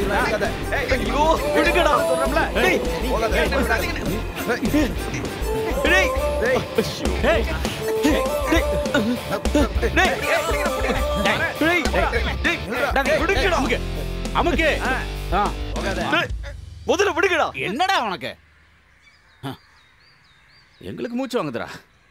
ஐயோ விடுங்கடா சொல்றோம்ல டேய் டேய் டேய் டேய் டேய் விடுங்கடா அமுக்கு அமுக்கு ஆ. டேய், முதல்ல விடுங்கடா என்னடா உனக்கு ஆ. எங்களுக்கு மூச்சு வாங்குதுடா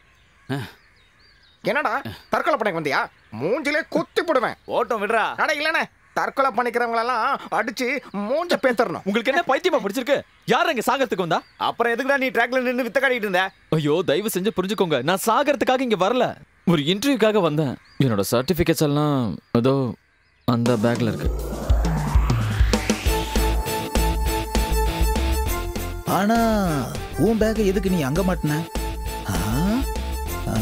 என்னடா தற்கொலை பண்ணிக்க வந்தியா மூஞ்சிலே குத்தி போடுவேன் ஓட்டம் விடுறா அட இல்லனே தற்கொலை பண்ணிக்கிறவங்களெல்லாம் அடிச்சு மூஞ்ச பேத்தரணும் உங்களுக்கு என்ன பைத்தியமா பிடிச்சிருக்கு யார் அங்க சாகறதுக்கு வந்தா அப்புறம் எதுக்குடா நீ ட்ராக்ல நின்னு வித்த காட்டிட்டு இருந்த ஐயோ தயவு செஞ்சு புரிஞ்சுக்கோங்க நான் சாகறதுக்காக இங்க வரல ஒரு இன்டர்வியூக்காக வந்தேன் என்னோட சர்டிபிகேட்ஸ் எல்லாம் ஏதோ அந்த பேக்ல இருக்கு ஆனா உன் பேக்கை எதுக்கு நீ அங்க மாட்டின ஆ? ஆ.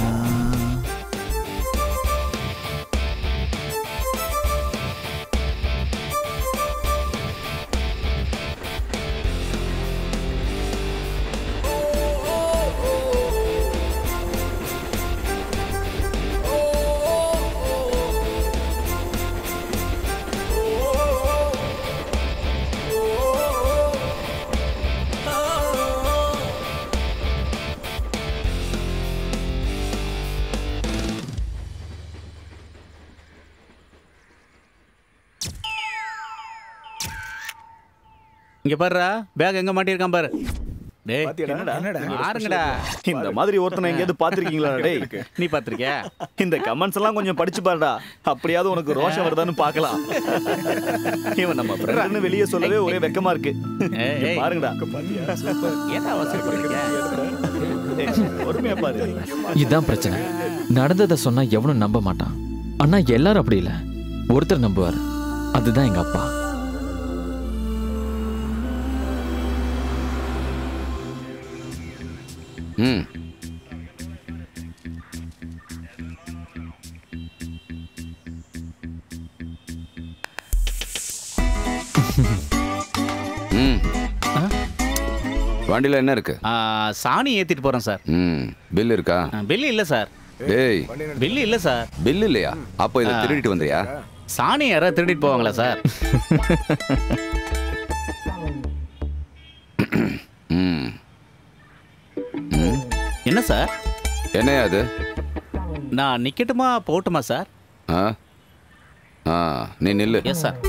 இங்க பாருடா பேக் எங்க மாட்டியிருக்கான் பாரு டேய் என்னடா பாருங்கடா இந்த மாதிரி ஒருத்தனை எங்கேயாவது பாத்திருக்கீங்களா டேய் நீ பாத்திருக்கியா இந்த கமெண்ட்ஸ் எல்லாம் கொஞ்சம் படிச்சு பாருடா அப்படியாவது உனக்கு ரோஷம் வருதான்னு பார்க்கலாம் இவன் நம்ம ஃப்ரெண்ட்னு வெளியே சொல்லவே ஒரே வெக்கமா இருக்கு ஏய், இங்க ஏய். பாருங்கடா ஏன்டா அவசரப்படுறீங்க ஏய், பொறுமையா பாரு இதுதான் பிரச்சனை நடந்ததை சொன்னா எவனும் நம்ப மாட்டான் ஆனா எல்லாரும் அப்படி இல்ல ஒருத்தர் நம்புவார் அதுதான் எங்க அப்பா ம் ம் வண்டியில் என்ன இருக்கு ஆ, சாணி ஏத்திட்டு போறேன் சார் ம் பில் இருக்கா பில்லு இல்ல சார் டேய் பில்லு இல்ல சார் பில் இல்லையா அப்போ இதை திருடிட்டு வந்தியா சாணி யாராவது திருடிட்டு போவாங்களா சார் ம் என்ன சார் என்னையா அது நான் நிக்கட்டுமா போகட்டுமா சார் ஆ ஆ நீ நில்லு எஸ் சார்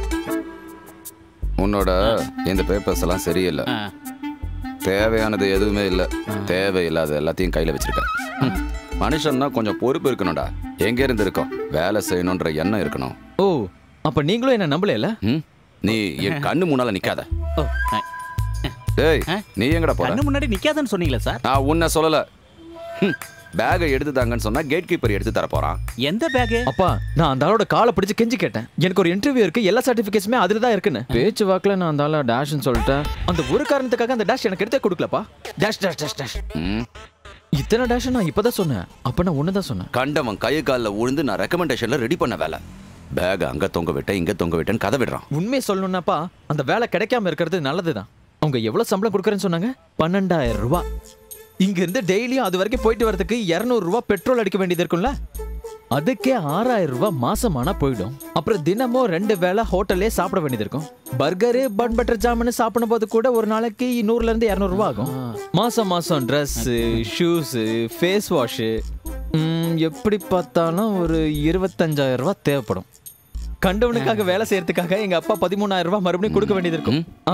உன்னோட இந்த பேப்பர்ஸ் எல்லாம் சரியில்லை தேவையானது எதுவுமே இல்லை தேவையில்லாத எல்லாத்தையும் கையில் வச்சிருக்க ம். மனுஷன்னா கொஞ்சம் பொறுப்பு இருக்கணும்டா எங்க இருந்து இருக்கோம் வேலை செய்யணுன்ற எண்ணம் இருக்கணும் ஓ அப்ப நீங்களும் என்ன நம்பல ம் நீ என் கண்ணு முன்னால நிக்காத ஓ ஆ. டேய் நீ எங்கடா போற கண்ணு முன்னாடி நிக்காதன்னு சொன்னீங்களா சார் நான் உன்னை சொல்லல பேகை எடுத்து தாங்கன்னு சொன்னா கேட் கீப்பர் எடுத்து தர போறான் எந்த பேக் அப்பா நான் அந்த ஆளோட காலை பிடிச்சு கெஞ்சி கேட்டேன் எனக்கு ஒரு இன்டர்வியூ இருக்கு எல்லா சர்டிபிகேட்ஸுமே அதுல தான் இருக்குன்னு பேச்சு வாக்குல நான் அந்த ஆள டேஷ்னு சொல்லிட்டேன் அந்த ஒரு காரணத்துக்காக அந்த டேஷ் எனக்கு எடுத்தே கொடுக்கலப்பா டேஷ் டேஷ் டேஷ் டேஷ் ம் இத்தனை டேஷ் நான் இப்பதான் சொன்னேன் அப்ப நான் ஒன்னு தான் சொன்னேன் கண்டவன் கை காலில் விழுந்து நான் ரெக்கமெண்டேஷன்ல ரெடி பண்ண வேலை பேக் அங்க தொங்க விட்டேன் இங்க தொங்க விட்டேன்னு கதை விடுறான் உண்மையை சொல்லணும்னாப்பா அந்த வேலை கிடைக்காம இருக்கிறது நல்லதுதான் அவங்க எவ்வளவு சம்பளம் கொடுக்குறேன்னு சொன்னாங்க பன்னெண்டாயிரம் ரூபாய் இங்க இருந்து டெய்லியும் அது வரைக்கும் போயிட்டு வரதுக்கு இருநூறு ரூபாய் பெட்ரோல் அடிக்க வேண்டியது இருக்கும்ல அதுக்கே ஆறாயிரம் ரூபாய் மாசமானா போயிடும் அப்புறம் தினமும் ரெண்டு வேளை ஹோட்டல்லே சாப்பிட வேண்டியது இருக்கும் பர்கரு பன் பட்டர் ஜாமுன்னு சாப்பிடும் போது கூட ஒரு நாளைக்கு நூறுல இருந்து இருநூறு ரூபாய் ஆகும் மாசம் மாசம் ட்ரெஸ் ஷூஸ் ஃபேஸ் வாஷ் எப்படி பார்த்தாலும் ஒரு இருபத்தஞ்சாயிரம் ரூபாய் தேவைப்படும் கண்டவனுக்காக வேலை செய்யறதுக்காக எங்க அப்பா பதிமூணாயிரம் ரூபாய் மறுபடியும் கொடுக்க வேண்டியது இருக்கும் ஆ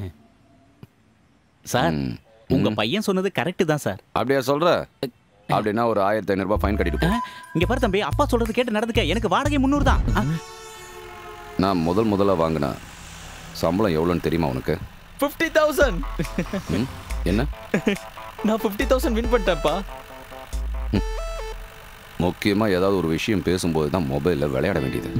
சார் உங்க பையன் சொன்னது கரெக்ட் தான் சார் அப்படியா சொல்ற அப்படின்னா ஒரு ஆயிரத்தி ஐநூறு ரூபாய் ஃபைன் கட்டிட்டு போ இங்க பாரு தம்பி அப்பா சொல்றது கேட்டு நடந்துக்க எனக்கு வாடகை முந்நூறு தான் ஆ. நான் முதல் முதல்ல வாங்கின சம்பளம் எவ்வளோன்னு தெரியுமா உனக்கு ஃபிஃப்டி தௌசண்ட் ம்? என்ன நான் ஃபிஃப்டி தௌசண்ட் வின் பண்ணிட்டேன்ப்பா முக்கியமா ஏதாவது ஒரு விஷயம் பேசும்போது தான் மொபைலில் விளையாட வேண்டியது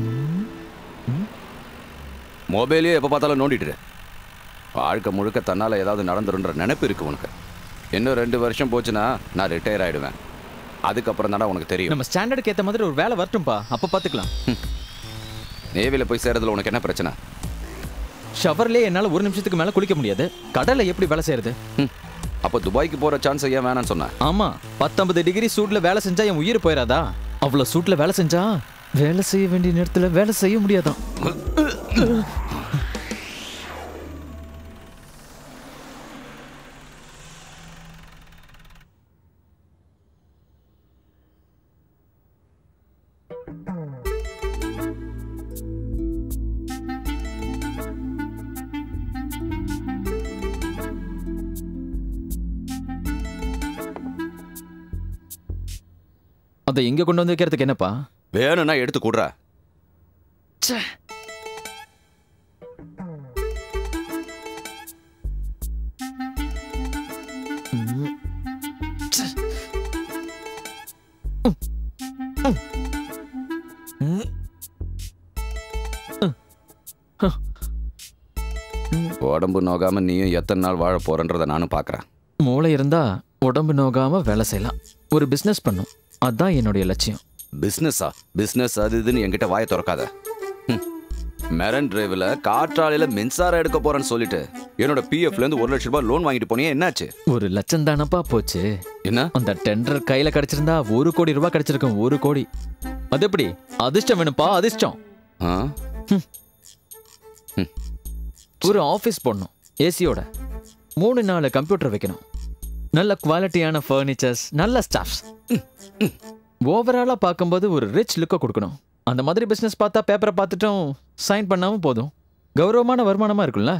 மொபைலே எப்போ பார்த்தாலும் நோண்டிட்டு இரு. வாழ்க்கை முழுக்க தன்னால் ஏதாவது நடந்துருன்ற நினைப்பு இருக்கு உனக்கு இன்னும் ரெண்டு வருஷம் போச்சுன்னா நான் ரிட்டையர் ஆயிடுவேன் அதுக்கப்புறம் தானே உனக்கு தெரியும் நம்ம ஸ்டாண்டர்டுக்கு ஏத்த மாதிரி ஒரு வேலை வரட்டும்பா அப்ப பாத்துக்கலாம் நேவியில் போய் சேர்றதுல உனக்கு என்ன பிரச்சனை ஷவர்லயே என்னால ஒரு நிமிஷத்துக்கு மேல குளிக்க முடியாது கடல்ல எப்படி வேலை செய்யறது அப்போ துபாய்க்கு போகிற சான்ஸ் ஏன் வேணாம்னு சொன்னேன் ஆமா பத்தொன்பது டிகிரி சூட்ல வேலை செஞ்சா என் உயிர் போயிடாதா அவ்வளவு சூட்ல வேலை செஞ்சா வேலை செய்ய வேண்டிய நேரத்துல வேலை செய்ய முடியாதான் அதை இங்க கொண்டு வந்து வைக்கிறதுக்கு என்னப்பா வேணும்னா எடுத்து கூடுறா உடம்பு நோகாம நீயும் எத்தனை நாள் வாழ போறன்றத நானும் பார்க்கறேன் மூளை இருந்தா உடம்பு நோகாம வேலை செய்யலாம் ஒரு பிசினஸ் பண்ணும் அதான் என்னுடைய லட்சியம் பிஸ்னஸா பிஸ்னஸ் அது இதுன்னு என்கிட்ட வாயை திறக்காத ஹம். மெரன் டிரைவ்ல காற்றாலையில மின்சாரம் எடுக்க போறேன்னு சொல்லிட்டு என்னோட பிஎஃப்ல இருந்து ஒரு லட்ச ரூபாய் லோன் வாங்கிட்டு போனியே என்னாச்சு ஒரு லட்சம் தானப்பா போச்சு என்ன அந்த டெண்டர் கையில கிடைச்சிருந்தா ஒரு கோடி ரூபாய் கிடைச்சிருக்கும் ஒரு கோடி அது எப்படி அதிர்ஷ்டம் வேணும்ப்பா அதிர்ஷ்டம் ஆ? ஒரு ஆஃபீஸ் போடணும் ஏசியோட மூணு நாலு கம்ப்யூட்டர் வைக்கணும் நல்ல குவாலிட்டியான ஃபர்னிச்சர்ஸ் நல்ல ஸ்டாஃப்ஸ் ஓவராலாக பார்க்கும்போது ஒரு ரிச் லுக்கை கொடுக்கணும் அந்த மாதிரி பிஸ்னஸ் பார்த்தா பேப்பரை பார்த்துட்டும் சைன் பண்ணாமல் போதும் கௌரவமான வருமானமாக இருக்கும்ல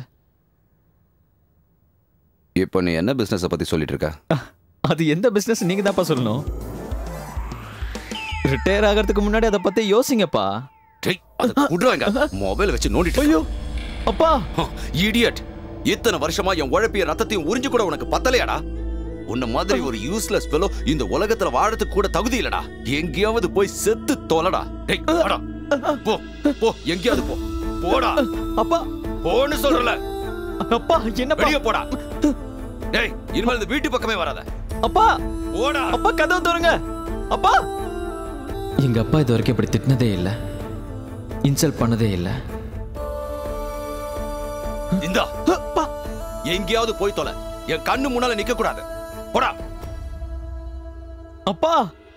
இப்போ நீ என்ன பிசினஸ பத்தி சொல்லிட்டு இருக்க அது எந்த பிஸ்னஸ் நீங்கள் தான்ப்பா சொல்லணும் ரிட்டையர் ஆகிறதுக்கு முன்னாடி அதை பற்றி யோசிங்கப்பா டேய், அதை குடுறாங்க மொபைல் வச்சு நோண்டிட்டு ஐயோ அப்பா இடியட் இத்தனை வருஷமா என் உழைப்பிய ரத்தத்தையும் உறிஞ்சு கூட உனக்கு பத்தலையாடா உன்ன மாதிரி ஒரு யூஸ்லெஸ் ஃபெலோ இந்த உலகத்துல வாழறதுக்கு கூட தகுதி இல்லடா எங்கேயாவது போய் செத்து தொலைடா டேய் வாடா. போ போ எங்கேயாவது போ போடா அப்பா போன்னு சொல்றல அப்பா என்னப்பா வெளிய போடா டேய் இனிமேல் இந்த வீட்டு பக்கமே வராத அப்பா போடா அப்பா கதவு தருங்க அப்பா எங்க அப்பா இது வரைக்கும் இப்படி திட்டினதே இல்ல இன்சல்ட் பண்ணதே இல்ல இந்தா எங்கேயாவது போய் தொலை என் கண்ணு முன்னால நிக்க கூடாது போடா அப்பா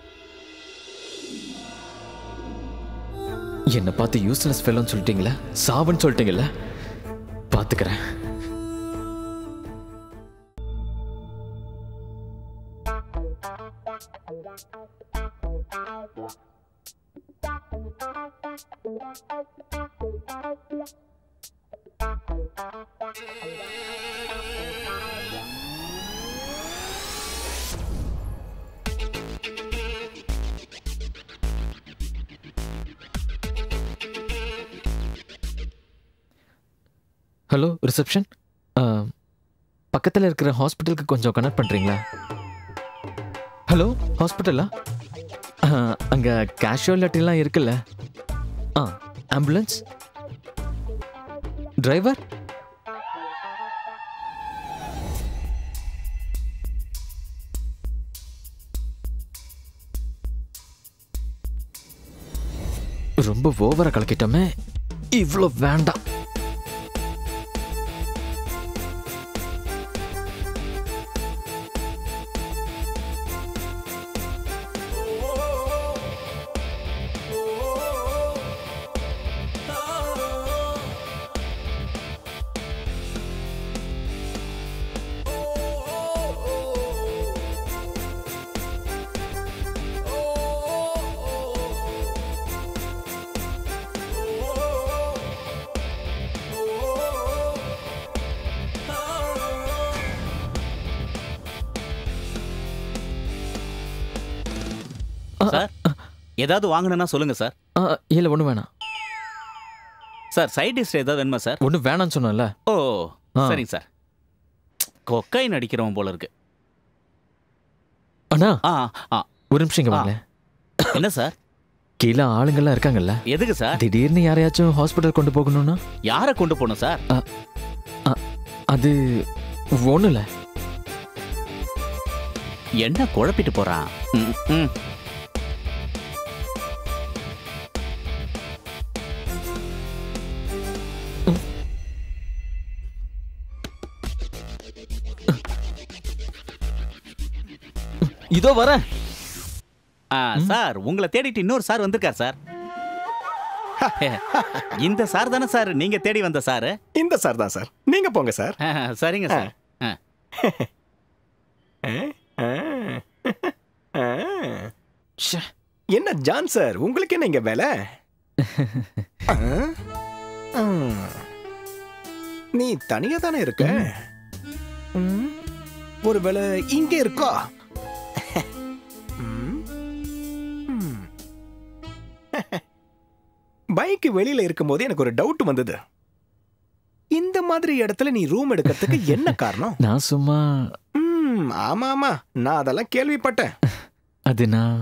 என்ன பார்த்து யூஸ்லெஸ் ஃபெல்லோன்னு சொல்லிட்டீங்களா சாவுன்னு சொல்லிட்டீங்கல்ல பாத்துக்கிறேன் ஹலோ ரிசப்ஷன் பக்கத்தில் இருக்கிற ஹாஸ்பிட்டலுக்கு கொஞ்சம் கனெக்ட் பண்ணுறீங்களா ஹலோ ஹாஸ்பிட்டலா அங்கே கேஷுவாலிட்டிலாம் இருக்குல்ல ஆ ஆம்புலன்ஸ் டிரைவர் ரொம்ப ஓவரா கலக்கிட்டோமே இவ்வளோ வேண்டாம் சார் ஏதாவது வாங்கணும்னா சொல்லுங்க சார் ஆ இல்லை ஒன்றும் வேணாம் சார் சைட் டிஷ் ஏதாவது வேணுமா சார் ஒன்றும் வேணாம்னு சொன்னேன்ல ஓ ஆ. சரிங்க சார் கொக்கைன் அடிக்கிறவன் போல இருக்கு அண்ணா ஆ ஆ ஒரு நிமிஷம் இங்க ஆ. வாங்களேன் என்ன சார் கீழே ஆளுங்கெல்லாம் இருக்காங்கல்ல எதுக்கு சார் திடீர்னு யாரையாச்சும் ஹாஸ்பிட்டல் கொண்டு போகணும்னா யாரை கொண்டு போகணும் சார் அது ஒன்றும் இல்லை என்ன குழப்பிட்டு போறான் ம், ம். இதோ வரேன் ஆ, சார் உங்களை தேடிட்டு இன்னொரு சார் வந்திருக்கார் சார் இந்த சார் தானே சார் நீங்க தேடி வந்த சார் இந்த சார் தான் சார் நீங்க போங்க சார் சரிங்க சார் ஆ. ச்சே. என்ன ஜான் சார் உங்களுக்கு என்ன இங்க வேலை ஆ? ம். நீ தனியா தானே இருக்க ம். ஒருவேளை இங்க இருக்கா ம். சென்னைக்கு வெளியில இருக்கும்போது எனக்கு ஒரு டவுட் வந்தது இந்த மாதிரி இடத்துல நீ ரூம் எடுக்கிறதுக்கு என்ன காரணம் நான் சும்மா ம் ஆமா ஆமா நான் அதெல்லாம் கேள்விப்பட்டேன் அது நான்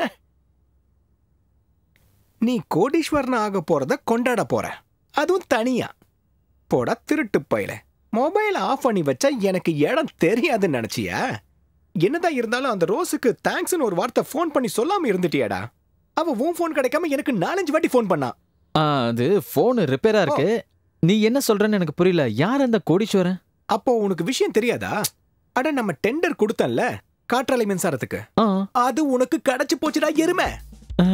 நீ கோடீஸ்வரன் ஆக போறத கொண்டாட போற அதுவும் தனியா போடா திருட்டு பையல மொபைல் ஆஃப் பண்ணி வச்சா எனக்கு இடம் தெரியாதுன்னு நினைச்சியா என்னதான் இருந்தாலும் அந்த ரோஸுக்கு தேங்க்ஸ்னு ஒரு வார்த்தை ஃபோன் பண்ணி சொல்லாம இருந்துட்டியாடா அவ உன் ஃபோன் கிடைக்காம எனக்கு நாலஞ்சு வாட்டி ஃபோன் பண்ணா ஆ, அது ஃபோன் ரிப்பேரா இருக்கு நீ என்ன சொல்றேன்னு எனக்கு புரியல யார் அந்த கோடீஸ்வரன் அப்போ உனக்கு விஷயம் தெரியாதா அட நம்ம டெண்டர் கொடுத்தன்ல காற்றாலை மின்சாரத்துக்கு ஆ அது உனக்கு கிடைச்சு போச்சுடா எருமை ஆ.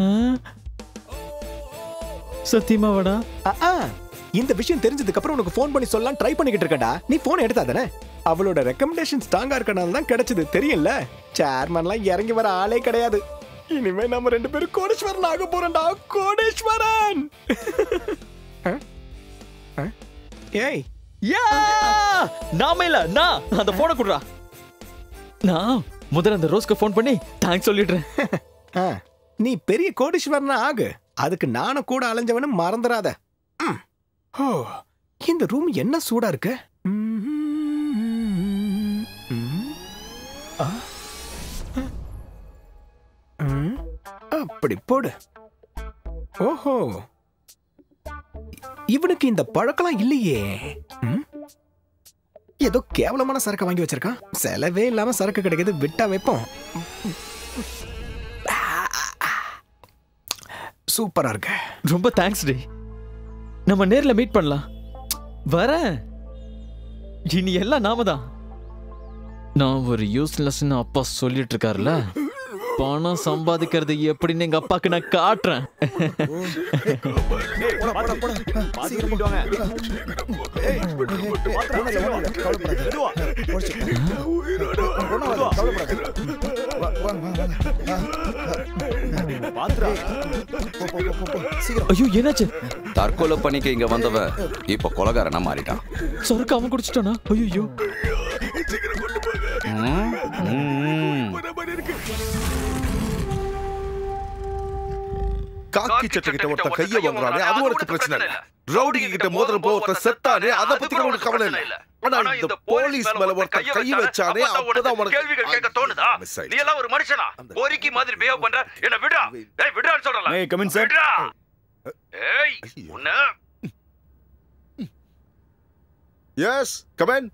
சத்தியமாவாடா ஆ, ஆ. இந்த விஷயம் தெரிஞ்சதுக்கு அப்புறம் உனக்கு ஃபோன் பண்ணி சொல்லலாம் ட்ரை பண்ணிக்கிட்டு இருக்கடா நீ ஃபோன் எடுத்தாதானே அவளோட ரெக்கமெண்டேஷன் ஸ்ட்ராங்கா இருக்கனால தான் கிடைச்சது தெரியும்ல சேர்மன்லாம் இறங்கி வர ஆளே கிடையாது இனிமே நம்ம ரெண்டு பேரும் கோடீஸ்வரன் ஆக போறோம்டா கோடீஸ்வரன் ஆ? ஆ? ஏய் யா நாம இல்ல நான் அந்த போனை குடுறா நான் முதல்ல அந்த ரோஸ்க்கு ஃபோன் பண்ணி தேங்க்ஸ் சொல்லிடுறேன் ஆ, நீ பெரிய கோடீஸ்வரனா ஆகு அதுக்கு நானும் கூட அலைஞ்சவனு மறந்துடாத ம். ஓ இந்த ரூம் என்ன சூடா இருக்கு ம். ஆ. ம். அப்படி போடு ஓஹோ இவனுக்கு இந்த பழக்கம் இல்லையே ம்? ஏதோ கேவலமான சரக்கு வாங்கி வச்சிருக்கான் செலவே இல்லாம சரக்கு கிடைக்குது விட்டா வைப்போம் சூப்பரா இருக்கு ரொம்ப தேங்க்ஸ் டே நம்ம நேர்ல மீட் பண்ணலாம் வரேன் இனி எல்லாம் நாம தான் நான் ஒரு யூஸ்லெஸ்னு அப்பா சொல்லிட்டு இருக்காருல பணம் சம்பாதிக்கிறது எப்படின்னு எங்க அப்பாக்கு நான் காட்டுறேன் ஐயோ என்னாச்சு தற்கொலை பண்ணிக்க இங்க வந்தவன் இப்ப கொலகாரனா மாறிட்டான் சரக்கு அவன் குடிச்சிட்டானா ஐயோ ம், ம். காக்கி சட்டை கிட்ட ஒருத்தன் கைய வாங்குறானே அது உனக்கு பிரச்சனை இல்ல ரவுடி கிட்ட மோதிரம் போ ஒருத்தன் செத்தானே அத பத்தி கூட உனக்கு கவலை இல்ல ஆனா இந்த போலீஸ் மேல ஒருத்தன் கை வச்சானே அப்பதான் உனக்கு கேள்விகள் கேட்க தோணுதா Miss ஆயிடுச்சு. நீ எல்லாம் ஒரு மனுஷனா பொறுக்கி மாதிரி பிஹேவ் பண்ற என்ன விடா டேய் விடான்னு சொல்றல Hey, come in, sir. விடா ஏய் ஐயோ. உன்ன எஸ் கமன்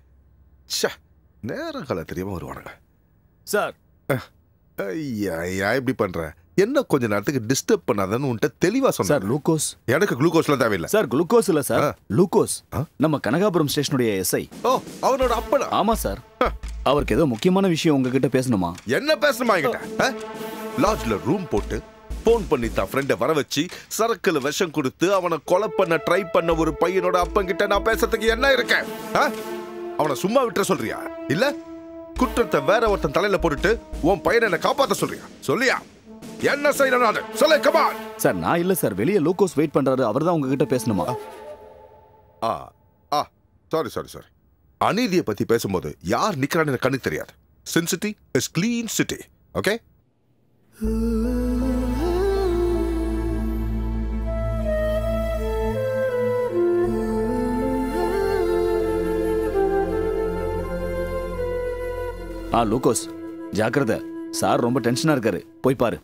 நேரம் கால தெரியாம வருவானுங்க சார் ஐயா ஐயா இப்படி பண்ற என்ன கொஞ்ச நேரத்துக்கு டிஸ்டர்ப் பண்ணாதன்னு உன்கிட்ட தெளிவா சார் சொன்னேன் குளுக்கோஸ் எனக்கு குளுக்கோஸ்லாம் தேவையில்லை சார் குளுக்கோஸ் இல்ல சார் ஆ. குளுக்கோஸ் ஆ? நம்ம கனகாபுரம் ஸ்டேஷனுடைய எஸ்ஐ ஓ அவனோட அப்பனா ஆமா சார் அவருக்கு ஏதோ முக்கியமான விஷயம் உங்ககிட்ட பேசணுமா என்ன பேசணுமா என்கிட்ட லாட்ஜ்ல ரூம் போட்டு போன் பண்ணி தான் ஃப்ரெண்டை வர வச்சு சரக்குல விஷம் கொடுத்து அவனை கொலை பண்ண ட்ரை பண்ண ஒரு பையனோட அப்பங்கிட்ட நான் பேசுறதுக்கு என்ன இருக்கேன் ஆ? அவனை சும்மா விட்டுற சொல்றியா இல்ல குற்றத்தை வேற ஒருத்தன் தலையில போட்டுட்டு உன் பையனை என்ன காப்பாத்த சொல்றியா சொல்லியா என்ன செய்யணும் நானு சொல்லு கமான் சார் நான் இல்ல சார் வெளியே லூக்கோஸ் வெயிட் பண்றாரு அவர்தான் உங்ககிட்ட பேசணுமா ஆ ஆ சாரி சாரி சாரி அநீதியை பத்தி பேசும்போது யார் நிக்கிறான்னு எனக்கு கண்ணுக்கு தெரியாது sin city is clean city okay ஆ லூக்கோஸ் ஜாக்கிரதை சார் ரொம்ப டென்ஷனா இருக்காரு போய் பாரு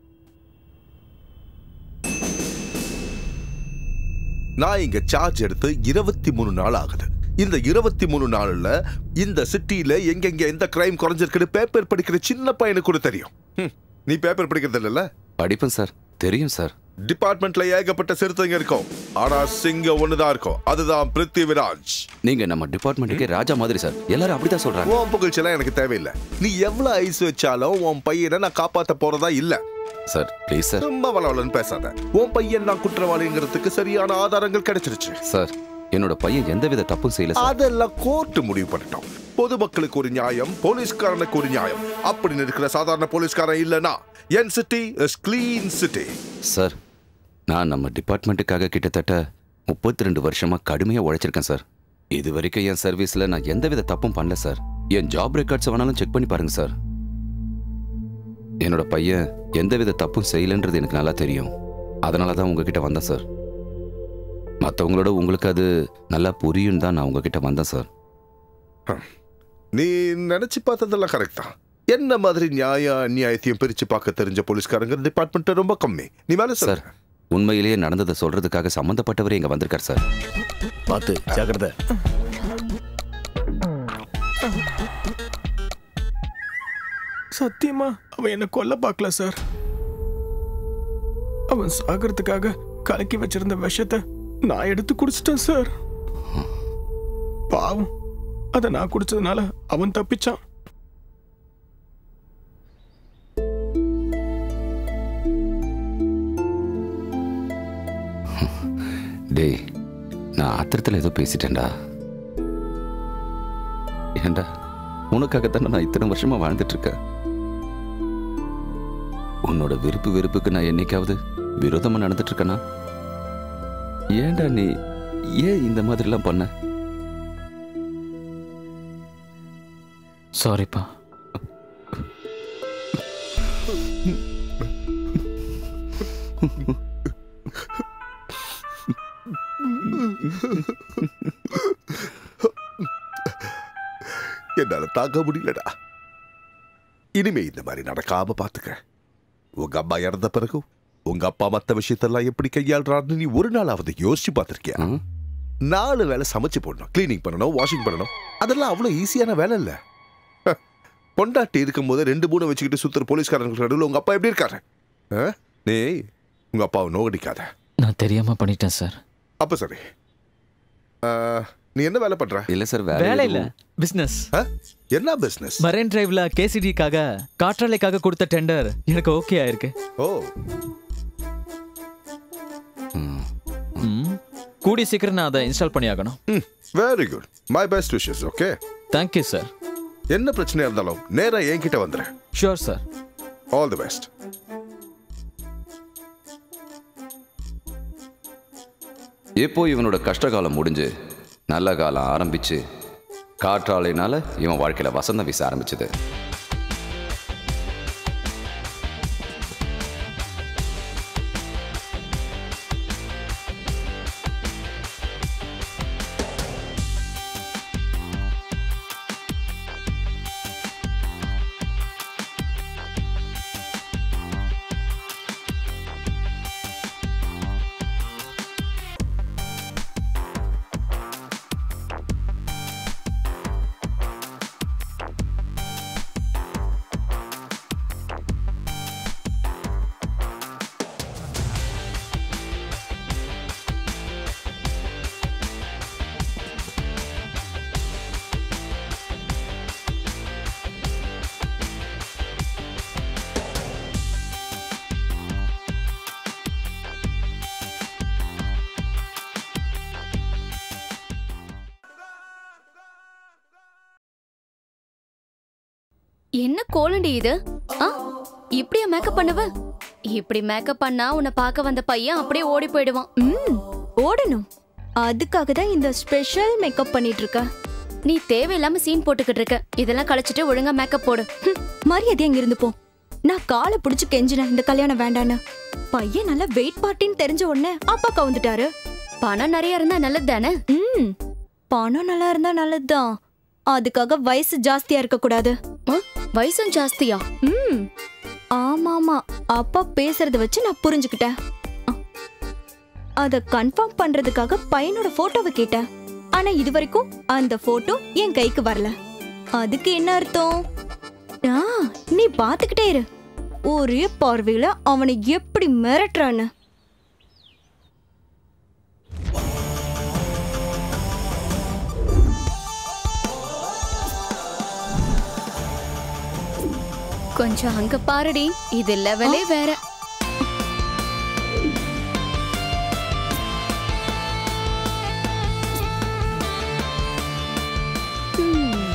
நான் இங்க சார்ஜ் எடுத்து இருபத்தி மூணு நாள் ஆகுது இந்த இருபத்தி மூணு நாள்ல இந்த சிட்டில எங்கெங்க எந்த கிரைம் குறைஞ்சிருக்குன்னு பேப்பர் படிக்கிற சின்ன பையனுக்கு கூட தெரியும் ஹம், நீ பேப்பர் படிக்கிறது இல்லைல்ல படிப்பேன் சார் தெரியும் சார் டிபார்ட்மெண்ட்ல ஏகப்பட்ட சிறுத்தைங்க இருக்கும் ஆனா சிங்க ஒண்ணுதான் இருக்கும் அதுதான் பிருத்திவிராஜ் நீங்க நம்ம டிபார்ட்மெண்ட்டுக்கே ராஜா மாதிரி சார் எல்லாரும் அப்படிதான் சொல்றாங்க உன் புகழ்ச்சியெல்லாம் எனக்கு தேவையில்லை நீ எவ்வளவு ஐஸ் வச்சாலும் உன் பையனை நான் காப்பாத்த போறதா இல்ல சார் ப்ளீஸ் சார் ரொம்ப வளவலன்னு பேசாத உன் பையன் நான் குற்றவாளிங்கிறதுக்கு சரியான ஆதாரங்கள் கிடைச்சிருச்சு சார் என்னோட பையன் எந்தவித தப்பும் செய்யல சார் அதெல்லாம் கோர்ட் முடிவு பண்ணிட்டோம் பொதுமக்களுக்கு ஒரு நியாயம் போலீஸ்காரனுக்கு ஒரு நியாயம் அப்படின்னு இருக்கிற சாதாரண போலீஸ்காரன் இல்லனா என் city is clean city sir நான் நம்ம டிபார்ட்மெண்ட்டுக்காக கிட்டத்தட்ட முப்பத்தி ரெண்டு வருஷமா கடுமையா உழைச்சிருக்கேன் சார் இது வரைக்கும் என் சர்வீஸ்ல நான் எந்தவித தப்பும் பண்ணல சார் என் ஜாப் ரெக்கார்ட்ஸ் வேணாலும் செக் பண்ணி பாருங்க சார் என்னோட பையன் எந்தவித தப்பும் செய்யலன்றது எனக்கு நல்லா தெரியும் அதனால தான் உங்ககிட்ட வந்தேன் சார் மற்றவங்களோட உங்களுக்கு அது நல்லா புரியும் தான் நான் உங்ககிட்ட வந்தேன் சார் நீ நினைச்சு பார்த்ததெல்லாம் கரெக்ட் தான் என்ன மாதிரி நியாய அநியாயத்தையும் பிரிச்சு பார்க்க தெரிஞ்ச போலீஸ்காரங்க டிபார்ட்மெண்ட் ரொம்ப கம்மி நீ மேல சார் சார் உண்மையிலேயே நடந்ததை சொல்றதுக்காக சம்மந்தப்பட்டவர் இங்க வந்திருக்கார் சார் பார்த்து ஜாக்கிரதை சத்தியமா அவன் என்ன கொல்ல பார்க்கல சார் அவன் சாகிறதுக்காக கலக்கி வச்சிருந்த விஷத்தை நான் எடுத்து குடிச்சிட்டேன் சார் பாவம் அதை நான் குடிச்சதுனால அவன் தப்பிச்சான் டேய் நான் ஆத்திரத்தில் ஏதோ பேசிட்டேன்டா ஏன்டா உனக்காகத்தானே நான் இத்தனை வருஷமா வாழ்ந்துட்டு இருக்கேன் உன்னோட விருப்பு வெறுப்புக்கு நான் என்னைக்காவது விரோதமா நடந்துட்டு இருக்கேனா ஏன்டா நீ ஏன் இந்த மாதிரிலாம் பண்ண சாரிப்பா என்னால தாங்க முடியலடா இனிமே இந்த மாதிரி நடக்காம பாத்துக்க உங்க அம்மா இறந்த பிறகு உங்க அப்பா மத்த விஷயத்தெல்லாம் எப்படி கையாளுறாருன்னு நீ ஒரு நாளாவது யோசிச்சு பார்த்திருக்கியா ஆ? நாலு வேலை சமைச்சு போடணும் க்ளீனிங் பண்ணணும் வாஷிங் பண்ணணும் அதெல்லாம் அவ்வளவு ஈஸியான வேலை இல்ல ஹ, பொண்டாட்டி இருக்கும்போது ரெண்டு மூணு வச்சுக்கிட்டு சுத்துற போலீஸ்காரங்களுக்கு நடுவில் உங்க அப்பா எப்படி இருக்காரு ஆ? நீ உங்க அப்பாவை நோகடிக்காத நான் தெரியாம பண்ணிட்டேன் சார் அப்ப சரி ஆ, நீ என்ன வேலை பண்ற இல்ல சார் வேற வேலை இல்ல எதுவும்- பிசினஸ் ஆ? என்ன பிசினஸ் மரைன் டிரைவ்ல கேசிடிக்காக காற்றாலைக்காக கொடுத்த டெண்டர் எனக்கு ஓகே ஆயிருக்கு ஓ ம். ம். கூடி சீக்கிரம் நான் அதை இன்ஸ்டால் பண்ணி ஆகணும் very good my best wishes okay thank you sir என்ன பிரச்சனையா இருந்தாலும் நேரா என்கிட்ட வந்துரு sure sir all the best எப்போ இவனோட கஷ்டகாலம் முடிஞ்சு நல்ல காலம் ஆரம்பிச்சு காற்றாலைனால இவன் வாழ்க்கையில வசந்தம் வீச ஆரம்பிச்சது என்ன கோலண்டி இது ஆ இப்படியா மேக்கப் பண்ணுவ இப்படி மேக்கப் பண்ணா உன்னை பார்க்க வந்த பையன் அப்படியே ஓடி போயிடுவான் ம் ஓடணும் அதுக்காக தான் இந்த ஸ்பெஷல் மேக்கப் பண்ணிட்டு இருக்க நீ தேவையில்லாம சீன் போட்டுக்கிட்டு இருக்க இதெல்லாம் கழிச்சிட்டு ஒழுங்கா மேக்கப் போடு ஹம், மரியாதை அங்க இருந்து போ நான் காலை பிடிச்சு கெஞ்சினேன் இந்த கல்யாணம் வேண்டான்னு பையன் நல்லா வெயிட் பார்ட்டின்னு தெரிஞ்ச உடனே அப்பா கவுந்துட்டாரு பணம் நிறைய இருந்தா நல்லது தானே ம் பணம் நல்லா இருந்தா நல்லதுதான் அதுக்காக வயசு ஜாஸ்தியா இருக்க கூடாது ஆ, வயசும் ஜாஸ்தியா ம் ஆமாமா அப்பா பேசுறத வச்சு நான் புரிஞ்சுக்கிட்டேன் அ, அத கன்ஃபார்ம் பண்றதுக்காக பையனோட போட்டோவை கேட்டேன் ஆனா இது வரைக்கும் அந்த போட்டோ என் கைக்கு வரல அதுக்கு என்ன அர்த்தம் ஆ நீ பாத்துக்கிட்டே இரு ஒரே பார்வையில அவனை எப்படி மிரட்டுறான்னு கொஞ்சம் அங்க பாருடி இது லெவலே வேற ம்.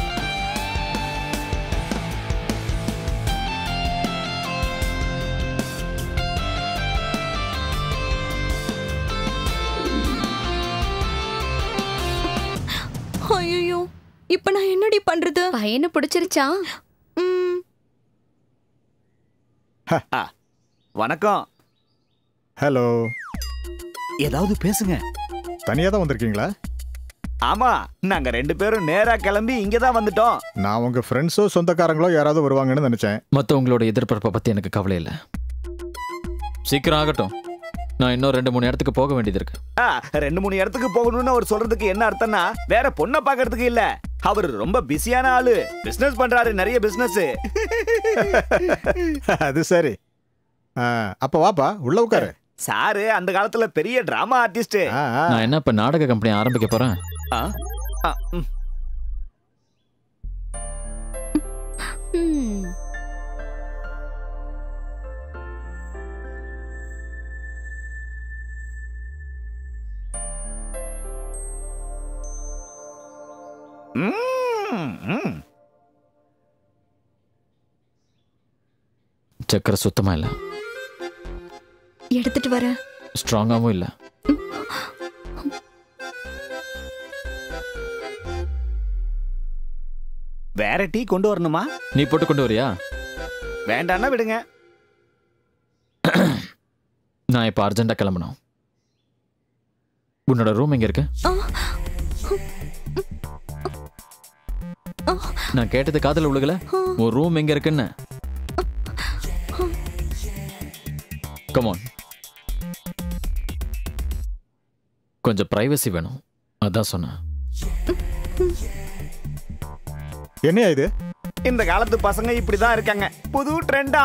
ஐயோ இப்ப நான் என்னடி பண்றது பையனை பிடிச்சிருச்சா ம், வணக்கம் ஹலோ ஏதாவது பேசுங்க தனியாக தான் வந்திருக்கீங்களா ஆமா நாங்க ரெண்டு பேரும் நேரா கிளம்பி இங்க தான் வந்துட்டோம் நான் உங்க ஃப்ரெண்ட்ஸோ சொந்தக்காரங்களோ யாராவது வருவாங்கன்னு நினைச்சேன் மற்றவங்களோட எதிர்பார்ப்பை பற்றி எனக்கு கவலை இல்லை சீக்கிரம் ஆகட்டும் நான் இன்னும் ரெண்டு மூணு இடத்துக்கு போக வேண்டியது இருக்கு ஆ, ரெண்டு மூணு இடத்துக்கு போகணும்னு அவர் சொல்றதுக்கு என்ன அர்த்தம்னா வேற பொண்ணை பாக்குறதுக்கு இல்ல அவர் ரொம்ப பிஸியான ஆளு பிசினஸ் பண்றாரு நிறைய பிசினஸ் அது சரி ஆ, அப்ப வாப்பா உள்ள உட்காரு சாரு அந்த காலத்துல பெரிய டிராமா ஆர்டிஸ்ட் ஆ, ஆ. நான் என்ன இப்போ நாடக கம்பெனி ஆரம்பிக்க போகிறேன் ம். சக்கரை சுத்தமாக இல்லை எடுத்துட்டு வரேன் ஸ்ட்ராங்காகவும் இல்லை வேற டீ கொண்டு வரணுமா நீ போட்டு கொண்டு வரியா வேண்டாம்னா விடுங்க நான் இப்போ அர்ஜென்ட்டாக கிளம்பணும் உன்னோட ரூம் எங்கே இருக்கு நான் கேட்டது காதல உழுகல உன் ரூம் எங்க இருக்குன்னு கமான் கொஞ்சம் பிரைவசி வேணும் அதான் சொன்னேன் என்னையா இது இந்த காலத்து பசங்க இப்படிதான் இருக்காங்க புது ட்ரெண்டா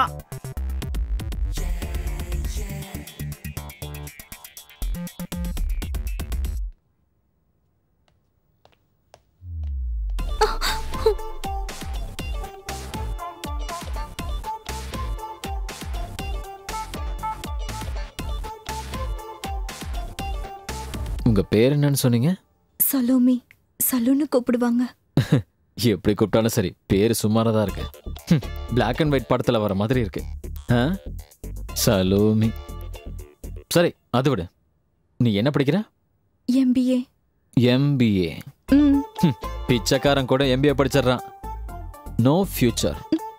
உங்க பேர் என்னன்னு சொன்னீங்க சலோமி சலூன்னு கூப்பிடுவாங்க எப்படி கூப்பிட்டாலும் சரி பேர் சுமாரா தான் இருக்கு பிளாக் அண்ட் ஒயிட் படத்துல வர மாதிரி இருக்கு ஆ? சலோமி சரி அது விடு நீ என்ன படிக்கிற எம்பிஏ எம்பிஏ ம் பிச்சைக்காரன் கூட எம்பிஏ படிச்சிடுறான் நோ ஃபியூச்சர்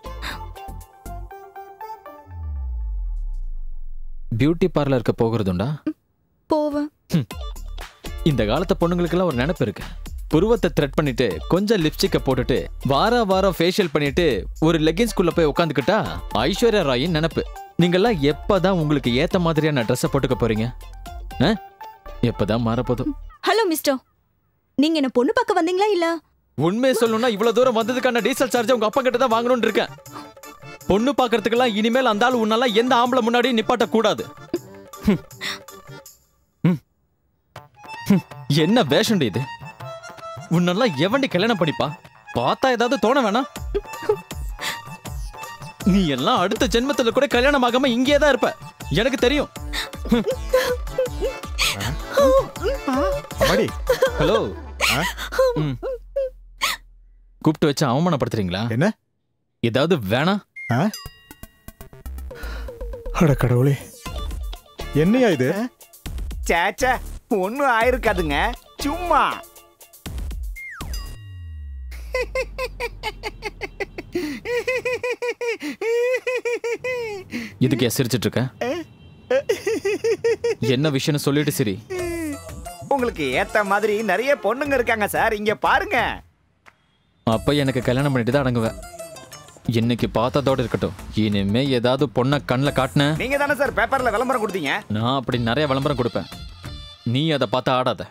பியூட்டி பார்லருக்கு போகிறதுண்டா போவேன் இந்த காலத்து பொண்ணுங்களுக்கெல்லாம் ஒரு நினைப்பு இருக்கு புருவத்தை த்ரெட் பண்ணிட்டு கொஞ்சம் லிப்ஸ்டிக்கை போட்டுட்டு வார வாரம் ஃபேஷியல் பண்ணிட்டு ஒரு லெகின்ஸ்குள்ள போய் உட்காந்துக்கிட்டா ஐஸ்வர்யா ராயின் நினைப்பு நீங்கெல்லாம் எப்பதான் உங்களுக்கு ஏத்த மாதிரியான ட்ரெஸ்ஸை போட்டுக்க போறீங்க ஆ? எப்பதான் மாறப்போதும் ஹலோ மிஸ்டர் நீங்க என்ன பொண்ணு பார்க்க வந்தீங்களா இல்ல உண்மையை சொல்லணும்னா இவ்வளவு தூரம் வந்ததுக்கான டீசல் சார்ஜ் உங்க அப்பா கிட்ட தான் வாங்கணும்னு இருக்கேன் பொண்ணு பாக்குறதுக்கெல்லாம் இனிமேல் அந்த ஆள் உன்னால எந்த ஆம்பளை முன்னாடியும் நிப்பாட்ட கூடாது ஹம். ஹம். ஹம். என்ன வேஷம் இது உன்னெல்லாம் எவண்டி கல்யாணம் பண்ணிப்பா பார்த்தா ஏதாவது தோண வேணாம் நீ எல்லாம் அடுத்த ஜென்மத்துல கூட கல்யாணம் ஆகாம இங்கே தான் இருப்ப எனக்கு தெரியும் அம்மாடி ஹலோ ம். கூப்பிட்டு வச்சு அவமானப்படுத்துறீங்களா என்ன ஏதாவது வேணாம் ஆ? அட கடவுளே என்னையா இது சேச்சே ஒன்னும் ஆயிருக்காதுங்க சும்மா இதுக்கு சிரிச்சிட்டு இருக்க என்ன விஷயம்னு சொல்லிட்டு சரி உங்களுக்கு ஏத்த மாதிரி நிறைய பொண்ணுங்க இருக்காங்க சார் இங்க பாருங்க அப்ப எனக்கு கல்யாணம் பண்ணிட்டு தான் அடங்குவேன் இன்னைக்கு பார்த்ததோட இருக்கட்டும் இனிமே ஏதாவது பொண்ணை கண்ணில் காட்டின நீங்க தானே சார் பேப்பர்ல விளம்பரம் கொடுத்தீங்க நான் அப்படி நிறைய விளம்பரம் கொடுப்பேன் நீ அதை பார்த்து ஆடாத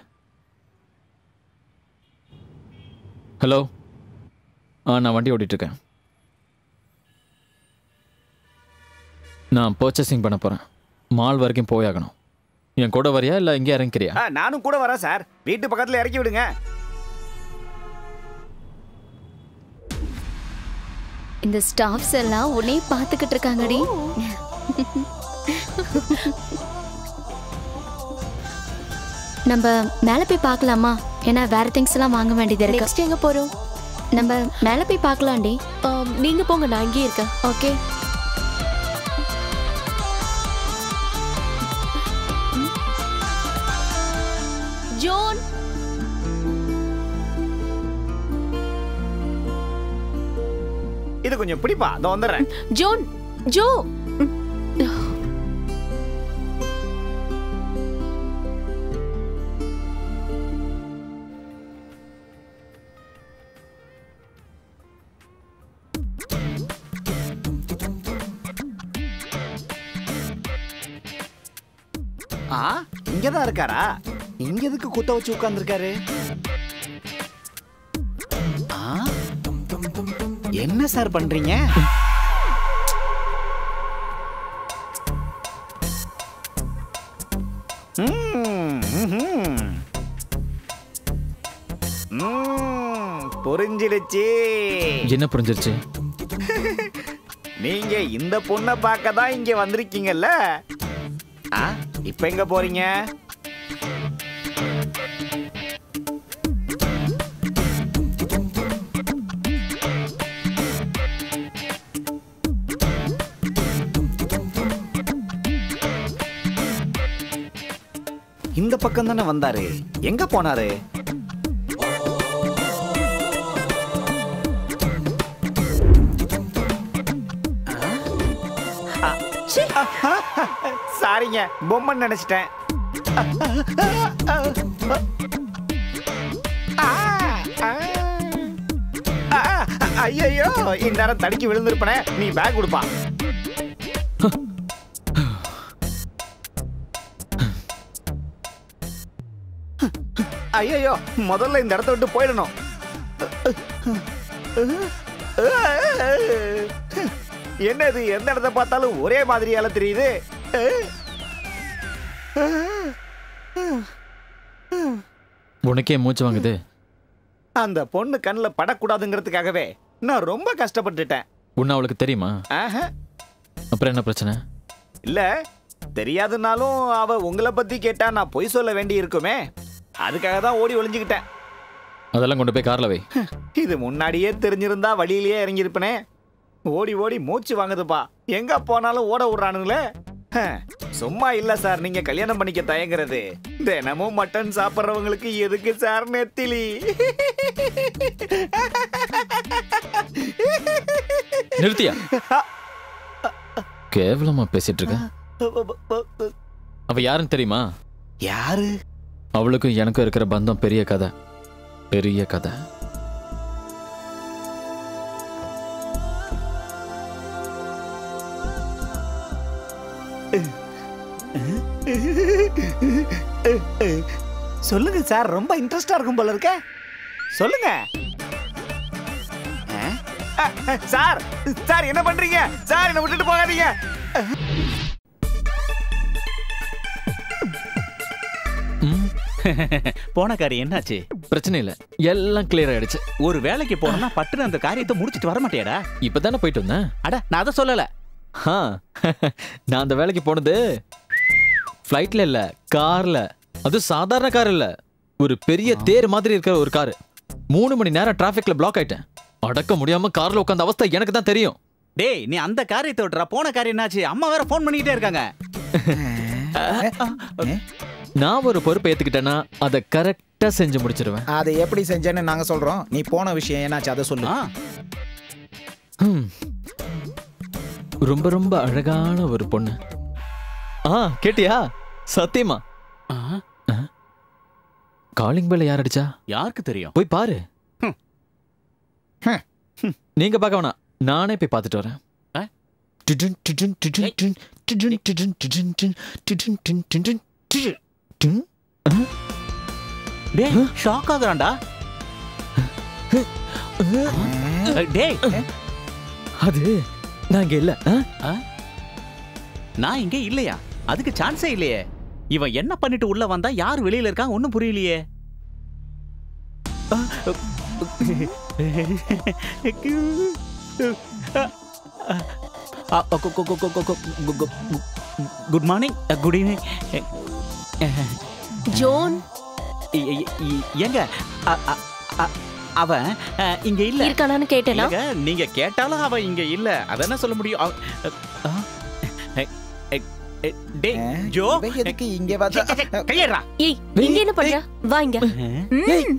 ஹலோ ஆ நான் வண்டி ஓட்டிட்டு இருக்கேன் நான் பர்ச்சேசிங் பண்ண போறேன் மால் வரைக்கும் போயாகணும் என் கூட வரியா இல்லை இங்கே இறங்கிக்கிறியா ஆ, நானும் கூட வரேன் சார் வீட்டு பக்கத்துல இறக்கி விடுங்க இந்த ஸ்டாஃப்ஸ் எல்லாம் உன்னை பார்த்துக்கிட்டு இருக்காங்கடி நம்ம மேலே போய் பார்க்கலாமா ஏன்னா வேற திங்ஸ் எல்லாம் வாங்க வேண்டியது இருக்கு நெக்ஸ்ட் எங்க போறோம் நம்ம மேலே போய் பார்க்கலாம்டி ஆம், நீங்க போங்க நான் இங்கே இருக்கேன் ஓகே ஜோன் இது கொஞ்சம் பிடிப்பா இதோ வந்துடுறேன் ஜோன் ஜோ ஆ இங்கதான் இருக்காரா இங்க எதுக்கு குத்த வச்சு உட்கார்ந்திருக்காரு ஆ என்ன சார் பண்றீங்க ம், ம்ஹும். ம், புரிஞ்சிடுச்சு என்ன புரிஞ்சிருச்சு நீங்க இந்த பொண்ணை பார்க்க தான் இங்க வந்திருக்கீங்கல்ல ஆ இப்ப எங்க போறீங்க இந்த பக்கம் தானே வந்தாரு எங்க போனாரு சாரிங்க பொம்மைன்னு நினைச்சிட்டேன் ஐயோ இந்நேரம் தடுக்கி விழுந்திருப்பனே நீ பேக் கொடுப்பா ஐயோ முதல்ல இந்த இடத்த விட்டு போயிடணும் என்னது எந்த இடத்த பார்த்தாலும் ஒரே மாதிரியால தெரியுது உனக்கே மூச்சு வாங்குது அந்த பொண்ணு கண்ணில் படக்கூடாதுங்கிறதுக்காகவே நான் ரொம்ப கஷ்டப்பட்டுட்டேன் உன்னை அவளுக்கு தெரியுமா ஆஹா, அப்புறம் என்ன பிரச்சனை இல்ல தெரியாதுனாலும் அவ உங்களை பத்தி கேட்டா நான் பொய் சொல்ல வேண்டி இருக்குமே அதுக்காக தான் ஓடி ஒளிஞ்சுக்கிட்டேன் அதெல்லாம் கொண்டு போய் கார்ல வை இது முன்னாடியே தெரிஞ்சிருந்தா வழியிலேயே இறங்கியிருப்பனே ஓடி ஓடி மூச்சு வாங்குதுப்பா எங்க போனாலும் ஓட விடுறானுங்களே ஹ, சும்மா இல்ல சார் நீங்க கல்யாணம் பண்ணிக்க தயங்குறது தினமும் மட்டன் சாப்பிட்றவங்களுக்கு எதுக்கு சார் நெத்திலி நிறுத்தியா கேவலமா பேசிட்டு இருக்க அவ யாருன்னு தெரியுமா யாரு அவளுக்கும் எனக்கும் இருக்கிற பந்தம் பெரிய கதை பெரிய கதை சொல்லுங்க சார் ரொம்ப இன்ட்ரெஸ்டா இருக்கும் போல இருக்க சொல்லுங்க அஹ்? அஹ், அஹ், சார் சார் என்ன பண்றீங்க சார் என்ன விட்டுட்டு போகாதீங்க போன காரியம் என்னாச்சு பிரச்சனை இல்ல எல்லாம் கிளியர் ஆயிடுச்சு ஒரு வேலைக்கு போனா பட்டுன்னு அந்த காரியத்தை முடிச்சிட்டு வர மாட்டியாடா இப்பதானே போயிட்டு வந்தேன் அட நான் அதை சொல்லல ஆ, நான் அந்த வேலைக்கு போனது ஃப்ளைட்ல இல்ல கார்ல அது சாதாரண கார் இல்ல ஒரு பெரிய தேர் மாதிரி இருக்கிற ஒரு கார் மூணு மணி நேரம் டிராஃபிக்ல பிளாக் ஆயிட்டேன் அடக்க முடியாம கார்ல உட்காந்த அவஸ்தை எனக்கு தான் தெரியும் டேய் நீ அந்த காரியத்தை விட்டுறா போன காரியம் என்னாச்சு அம்மா வேற ஃபோன் பண்ணிக்கிட்டே இருக்காங்க நான் ஒரு பொறுப்பை ஏத்துக்கிட்டேன்னா அதை கரெக்டா செஞ்சு முடிச்சிருவேன் அதை எப்படி செஞ்சேன்னு நாங்க சொல்றோம் நீ போன விஷயம் என்னாச்சு அதை சொல்லு ஹம். ரொம்ப ரொம்ப அழகான ஒரு பொண்ணு ஆ கேட்டியா சத்தியமா காலிங் பெல்ல யார் அடிச்சா யாருக்கு தெரியும் போய் பாரு நீங்க பார்க்க வேணாம் நானே போய் பார்த்துட்டு வரேன் டிடுன், டிடுன், டிடுன், டிடுன், டிடுன், டிடுன், டிடுன், டிடுன், டிடுன், டிடுன், டிடுன், டிடுன், டிடுன். ஆ? டேய் ஷாக் ஆகுறான்டா டேய் அது நான் இங்க இல்ல ஆ? நான் இங்க இல்லையா அதுக்கு சான்ஸே இல்லையே இவன் என்ன பண்ணிட்டு உள்ள வந்தா யார் வெளியில இருக்கான் ஒன்னும் புரியலையே good morning good evening John ஏங்க அ- அ- அ- அவன் அ, இங்க இல்ல இருக்கானான்னு கேட்டேனா? இல்லைங்க, நீங்க கேட்டாலும் அவன் இங்க இல்ல அதானே சொல்ல முடியும் அவ- அ, அ, எ, எ, டேய் ஜோ எதுக்கு இங்க வந்தா கையேறா ஏய் இங்க என்ன பண்ற வா இங்க ம்.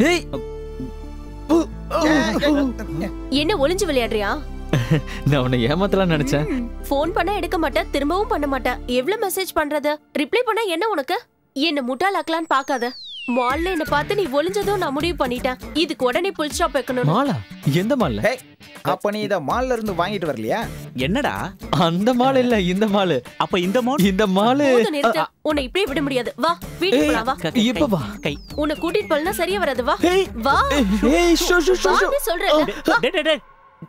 என்ன ஒளிஞ்சு விளையாடுறியா நான் உன்னை ஏமாத்தலாம் நினைச்சேன் ஃபோன் பண்ணா எடுக்க மாட்டேன் திரும்பவும் பண்ண மாட்டேன் எவ்வளவு மெசேஜ் பண்றது ரிப்ளை பண்ணா என்ன உனக்கு என்ன முட்டாளாக்கலான்னு பார்க்காத மால்ல என்ன பார்த்து நீ ஒளிஞ்சதும் நான் முடிவு பண்ணிட்டேன் இதுக்கு உடனே புல் ஸ்டாப் வைக்கணும் மாலா எந்த மால்ல அப்ப நீ இத மால்ல இருந்து வாங்கிட்டு வரலையா என்னடா அந்த மால் இல்ல இந்த மால் அப்ப இந்த மால் இந்த மால் போதும் நிறுத்து உன்னை இப்படியே விட முடியாது வா வீட்டுக்கு போலாம் வா இப்ப வா கை உன்னை கூட்டிட்டு போலனா சரியா வராது வா வா ஏய் ஷோ ஷோ ஷோ ஷோ வான்னு சொல்றேன்ல. வா. டேய், டேய், டேய்.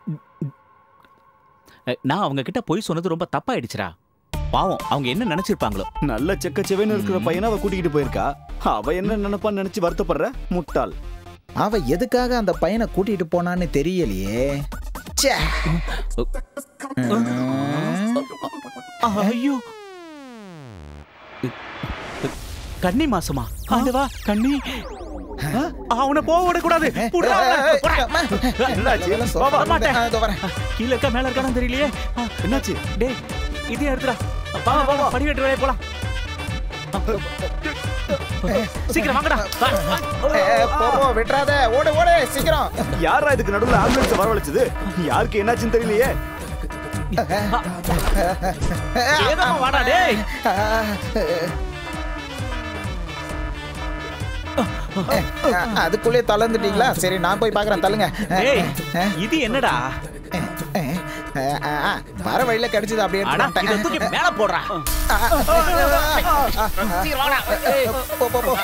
அஹ், நான் அவங்க கிட்ட போய் சொன்னது ரொம்ப தப்பாயிடுச்சுடா பாவம் அவங்க என்ன நினைச்சிருப்பாங்களோ நல்ல செக்கச்செவேன்னு இருக்கிற பையனை அவ கூட்டிக்கிட்டு போயிருக்கா அவ என்ன நினைப்பான்னு நினைச்சு வருத்தப்படுற முட்டாள் அவ எதுக்காக அந்த பையனை கூட்டிட்டு போனான்னு தெரியலையே ச்சே. ஐயோ கன்னி மாசமா ஆண்டவா கன்னி அஹ், அவனை போக விடக்கூடாது புடுடா அவனை. போடா. என்னாச்சு? வா, வா, மாட்டேன். இதோ வரேன். கீழ இருக்கா மேல இருக்கானு தெரியலையே அஹ், என்னாச்சு டேய் இதே எடுத்துடா வா வா வா படிக்கட்டு வேலையை போலாம் சீக்கிரம் வாங்கடா வா, வா. ஏ, போ, போ, விட்டுறாத ஓடு ஓடு சீக்கிரம் யாரா இதுக்கு நடுவுல ஆம்புலன்ஸ் வரவழைச்சது யாருக்கு என்னாச்சுன்னு தெரியலையே வேகமா வாடா டேய் அதுக்குள்ளே தளர்ந்துட்டீங்களா சரி நான் போய் பார்க்கறேன் தள்ளுங்க டேய் இது என்னடா அஹ், அஹ், அஹ், வர வழியில கிடைச்சது அப்படியே அடா எடுத்துட்டு இத தூக்கி வந்துட்டேன். மேல போடுறா சீக்கிரம் வாடா ஏய், போ, போ, போ.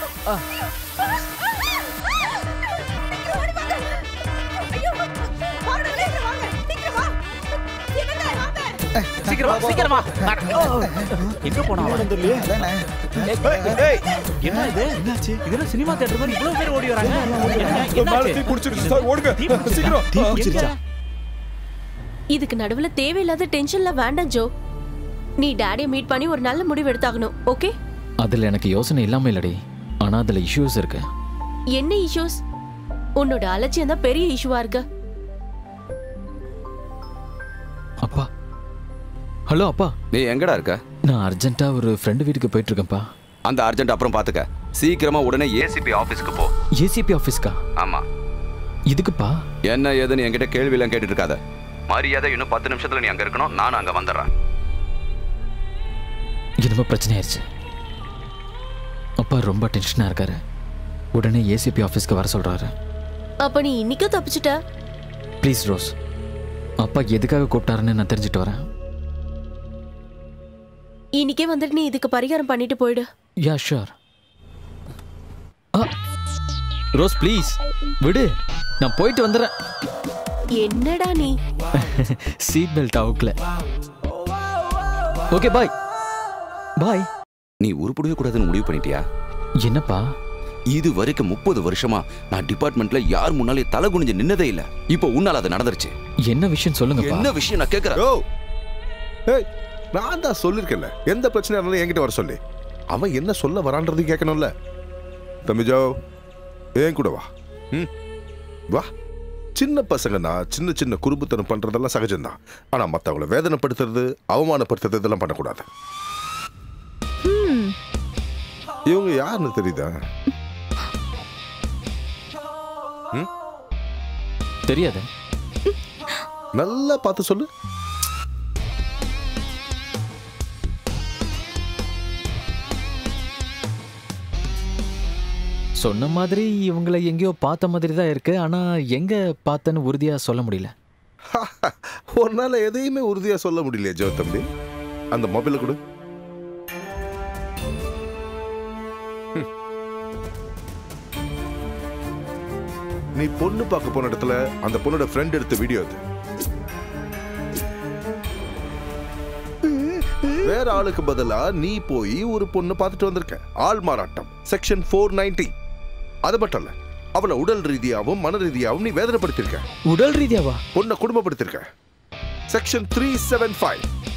சீக்கிரம் வா சீக்கிரம் வா எங்க போனா அவன்? தெரியலையே அதானே. ஏய், என்ன இது என்னாச்சு இதெல்லாம் சினிமா தியேட்டர் மாதிரி இவ்வளவு பேர் ஓடி வராங்க என்ன- என்னாச்சு? குடிச்சிருச்சு சார் ஓடுங்க தீ பிடிச்சிருச்சா? சீக்கிரம் தீ பிடிச்சிருச்சா இதுக்கு நடுவுல தேவையில்லாத டென்ஷன்ல வேண்டாம் ஜோ நீ டாடியை மீட் பண்ணி ஒரு நல்ல முடிவு எடுத்தாகணும் ஓகே அதுல எனக்கு யோசனை இல்லாம இல்லடி ஆனா அதுல இஷ்யூஸ் இருக்கு என்ன இஷ்யூஸ் உன்னோட அலட்சியம் தான் பெரிய இஷ்யூவா இருக்கு அப்பா ஹலோ அப்பா நீ எங்கடா இருக்க நான் அர்ஜென்ட்டா ஒரு ஃப்ரெண்டு வீட்டுக்கு போயிட்டு இருக்கேன்ப்பா அந்த அர்ஜென்ட் அப்புறம் பாத்துக்க சீக்கிரமா உடனே ஏசிபி ஆபீஸ்க்கு போ ஏசிபி ஆஃபீஸ்க்கா ஆமா இதுக்குப்பா என்ன ஏதுன்னு என்கிட்ட கேள்வி எல்லாம் கேட்டுட்டு இருக்காத மரியாதை இன்னும் பத்து நிமிஷத்துல நீ அங்க இருக்கணும் நானும் அங்க வந்துடுறேன் என்னமோ பிரச்சனை ஆயிடுச்சு அப்பா ரொம்ப டென்ஷனா இருக்காரு உடனே ஏசிபி ஆஃபீஸ்க்கு வர சொல்றாரு அப்ப நீ இன்னைக்கும் தப்பிச்சுட்ட ப்ளீஸ் ரோஸ் அப்பா எதுக்காக கூப்பிட்டாருன்னு நான் தெரிஞ்சுட்டு வரேன் இன்னைக்கே வந்துட்டு நீ இதுக்கு பரிகாரம் பண்ணிட்டு போயிடு யா ஷூர் ரோஸ் ப்ளீஸ் விடு நான் போயிட்டு வந்துடுறேன் என்னடா நீ சீட் பெல்ட் அவுக்கல ஓகே பாய் பாய் நீ உருப்படவே கூடாதுன்னு முடிவு பண்ணிட்டியா என்னப்பா இது வரைக்கும் முப்பது வருஷமா நான் டிபார்ட்மெண்ட்ல யார் முன்னாலே தலை குனிஞ்சு நின்னதே இல்ல இப்போ உன்னால அது நடந்துருச்சு என்ன விஷயம் சொல்லுங்கப்பா என்ன விஷயம் நான் கேக்குறேன் யோ ஏய் நான் தான் சொல்லிருக்கேன்ல எந்த பிரச்சனையா இருந்தாலும் என்கிட்ட வர சொல்லி அவன் என்ன சொல்ல வரான்றது கேட்கணும்ல தம்பிஜோ ஏன் கூட வா ம் வா சின்ன பசங்கன்னா சின்ன சின்ன குறும்புத்தனம் பண்றதெல்லாம் சகஜம்தான் ஆனா மத்தவங்கள வேதனைப்படுத்துறது அவமானப்படுத்துறது இதெல்லாம் பண்ணக்கூடாது இவங்க யாருன்னு தெரியுதா ம்? தெரியாது நல்லா பார்த்து சொல்லு சொன்ன மாதிரி இவங்களை எங்கேயோ பார்த்த மாதிரி தான் இருக்கு ஆனா எங்க பார்த்தேன்னு உறுதியா சொல்ல முடியல உன்னால எதையுமே உறுதியா சொல்ல முடியலையே ஜோ தம்பி அந்த மொபைல கொடு ம். நீ பொண்ணு பார்க்க போன இடத்துல அந்த பொண்ணோட ஃப்ரெண்ட் எடுத்த வீடியோ அது வேற ஆளுக்கு பதிலா நீ போய் ஒரு பொண்ணு பார்த்துட்டு வந்திருக்க ஆள் மாறாட்டம் செக்ஷன் ஃபோர் நைன்டி அது மட்டும் இல்ல அவளை உடல் ரீதியாவும் மன ரீதியாவும் நீ வேதனைப்படுத்திருக்க உடல் ரீதியாவா பொண்ணை குடும்பப்படுத்திருக்க செக்ஷன் த்ரீ செவன் ஃபைவ்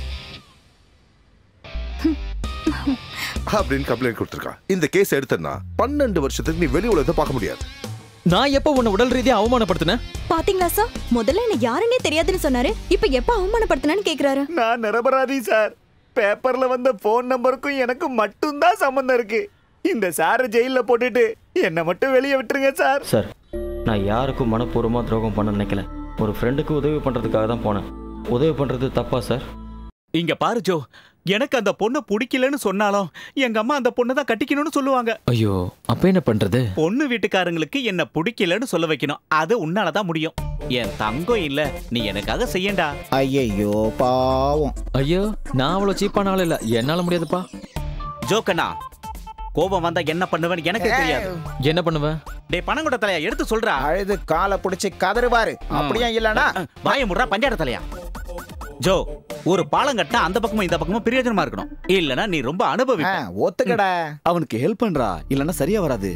அப்படின்னு கம்ப்ளைண்ட் கொடுத்திருக்கா இந்த கேஸ் எடுத்தனா பன்னெண்டு வருஷத்துக்கு நீ வெளி உலகத்தை பார்க்க முடியாது நான் எப்போ உன்னை உடல் ரீதியா அவமானப்படுத்தினேன் பாத்தீங்களா சார் முதல்ல என்ன யாருன்னே தெரியாதுன்னு சொன்னாரு இப்ப எப்ப அவமானப்படுத்தினான்னு கேக்குறாரு நான் நிரபராதி சார் பேப்பர்ல வந்த போன் நம்பருக்கும் எனக்கும் மட்டும்தான் சம்பந்தம் இருக்கு இந்த சாரை ஜெயில போட்டுட்டு என்னை மட்டும் வெளியே விட்டுருங்க சார் சார் நான் யாருக்கும் மனப்பூர்வமாக துரோகம் பண்ண நினைக்கல ஒரு ஃப்ரெண்டுக்கு உதவி பண்ணுறதுக்காக தான் போனேன் உதவி பண்ணுறது தப்பா சார் இங்க பாரு ஜோ எனக்கு அந்த பொண்ணு பிடிக்கலன்னு சொன்னாலும் எங்க அம்மா அந்த பொண்ணை தான் கட்டிக்கணும்னு சொல்லுவாங்க ஐயோ அப்ப என்ன பண்றது பொண்ணு வீட்டுக்காரங்களுக்கு என்ன பிடிக்கலன்னு சொல்ல வைக்கணும் அது உன்னால தான் முடியும் என் தங்கம் இல்ல நீ எனக்காக செய்யண்டா ஐயையோ பாவம் ஐயோ நான் அவ்வளவு சீப்பான ஆள் இல்ல என்னால முடியாதுப்பா ஜோக்கண்ணா கோபம் வந்தா என்ன பண்ணுவேன்னு எனக்கு தெரியாது என்ன பண்ணுவேன் டேய் பணம் கூட தலையா எடுத்து சொல்றா அழுது காலை பிடிச்சி கதறுவாரு அப்படியே இல்லனா வாய முடுறா பஞ்சாட தலையா ஜோ ஒரு பாலம் கட்டினா அந்த பக்கமும் இந்த பக்கமும் பிரயோஜனமா இருக்கணும் இல்லனா நீ ரொம்ப அனுபவி ஒத்துக்கடா அவனுக்கு ஹெல்ப் பண்றா இல்லன்னா சரியா வராது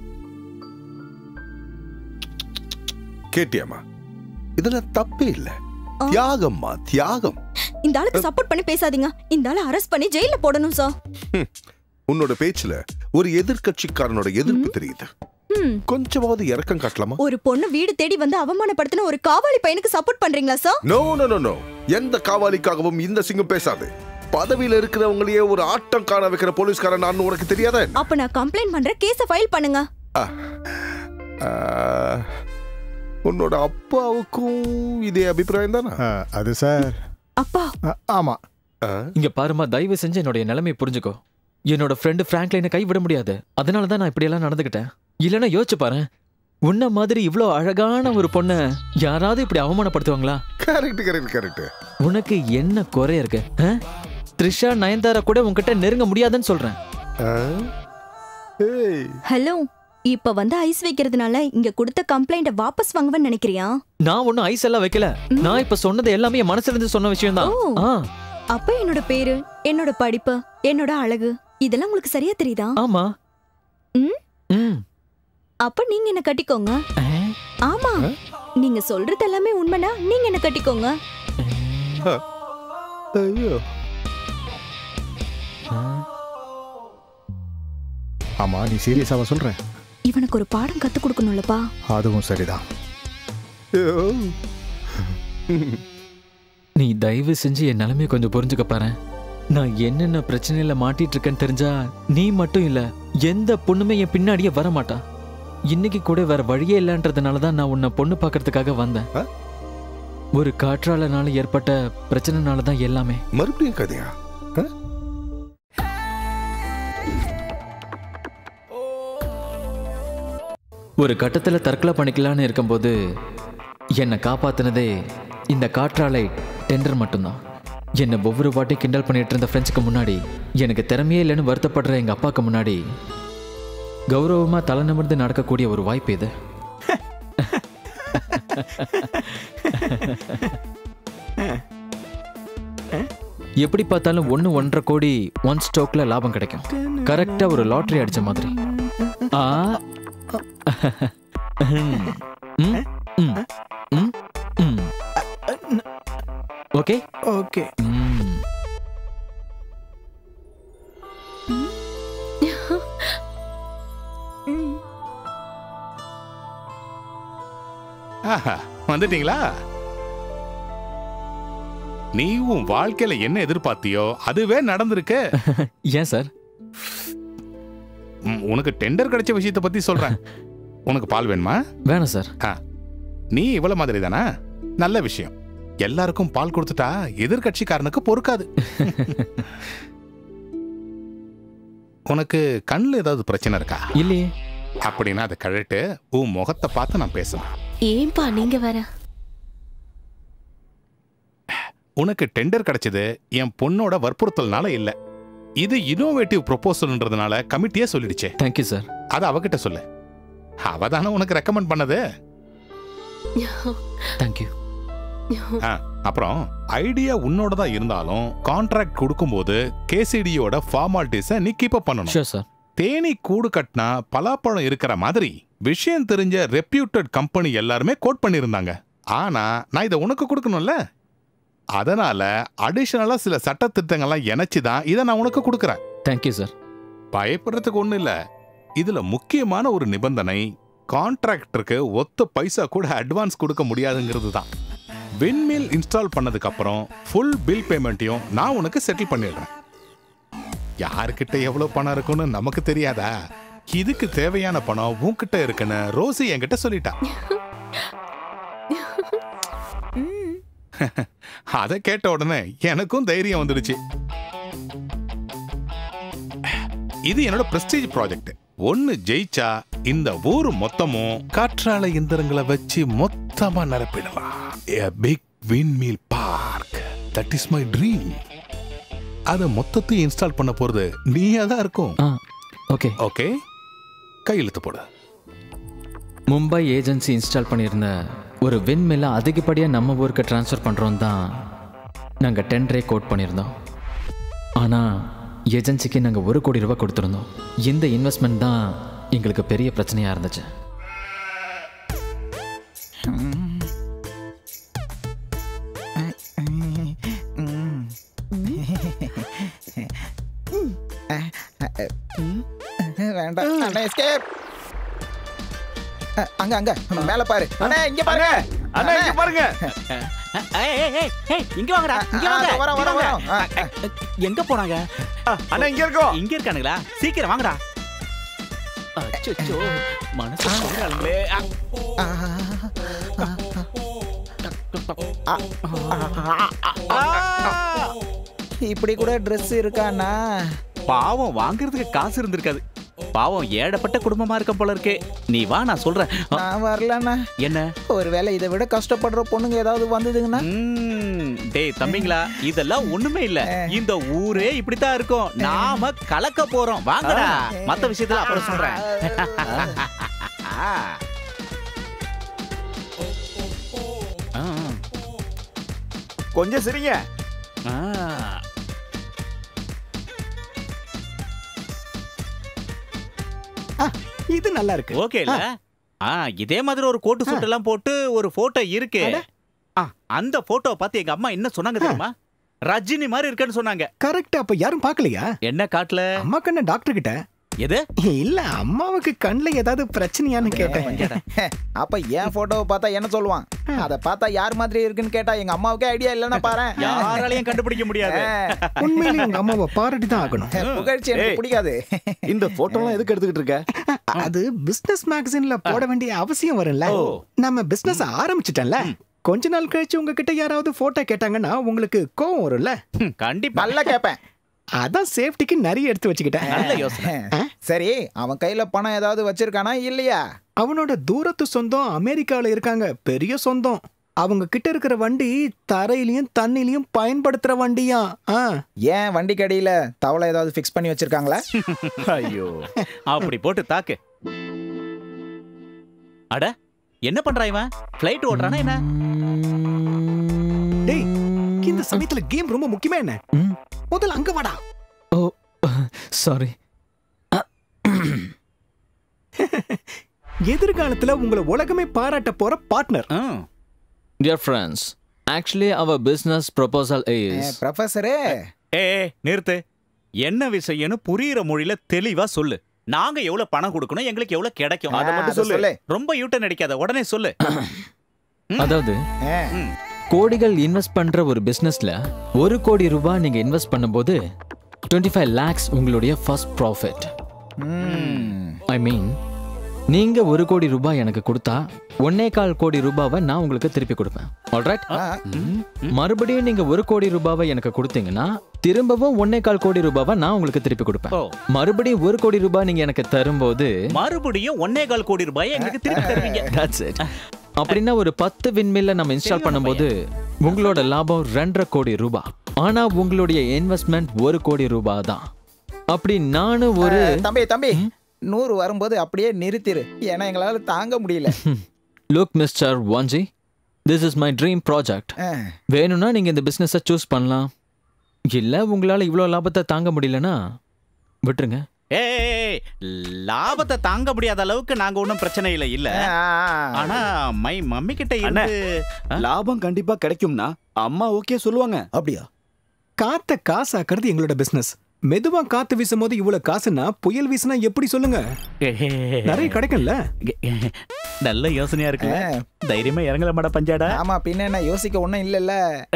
கேட்டியாமா இதுல தப்பே இல்ல தியாகம்மா தியாகம் இந்த ஆளுக்கு சப்போர்ட் பண்ணி பேசாதீங்க இந்த ஆளை அரெஸ்ட் பண்ணி ஜெயில போடணும் சார் ஹம். உன்னோட பேச்சுல ஒரு எதிர்க்கட்சிக்காரனோட எதிர்ப்பு தெரியுது ம். கொஞ்சமாவது இறக்கம் காட்டலாமா ஒரு பொண்ணு வீடு தேடி வந்து அவமானப்படுத்தின ஒரு காவாலி பையனுக்கு சப்போர்ட் பண்றீங்களா sir no no no no எந்த காவாலிக்காகவும் இந்த சிங்கம் பேசாது பதவியில இருக்கிறவங்களையே ஒரு ஆட்டம் காண வைக்கிற போலீஸ்காரன் நான் உனக்கு தெரியாதா என்ன? அப்ப நான் கம்ப்ளைண்ட் பண்றேன் கேஸ ஃபைல் பண்ணுங்க ஆ, உன்னோட அப்பாவுக்கும் இதே அபிப்பிராயம் தானே அது சார் அப்பா ஆமா இங்க பாருமா தயவு செஞ்சு என்னுடைய நிலைமையை புரிஞ்சுக்கோ என்னோட ஃப்ரெண்டு பிராங்க்லைனை கைவிட முடியாது அதனால தான் நான் இப்படி எல்லாம் நடந்துக்கிட்டேன் இல்லைன்னா யோசிச்சு பாரு உன்ன மாதிரி இவ்ளோ அழகான ஒரு பொண்ணை யாராவது இப்படி அவமானப்படுத்துவாங்களா கரெக்ட் கரெக்ட் கரெக்ட் உனக்கு என்ன குறை இருக்கு ஆ? த்ரிஷா நயன்தாரா கூட உன்கிட்ட நெருங்க முடியாதுன்னு சொல்றேன் ஹலோ இப்ப வந்து ஐஸ் வைக்கிறதுனால இங்க கொடுத்த கம்ப்ளைண்ட வாபஸ் வாங்குவேன்னு நினைக்கிறியா நான் ஒன்னும் ஐஸ் எல்லாம் வைக்கல நான் இப்ப சொன்னது எல்லாமே என் மனசுல இருந்து சொன்ன விஷயம் தான் ஓ. அப்ப என்னோட பேரு என்னோட படிப்பு என்னோட அழகு இதெல்லாம் உங்களுக்கு சரியா தெரியுதா ஆமா ம் ம் அப்ப நீங்க என்ன கட்டிக்கோங்க ஆமா நீங்க சொல்றது எல்லாமே உண்மைனா நீங்க என்ன கட்டிக்கோங்க ஐயோ ஆமா நீ சீரியஸாவா சொல்ற இவனுக்கு ஒரு பாடம் கத்து கொடுக்கணும்லப்பா அதுவும் சரிதான் நீ தயவு செஞ்சு என் நிலைமையை கொஞ்சம் புரிஞ்சுக்க பாரு நான் என்னென்ன பிரச்சனையில மாட்டிட்டு இருக்கேன்னு தெரிஞ்சா நீ மட்டும் இல்ல எந்த பொண்ணுமே என் பின்னாடியே வர மாட்டா இன்னைக்கு கூட வேற வழியே இல்லைன்றதுனால தான் நான் உன்னை பொண்ணு பார்க்கறதுக்காக வந்தேன் ஒரு காற்றாலனால ஏற்பட்ட பிரச்சனைனால தான் எல்லாமே மறுபடியும் கதையா ஒரு கட்டத்துல தற்கொலை பண்ணிக்கலான்னு இருக்கும்போது என்னை காப்பாத்துனதே இந்த காற்றாலை டெண்டர் மட்டும்தான் என்னை ஒவ்வொரு வாட்டி கிண்டல் பண்ணிட்டு இருந்த ஃப்ரெண்ட்ஸுக்கு முன்னாடி எனக்கு திறமையே இல்லைன்னு வருத்தப்படுற எங்க அப்பாவுக்கு முன்னாடி கௌரவமா தலை நிமிர்ந்து நடக்கக்கூடிய ஒரு வாய்ப்பு இது எப்படி பார்த்தாலும் ஒன்று ஒன்றரை கோடி ஒன் ஸ்டோக்ல லாபம் கிடைக்கும் கரெக்டா ஒரு லாட்டரி அடிச்ச மாதிரி ஆ ம், ம், ம், ம், ம். ஓகே ஓகே ம். ஆஹா, வந்துட்டீங்களா நீ உன் வாழ்க்கையில என்ன எதிர்பார்த்தியோ அதுவே நடந்திருக்கு ஏன் சார் ம், உனக்கு டெண்டர் கிடைச்ச விஷயத்தை பத்தி சொல்றேன் உனக்கு பால் வேணுமா வேணாம் சார் ஆ, நீ இவ்வளவு மாதிரி தானே நல்ல விஷயம் எல்லாருக்கும் பால் கொடுத்துட்டா எதிர்கட்சிக்காரனுக்கு பொறுக்காது உனக்கு கண்ணுல ஏதாவது பிரச்சனை இருக்கா இல்லையே அப்படின்னா அதை கழட்டு உன் முகத்தை பார்த்து நான் பேசுறேன் ஏன்பா நீங்க வேற உனக்கு டெண்டர் கிடைச்சது என் பொண்ணோட வற்புறுத்தல்னால இல்ல இது இனோவேட்டிவ் ப்ரொபோசல்ன்றதுனால கமிட்டியே சொல்லிடுச்சே தேங்க்யூ சார் அதை அவகிட்ட சொல்லு அவ தானே உனக்கு ரெக்கமெண்ட் பண்ணது தேங்க்யூ ஆ, அப்புறம் ஐடியா உன்னோட தான் இருந்தாலும் கான்ட்ராக்ட் கொடுக்கும்போது கேசிடியோட ஃபார்மாலிட்டிஸை நீ கீப் அப் பண்ணணும் ஷூர் சார் தேனி கூடு கட்டினா பலாப்பழம் இருக்கிற மாதிரி விஷயம் தெரிஞ்ச ரெப்யூட்டட் கம்பெனி எல்லாருமே கோட் பண்ணியிருந்தாங்க ஆனா நான் இதை உனக்கு கொடுக்கணும்ல அதனால அடிஷனலா சில சட்ட திட்டங்கள்லாம் இணைச்சு தான் இதை நான் உனக்கு கொடுக்குறேன் தேங்க்யூ சார் பயப்படுறதுக்கு ஒண்ணும் இல்ல இதுல முக்கியமான ஒரு நிபந்தனை கான்ட்ராக்டருக்கு ஒத்த பைசா கூட அட்வான்ஸ் கொடுக்க முடியாதுங்கிறது தான் விண்மில் இன்ஸ்டால் பண்ணதுக்கு அப்புறம் ஃபுல் பில் பேமெண்ட்டையும் நான் உனக்கு செட்டில் பண்ணிடுறேன் யார்கிட்ட எவ்வளவு பணம் இருக்குன்னு நமக்கு தெரியாதா இதுக்கு தேவையான பணம் உன்கிட்ட இருக்குன்னு ரோசி என்கிட்ட சொல்லிட்டா அதை கேட்ட உடனே எனக்கும் தைரியம் வந்துடுச்சு இது என்னோட பிரஸ்டீஜ் ப்ராஜெக்ட் ஒன்னு ஜெயிச்சா இந்த ஊர் மொத்தமும் காற்றாலை இயந்திரங்களை வச்சு மொத்த மொத்தமா நிரப்பிடலாம் a big windmill park that is my dream அதை மொத்தத்தையும் இன்ஸ்டால் பண்ண போறது நீயா தான் இருக்கும் ஓகே ஓகே கையெழுத்து போடு மும்பை ஏஜென்சி இன்ஸ்டால் பண்ணியிருந்த ஒரு விண்மில்லை அதிகப்படியாக நம்ம ஊருக்கு ட்ரான்ஸ்ஃபர் பண்ணுறோம் தான் நாங்கள் டென்டரே கோட் பண்ணியிருந்தோம் ஆனால் ஏஜென்சிக்கு நாங்கள் ஒரு கோடி ரூபாய் கொடுத்துருந்தோம் இந்த இன்வெஸ்ட்மெண்ட் தான் எங்களுக்கு பெரிய பிரச்சனையாக இருந்துச்சு வேண்டாம் அண்ணா எஸ்கேப் அங்க அங்க மேல பாரு அண்ணா இங்க பாருங்க அண்ணா, இங்க பாருங்க. ஏய், ஏய், ஏய், ஏய், இங்க வாங்கடா இங்க ஆ, வாங்க வரோம், இங்க வரோம், வாங்க. வரோம். எங்க போனாங்க அண்ணா இங்க இருக்கோம் இங்க இருக்கானுங்களா சீக்கிரம் வாங்கடா அச்சோ மனசு போறாங்களே இப்படி கூட Dress இருக்காண்ணா பாவம் வாங்குறதுக்கு காசு இருந்திருக்காது பாவம் ஏழப்பட்ட குடும்பமா இருக்க போல இருக்கே நீ வா நான் சொல்றேன் நான் வரலண்ணா என்ன ஒருவேளை இதை விட கஷ்டப்படுற பொண்ணுங்க ஏதாவது வந்ததுங்கன்னா டேய் தம்பிங்களா இதெல்லாம் ஒண்ணுமே இல்ல இந்த ஊரே இப்படித்தான் இருக்கும் நாம கலக்க போறோம் வாங்கடா மத்த விஷயத்துல அப்புறம் சொல்றேன் ஆ. கொஞ்சம் சிரிங்க ஆ. இது நல்லா இருக்கு ஓகே இல்ல ஆ இதே மாதிரி ஒரு கோட்டு சூட் எல்லாம் போட்டு ஒரு போட்டோ இருக்கு ஆ, அந்த போட்டோ பார்த்து எங்க அம்மா என்ன சொன்னாங்க தெரியுமா ரஜினி மாதிரி இருக்கேன்னு சொன்னாங்க கரெக்ட் அப்ப யாரும் பார்க்கலையா என்ன காட்டல அம்மா கண்ண டாக்டர் கிட்ட எது இல்ல அம்மாவுக்கு கண்ணுல ஏதாவது பிரச்சனையான்னு கேட்டேன் அப்ப என் போட்டோவை பார்த்தா என்ன சொல்லுவான் அதை பார்த்தா யார் மாதிரி இருக்குன்னு கேட்டா எங்க அம்மாவுக்கே ஐடியா இல்லைன்னா பாரு யாராலையும் கண்டுபிடிக்க முடியாது உண்மையிலேயே உங்க அம்மாவை பாராட்டி தான் ஆகணும் புகழ்ச்சி எனக்கு ஏய். பிடிக்காது இந்த போட்டோலாம் எதுக்கு எடுத்துக்கிட்டு இருக்க அது பிசினஸ் மேகசின்ல போட வேண்டிய அவசியம் வரும்ல நம்ம பிசினஸ் ஆரம்பிச்சிட்டேன்ல கொஞ்ச நாள் கழிச்சு உங்ககிட்ட யாராவது போட்டோ கேட்டாங்கன்னா உங்களுக்கு கோவம் வரும்ல கண்டிப்பா நல்லா கேட்பேன் அதான் சேஃப்டிக்கு நிறைய எடுத்து வச்சுக்கிட்டேன் நல்ல யோசனை சரி அவன் கையில பணம் ஏதாவது வச்சிருக்கானா இல்லையா அவனோட தூரத்து சொந்தம் அமெரிக்கால இருக்காங்க பெரிய சொந்தம் அவங்க கிட்ட இருக்கிற வண்டி தரையிலயும் தண்ணிலையும் பயன்படுத்துற வண்டியா ஆ ஏன் வண்டி கடியில தவளை ஏதாவது ஃபிக்ஸ் பண்ணி வச்சிருக்காங்களா ஐயோ அப்படி போட்டு தாக்கு அட என்ன பண்றான் இவன் ஃப்ளைட் ஓட்டுறானா என்ன டேய் இந்த சமயத்துல கேம் ரொம்ப முக்கியமா என்ன முதல்ல அங்க வாடா ஓ சாரி எதிர்காலத்துல உங்களை உலகமே பாராட்ட போற பார்ட்னர் டியர் ஃப்ரெண்ட்ஸ் ஆக்சுவலி அவர் பிஸ்னஸ் ப்ரொபோசல் இஸ் ப்ரொஃபஸரே ஏ நிறுத்து என்ன விஷயம்னு புரியுற மொழியில தெளிவா சொல்லு நாங்க எவ்வளவு பணம் கொடுக்கணும் எங்களுக்கு எவ்வளவு கிடைக்கும் அதை மட்டும் சொல்லு. ரொம்ப யூட்டன் அடிக்காத உடனே சொல்லு அதாவது கோடிகள் இன்வெஸ்ட் பண்ற ஒரு பிசினஸ்ல ஒரு கோடி ரூபாய் நீங்க இன்வெஸ்ட் பண்ணும்போது டுவெண்ட்டி ஃபைவ் லேக்ஸ் உங்களுடைய ஃபர்ஸ்ட் ப்ராஃபிட் ஐ மீன் நீங்க ஒரு கோடி ரூபாய் எனக்கு கொடுத்தா ஒன்னே கால் கோடி ரூபாவை நான் உங்களுக்கு திருப்பி கொடுப்பேன் ஆல்ரைட் மறுபடியும் நீங்க ஒரு கோடி ரூபாவை எனக்கு கொடுத்தீங்கன்னா திரும்பவும் ஒன்னே கால் கோடி ரூபாவை நான் உங்களுக்கு திருப்பி கொடுப்பேன் மறுபடியும் ஒரு கோடி ரூபாய் நீங்க எனக்கு தரும்போது மறுபடியும் ஒன்னே கால் கோடி ரூபாய் எங்களுக்கு திருப்பி தருவீங்க That's it. அப்படின்னா ஒரு பத்து விண்மில்ல நம்ம இன்ஸ்டால் பண்ணும்போது உங்களோட லாபம் ரெண்டரை கோடி ரூபாய் ஆனா உங்களுடைய இன்வெஸ்ட்மெண்ட் ஒரு கோடி ரூபாய் தான் அப்படி நானும் ஒரு தம்பி தம்பி நூறு வரும்போது அப்படியே நிறுத்திரு ஏன்னா எங்களால தாங்க முடியல look mister Vanchi this is my dream project வேணும்னா நீங்க இந்த பிசினஸை சூஸ் பண்ணலாம் இல்ல உங்களால இவ்வளோ லாபத்தை தாங்க முடியலன்னா விட்டுருங்க ஏய் லாபத்தை தாங்க முடியாத அளவுக்கு நாங்க ஒண்ணும் பிரச்சனை இல்ல இல்ல ஆனா மை மம்மி கிட்ட இருந்து லாபம் கண்டிப்பா கிடைக்கும்னா அம்மா ஓகே சொல்லுவாங்க அப்படியா காத்த காசாக்குறது எங்களோட பிசினஸ் மெதுவா காத்து வீசும் போது இவ்வளவு காசுன்னா புயல் வீசுனா எப்படி சொல்லுங்க நிறைய கிடைக்கும்ல நல்ல யோசனையா இருக்கு தைரியமா இறங்கல மாட பஞ்சாடா ஆமா பின்ன என்ன யோசிக்க ஒண்ணும் இல்லல்ல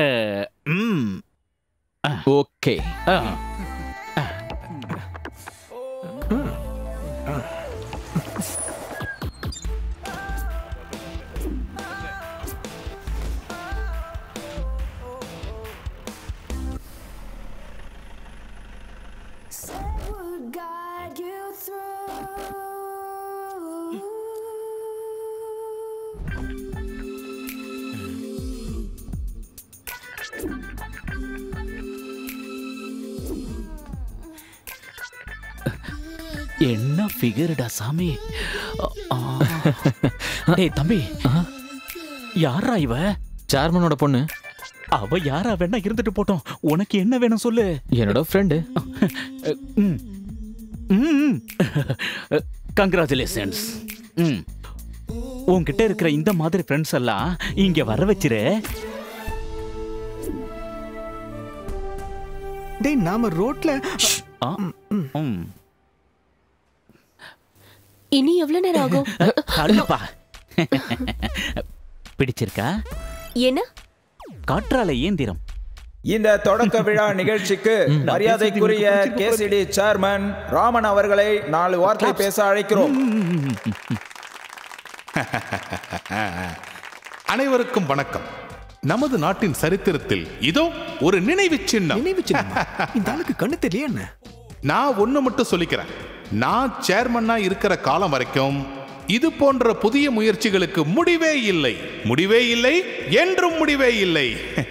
ஓகே என்ன ஃபிகர்டா சாமி ஆ. டேய் தம்பி யாரா இவ சேர்மனோட பொண்ணு அவ யாரா வேணா இருந்துட்டு போட்டோம் உனக்கு என்ன வேணும் சொல்லு என்னோட ஃப்ரெண்டு கங்க்ராச்சுலேஷன்ஸ் ம் உன்கிட்ட இருக்கிற இந்த மாதிரி ஃப்ரெண்ட்ஸ் எல்லாம் இங்க வர வச்சிரு டேய் நாம ரோட்ல ஆ, ம். இனி எவ்வளவு நேரம் ஆகும் அழுப்பா பிடிச்சிருக்கா என்ன காற்றாலை இயந்திரம் இந்த தொடக்க விழா நிகழ்ச்சிக்கு மரியாதைக்குரிய கேசிடி சேர்மன் ராமன் அவர்களை நாலு வார்த்தை பேச அழைக்கிறோம் அனைவருக்கும் வணக்கம் நமது நாட்டின் சரித்திரத்தில் இதோ ஒரு நினைவு சின்னம் நினைவு சின்னம் இந்த ஆளுக்கு கண்ணு தெரியல என்ன நான் ஒண்ணு மட்டும் சொல்லிக்கிறேன் நான் சேர்மன்னா இருக்கிற காலம் வரைக்கும் இது போன்ற புதிய முயற்சிகளுக்கு முடிவே இல்லை முடிவே இல்லை என்றும் முடிவே இல்லை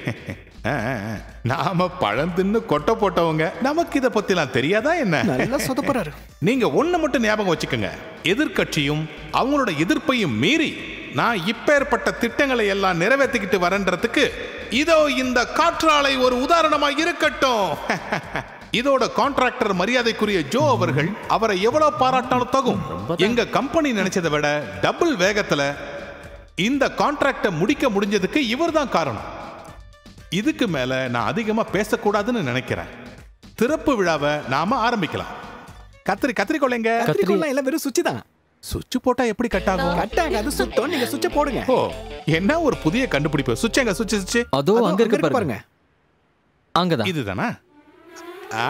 நாம பழம் தின்னு கொட்டை போட்டவங்க நமக்கு இத பத்திலாம் தெரியாதா என்ன நல்லா சொதப்புறாரு நீங்க ஒண்ணு மட்டும் ஞாபகம் வச்சுக்கோங்க எதிர்க்கட்சியும் அவங்களோட எதிர்ப்பையும் மீறி நான் இப்பேற்பட்ட திட்டங்களை எல்லாம் நிறைவேற்றிக்கிட்டு வரன்றதுக்கு இதோ இந்த காற்றாலை ஒரு உதாரணமா இருக்கட்டும் இதோட கான்ட்ராக்டர் மரியாதைக்குரிய ஜோ அவர்கள் அவரை எவ்வளவு பாராட்டாலும் தகும் எங்க கம்பெனி நினைச்சதை விட டபுள் வேகத்துல இந்த கான்ட்ராக்டை முடிக்க முடிஞ்சதுக்கு இவர்தான் காரணம் இதுக்கு மேல நான் அதிகமா பேசக்கூடாதுன்னு நினைக்கிறேன் திறப்பு விழாவை நாம ஆரம்பிக்கலாம் கத்திரி கத்திரிக்கொள்ளைங்க கத்திரிக்கோல்லாம் எல்லாம் வெறும் சுச்சி தான் சுவிட்ச் போட்டா எப்படி கட் ஆகும் கட்டாங்க அது சுத்தம் நீங்க சுவிட்ச போடுங்க ஓ என்ன ஒரு புதிய கண்டுபிடிப்பு சுவிட்ச் எங்க சுவிட்ச் சுவிட்ச் அதோ அங்க இருக்கு பாருங்க அங்கதான் இதுதானா ஆ.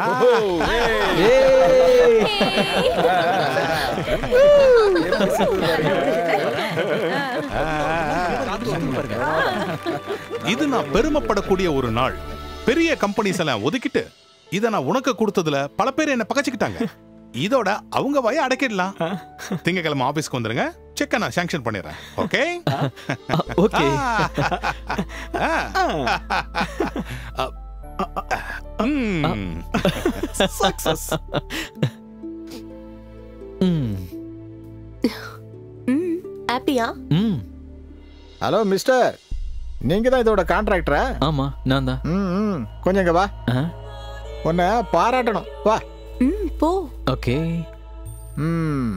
இது நான் பெருமைப்படக்கூடிய ஒரு நாள் பெரிய கம்பெனிஸ் எல்லாம் ஒதுக்கிட்டு இதை நான் உனக்கு கொடுத்ததுல பல பேர் என்ன பகச்சுக்கிட்டாங்க இதோட அவங்க வாய அடக்கிடலாம் திங்கக்கிழமை ஆபீஸ்க்கு வந்துருங்க செக்கை நான் சாங்ஷன் பண்ணிடுறேன் ஓகே ஓகே ஹாப்பியா ம் ஹலோ மிஸ்டர் நீங்க தான் இதோட கான்ட்ராக்டரா ஆமா நான் தான் ம் ம். கொஞ்சம் இங்க வா உன்னை பாராட்டணும் வா ம் போ ஓகே ம்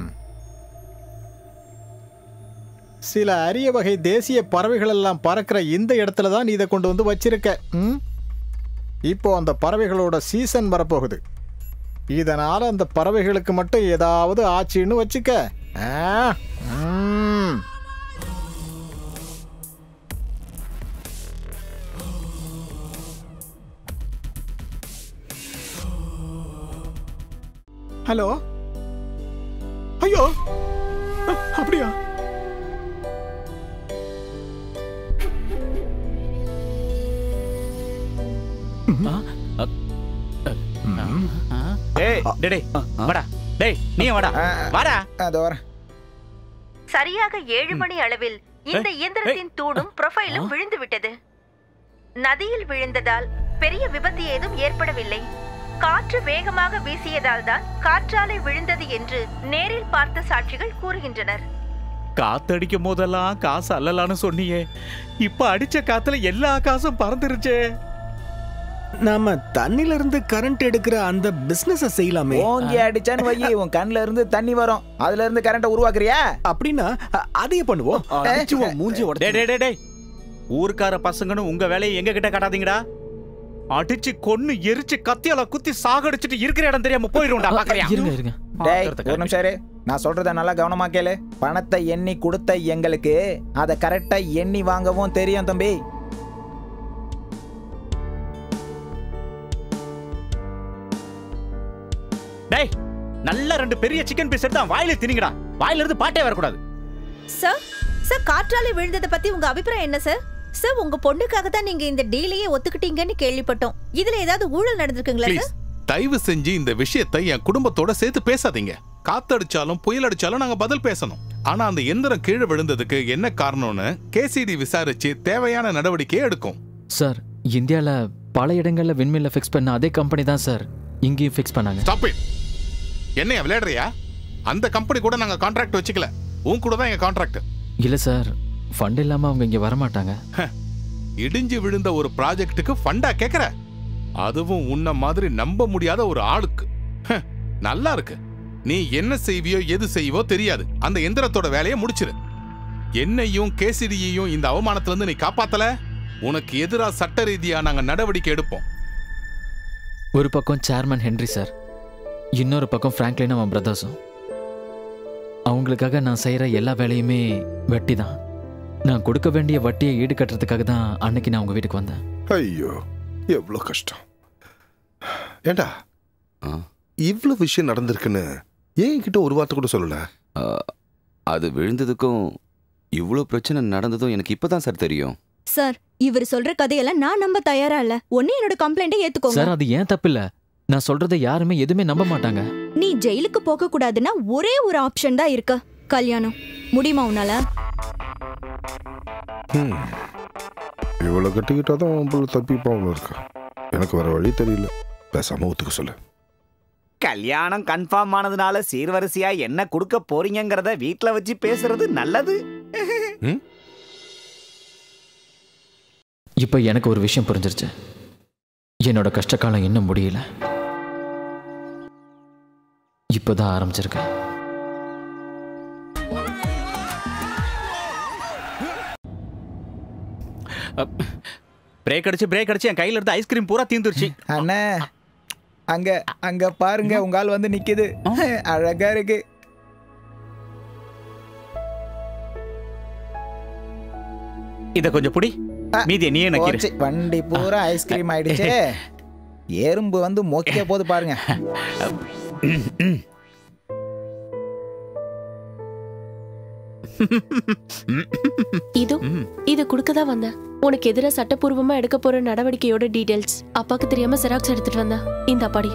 சில அரிய வகை தேசிய பறவைகள் எல்லாம் பறக்கிற இந்த இடத்துல தான் நீ இதை கொண்டு வந்து வச்சிருக்க ம் இப்போ அந்த பறவைகளோட சீசன் வரப்போகுது இதனால அந்த பறவைகளுக்கு மட்டும் ஏதாவது ஆச்சுன்னு வச்சுக்க ஆ, ம். ஹலோ ஐயோ அ, அப்படியா டேய் டேய், டேய் வாடா டேய் நீ வாடா வாடா அதோ வரேன் சரியாக ஏழு மணி அளவில் இந்த இயந்திரத்தின் தூணும் ப்ரொஃபைலும் விழுந்து விட்டது நதியில் விழுந்ததால் பெரிய விபத்து ஏதும் ஏற்படவில்லை காற்று வேகமாக வீசியதால் தான் காற்றாலை விழுந்தது என்று நேரில் பார்த்த சாட்சிகள் கூறுகின்றனர் காத்தடிக்கும் போதெல்லாம் காசு அல்லலான்னு சொன்னியே இப்ப அடிச்ச காத்துல எல்லா காசும் பறந்துருச்சே நாம தண்ணில இருந்து கரண்ட் எடுக்கிற அந்த பிசினஸ் செய்யலாமே ஓங்கி அடிச்சான்னு வை உன் கண்ணுல இருந்து தண்ணி வரும் அதுல இருந்து கரண்ட உருவாக்குறியா அப்படின்னா அ- அதையே பண்ணுவோம் அடிச்சு உன் மூஞ்சி உடைச்சு டேய் டேய் டேய் டேய் ஊர்க்கார பசங்கன்னு உங்க வேலையை எங்க கிட்ட காட்டாதீங்கடா அடிச்சு கொன்னு எரிச்சு கத்தியால குத்தி சாகடிச்சிட்டு இருக்கிற இடம் தெரியாம போயிடும்டா பாக்கறியா இருங்க இருங்க டேய் ஒரு நிமிஷம் இரு நான் சொல்றத நல்லா கவனமா கேளு பணத்தை எண்ணி கொடுத்த எங்களுக்கு அதை கரெக்டா எண்ணி வாங்கவும் தெரியும் தம்பி டேய் நல்ல ரெண்டு பெரிய சிக்கன் பீஸ் எடுத்து அவன் வாயில திணிங்கடா வாயில இருந்து பாட்டே வரக்கூடாது சார் சார் காற்றாலை விழுந்ததை பத்தி உங்க அபிப்பிராயம் என்ன சார் சார் உங்க பொண்ணுக்காக தான் நீங்க இந்த டீலையே ஒத்துக்கிட்டீங்கன்னு கேள்விப்பட்டோம் இதுல ஏதாவது ஊழல் நடந்திருக்குங்களா ப்ளீஸ் சார் தயவு செஞ்சு இந்த விஷயத்தை என் குடும்பத்தோட சேர்த்து பேசாதீங்க காத்தடிச்சாலும் புயல் அடிச்சாலும் நாங்க பதில் பேசணும் ஆனா அந்த எந்திரம் கீழே விழுந்ததுக்கு என்ன காரணம்னு கேசிடி விசாரிச்சு தேவையான நடவடிக்கையை எடுக்கும் சார் இந்தியால பல இடங்கள்ல விண்மில்ல ஃபிக்ஸ் பண்ண அதே கம்பெனி தான் சார் இங்கேயும் ஃபிக்ஸ் பண்ணாங்க ஸ்டாப் இட் என்னைய விளையாடுறியா அந்த கம்பெனி கூட நாங்க கான்ட்ராக்ட் வச்சுக்கல உன் கூட தான் எங்க கான்ட்ராக்ட் இல்ல சார் ஃபண்ட் இல்லாம அவங்க இங்க வரமாட்டாங்க இடிஞ்சு விழுந்த ஒரு ப்ராஜெக்ட்டுக்கு ஃபண்டா கேக்குற அதுவும் உன்ன மாதிரி நம்ப முடியாத ஒரு ஆளுக்கு ஹ, நல்லா இருக்கு நீ என்ன செய்வியோ எது செய்வோ தெரியாது அந்த எந்திரத்தோட வேலையை முடிச்சிரு என்னையும் கேசிடியையும் இந்த அவமானத்துல இருந்து நீ காப்பாத்தல உனக்கு எதிரா சட்ட ரீதியா நாங்க நடவடிக்கை எடுப்போம் ஒரு பக்கம் சேர்மன் ஹென்றி சார் இன்னொரு பக்கம் ஃப்ராங்க்லின் அவன் பிரதர்ஸும் அவங்களுக்காக நான் செய்யற எல்லா வேலையுமே வெட்டி தான் நான் கொடுக்க வேண்டிய வட்டியை ஈடு கட்டுறதுக்காக தான் அன்னைக்கு நான் உங்க வீட்டுக்கு வந்தேன் ஐயோ எவ்வளோ கஷ்டம் ஏண்டா இவ்வளவு விஷயம் நடந்திருக்குன்னு ஏன் என்கிட்ட ஒரு வார்த்தை கூட சொல்லல அது விழுந்ததுக்கும் இவ்வளோ பிரச்சனை நடந்ததும் எனக்கு இப்பதான் சார் தெரியும் சார் இவர் சொல்ற கதையெல்லாம் நான் நம்ப தயாரா இல்ல ஒண்ணு என்னோட கம்ப்ளைண்ட்டை ஏத்துக்கோங்க சார் அது ஏன் தப்பு இல்ல நான் சொல்றதை யாருமே எதுவுமே நம்ப மாட்டாங்க நீ ஜெயிலுக்கு போக கூடாதுன்னா ஒரே ஒரு ஆப்ஷன் தான் இருக்கு கல்யாணம் முடியுமா உன்னால ஹம். இவ்வளோ கட்டிக்கிட்டா தான் உன் பிள்ளை தப்பிப்பாங்க இருக்கா எனக்கு வேற வழி தெரியல பேசாம ஒத்துக்க சொல்லு கல்யாணம் கன்ஃபார்ம் ஆனதுனால சீர்வரிசையா என்ன கொடுக்க போறீங்கங்கறத வீட்ல வச்சு பேசுறது நல்லது இப்போ எனக்கு ஒரு விஷயம் புரிஞ்சிருச்சு என்னோட கஷ்டகாலம் இன்னும் முடியல இப்போதான் ஆரம்பிச்சிருக்கேன் பிரேக் அடிச்சு பிரேக் அடிச்சு என் கையில இருந்து ஐஸ்கிரீம் பூரா தீந்துருச்சு அண்ணே அங்க அங்க பாருங்க உங்க ஆள் வந்து நிக்குது அழகா இருக்கு இத கொஞ்சம் புடி மீதியை நீயே நக்கிரு போச்சு, வண்டி பூரா ஐஸ்கிரீம் ஆயிடுச்சே எறும்பு வந்து மொக்க போது பாருங்க இது இது கொடுக்க தான் வந்தேன் உனக்கு எதிரா சட்டப்பூர்வமா எடுக்க போற நடவடிக்கையோட டீடைல்ஸ் அப்பாக்கு தெரியாம செராக்ஸ் எடுத்துட்டு வந்தேன் இந்த அப்பாடி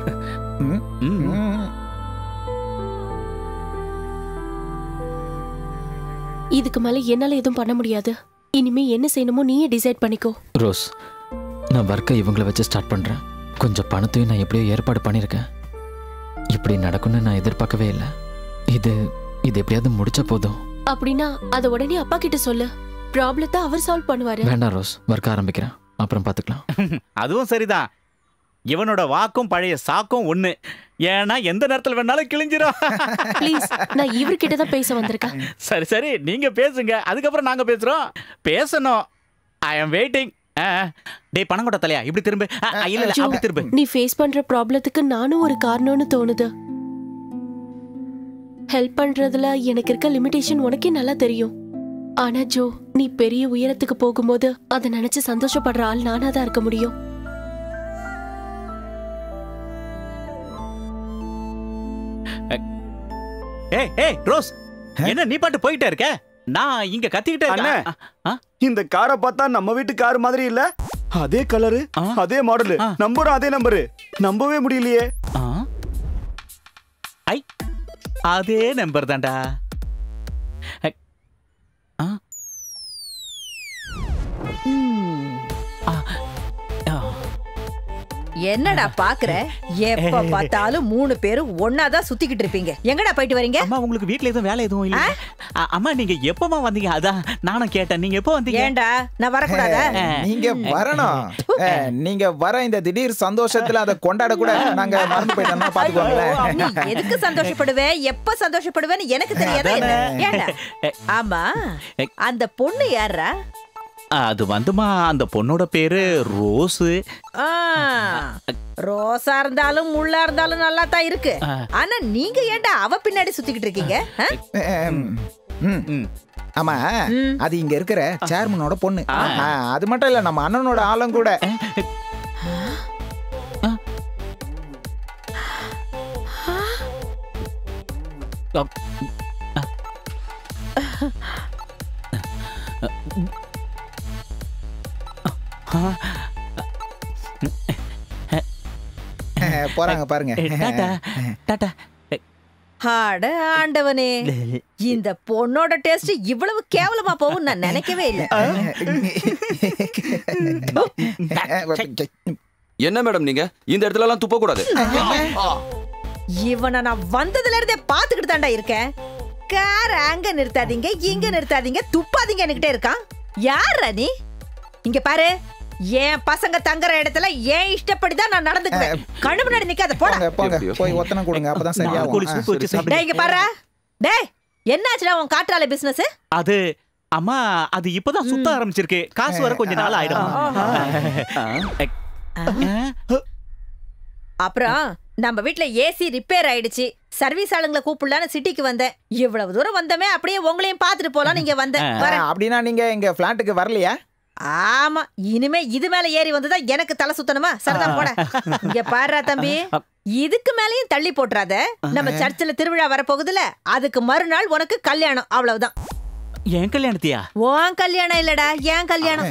இதுக்கு மேல என்னால எதுவும் பண்ண முடியாது இனிமே என்ன செய்யணுமோ நீயே டிசைட் பண்ணிக்கோ ரோஸ் நான் ஒர்க்கை இவங்கள வச்சு ஸ்டார்ட் பண்ணுறேன் கொஞ்சம் பணத்தையும் நான் எப்படியோ ஏற்பாடு பண்ணியிருக்கேன் இப்படி நடக்கும்னு நான் எதிர்பார்க்கவே இல்லை இது இது எப்படியாவது முடிச்ச போதும் அப்படின்னா அத உடனே அப்பா கிட்ட சொல்லு ப்ராப்ளத்தை அவர் சால்வ் பண்ணுவாரு வேண்டாம் ரோஸ் ஒர்க் ஆரம்பிக்கிறேன் அப்புறம் பார்த்துக்கலாம் அதுவும் சரிதான் இவனோட வாக்கும் பழைய சாக்கும் ஒண்ணு ஏன்னா எந்த நேரத்துல வேணாலும் கிழிஞ்சிரும் ப்ளீஸ் நான் இவர்கிட்ட தான் பேச வந்திருக்கேன் சரி சரி நீங்க பேசுங்க அதுக்கப்புறம் நாங்க பேசுறோம் பேசணும் ஐ அம் வெயிட்டிங் டேய் பணம் கொட்ட தலையா இப்படி திரும்ப ஆ, ஆ, இல்ல இல்ல ஜோ, அப்படி திரும்ப நீ ஃபேஸ் பண்ற ப்ராப்ளத்துக்கு நானும் ஒரு காரணம்னு தோணுது ஹெல்ப் பண்றதுல எனக்கு இருக்க லிமிடேஷன் உனக்கே நல்லா தெரியும் ஆனா ஜோ நீ பெரிய உயரத்துக்கு போகும்போது அதை நினைச்சு சந்தோஷப்படுற ஆள் நானா தான் இருக்க முடியும் ஏய் ஏய் ரோஸ் என்ன நீ பாட்டு போயிட்டே இருக்க நான் இங்க கத்திக்கிட்டே அண்ணே இருக்கேன் இந்த காரை பார்த்தா நம்ம வீட்டு கார் மாதிரி இல்ல அதே கலரு அதே மாடலு நம்பரும் அதே நம்பரு நம்பவே முடியலையே ஐ அதே நம்பர் தான்டா ஐ, ஆ, ஆ, ஆ. என்னடா பாக்குற எப்ப பார்த்தாலும் மூணு பேரும் ஒன்னாதான் சுத்திக்கிட்டு இருப்பீங்க எங்கடா போயிட்டு வரீங்க அம்மா உங்களுக்கு வீட்ல எதுவும் வேலை எதுவும் இல்ல அ- அம்மா நீங்க எப்பமா வந்தீங்க அதான் நானும் கேட்டேன் நீங்க எப்போ வந்தீங்க ஏன்டா நான் வரக்கூடாதா நீங்க வரணும் அஹ், நீங்க வர இந்த திடீர் சந்தோஷத்துல அதை கொண்டாட கூட நாங்க மறந்து போயிட்டோம்னா நீ பாத்துக்கோங்களேன் எதுக்கு சந்தோஷப்படுவே எப்ப சந்தோஷப்படுவேன்னு எனக்கு தெரியாதா என்ன? ஏன்டா ஆமா அந்த பொண்ணு யாரா அது வந்துமா அந்த பொண்ணோட பேரு ரோஸு ஆ, ரோசா இருந்தாலும் முள்ளா இருந்தாலும் நல்லா தான் இருக்கு ஆனா நீங்க ஏன்டா அவ பின்னாடி சுத்திக்கிட்டு இருக்கீங்க ஆ? ம். ஆமா அது இங்க இருக்கிற சேர்மனோட பொண்ணு ஆ, அது மட்டும் இல்ல நம்ம அண்ணனோட ஆளும் கூட அஹ், போறாங்க பாருங்க டாடா அட ஆண்டவனே இந்த பொண்ணோட டேஸ்ட் இவ்வளவு கேவலமா போகும் நான் நினைக்கவே இல்லை என்ன மேடம் நீங்க இந்த இடத்துல எல்லாம் துப்ப கூடாது இவனை நான் வந்ததுல இருந்தே பாத்துக்கிட்டு தாண்டா இருக்கேன் கார் அங்க நிறுத்தாதீங்க இங்க நிறுத்தாதீங்க துப்பாதீங்க என்கிட்ட இருக்கான் யாரா நீ இங்க பாரு என் பசங்க தங்குற இடத்துல ஏன் இஷ்டப்படிதான் நான் நடந்துக்குவேன் கண்ணு முன்னாடி நிக்காத போடா போங்க போங்க போய் ஒத்தனை கொடுங்க அப்பதான் நாகோலி சூப்பு வச்சு சரியாகும் டேய் இங்க பாரு டேய் என்னாச்சுடா உன் காற்றால பிசினஸ் அது அம்மா அது இப்பதான் சுத்த ஆரம்பிச்சிருக்கு காசு வர கொஞ்ச நாள் ஆயிடும் அப்புறம் நம்ம வீட்ல ஏசி ரிப்பேர் ஆயிடுச்சு சர்வீஸ் ஆளுங்களை கூப்பிடலான்னு சிட்டிக்கு வந்தேன் இவ்வளவு தூரம் வந்தமே அப்படியே உங்களையும் பார்த்துட்டு போலாம் நீங்க வந்தேன் வரேன் அப்படின்னா நீங்க எங்க பிளாட்டுக்கு வரலையா ஆமா இனிமே இது மேல ஏறி வந்ததா எனக்கு தலை சுத்தணுமா சரிதான் போட இங்க பாருடா தம்பி இதுக்கு மேலயும் தள்ளி போட்டுறாத நம்ம சர்ச்சில் திருவிழா வரப்போகுதுல அதுக்கு மறுநாள் உனக்கு கல்யாணம் அவ்வளவுதான் என் கல்யாணத்தியா உன் கல்யாணம் இல்லடா என் கல்யாணம்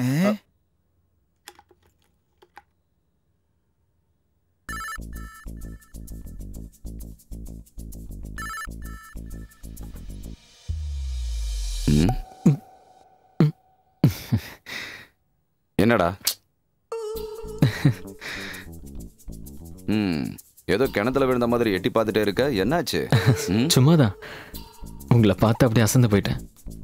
ம்? என்னடா ம் ஏதோ கிணத்துல விழுந்த மாதிரி எட்டி பார்த்துட்டே இருக்க என்னாச்சு ம்? சும்மாதான் உங்களை பார்த்து அப்படியே அசந்து போயிட்டேன்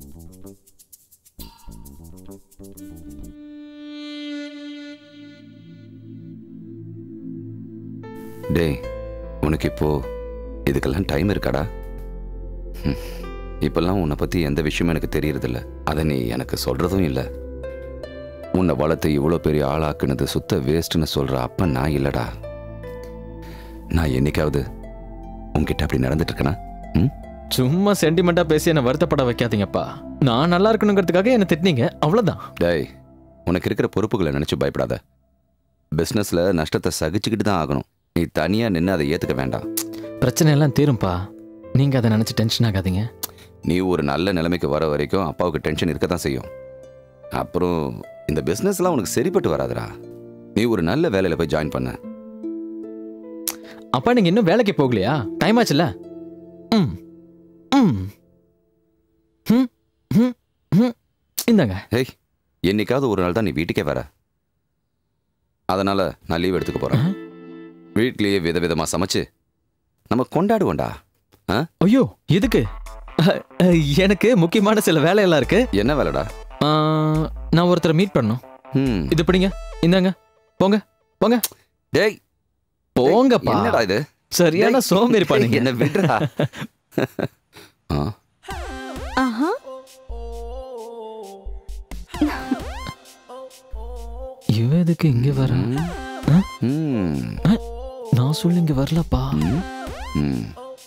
டேய் உனக்கு இப்போ இதுக்கெல்லாம் டைம் இருக்காடா ம். இப்பெல்லாம் உன்னை பத்தி எந்த விஷயமும் எனக்கு தெரியறதில்ல அதை நீ எனக்கு சொல்றதும் இல்லை உன்னை வளர்த்து இவ்வளோ பெரிய ஆளாக்குனது சுத்த வேஸ்ட்னு சொல்ற அப்ப நான் இல்லடா நான் என்னைக்காவது உன்கிட்ட அப்படி நடந்துட்டு இருக்கேனா ம் சும்மா சென்டிமெண்டா பேசி என்ன வருத்தப்பட வைக்காதீங்கப்பா நான் நல்லா இருக்கணுங்கிறதுக்காக என்ன திட்டினீங்க அவ்வளவுதான் டேய் உனக்கு இருக்கிற பொறுப்புகளை நினைச்சு பயப்படாத பிஸ்னஸ்ல நஷ்டத்தை சகிச்சுக்கிட்டு தான் ஆகணும் நீ தனியா நின்று அதை ஏத்துக்க வேண்டாம் பிரச்சனை எல்லாம் தீரும்பா நீங்க அதை நினைச்சு டென்ஷன் ஆகாதீங்க நீ ஒரு நல்ல நிலைமைக்கு வர வரைக்கும் அப்பாவுக்கு டென்ஷன் இருக்க தான் செய்யும் அப்புறம் இந்த பிஸ்னஸ்லாம் உனக்கு சரிப்பட்டு வராதுடா நீ ஒரு நல்ல வேலையில போய் ஜாயின் பண்ண அப்பா நீங்க இன்னும் வேலைக்கு போகலையா டைம் ஆச்சுல்ல ம் ம் ம் ம் ம் இந்தாங்க ஏய் என்னைக்காவது ஒரு நாள் தான் நீ வீட்டுக்கே வர அதனால நான் லீவ் எடுத்துக்க போறேன் வீட்லயே விதவிதமா சமைச்சு நம்ம கொண்டாடுவோம்டா ஆ? ஐயோ எதுக்கு அஹ், அஹ், எனக்கு முக்கியமான சில வேலையெல்லாம் இருக்கு என்ன வேலைடா ஆ, நான் ஒருத்தரை மீட் பண்ணணும் ம் இது பிடிங்க இந்தாங்க போங்க போங்க டேய் போங்கப்பா என்னடா இது சரியான டேய், சோம்பேறி பண்ணுங்க என்ன விடுறா ஆ ஆஹா இவ எதுக்கு இங்க வர ஆ? ஆ, நான் சொல்லி இங்க வரலப்பா ம்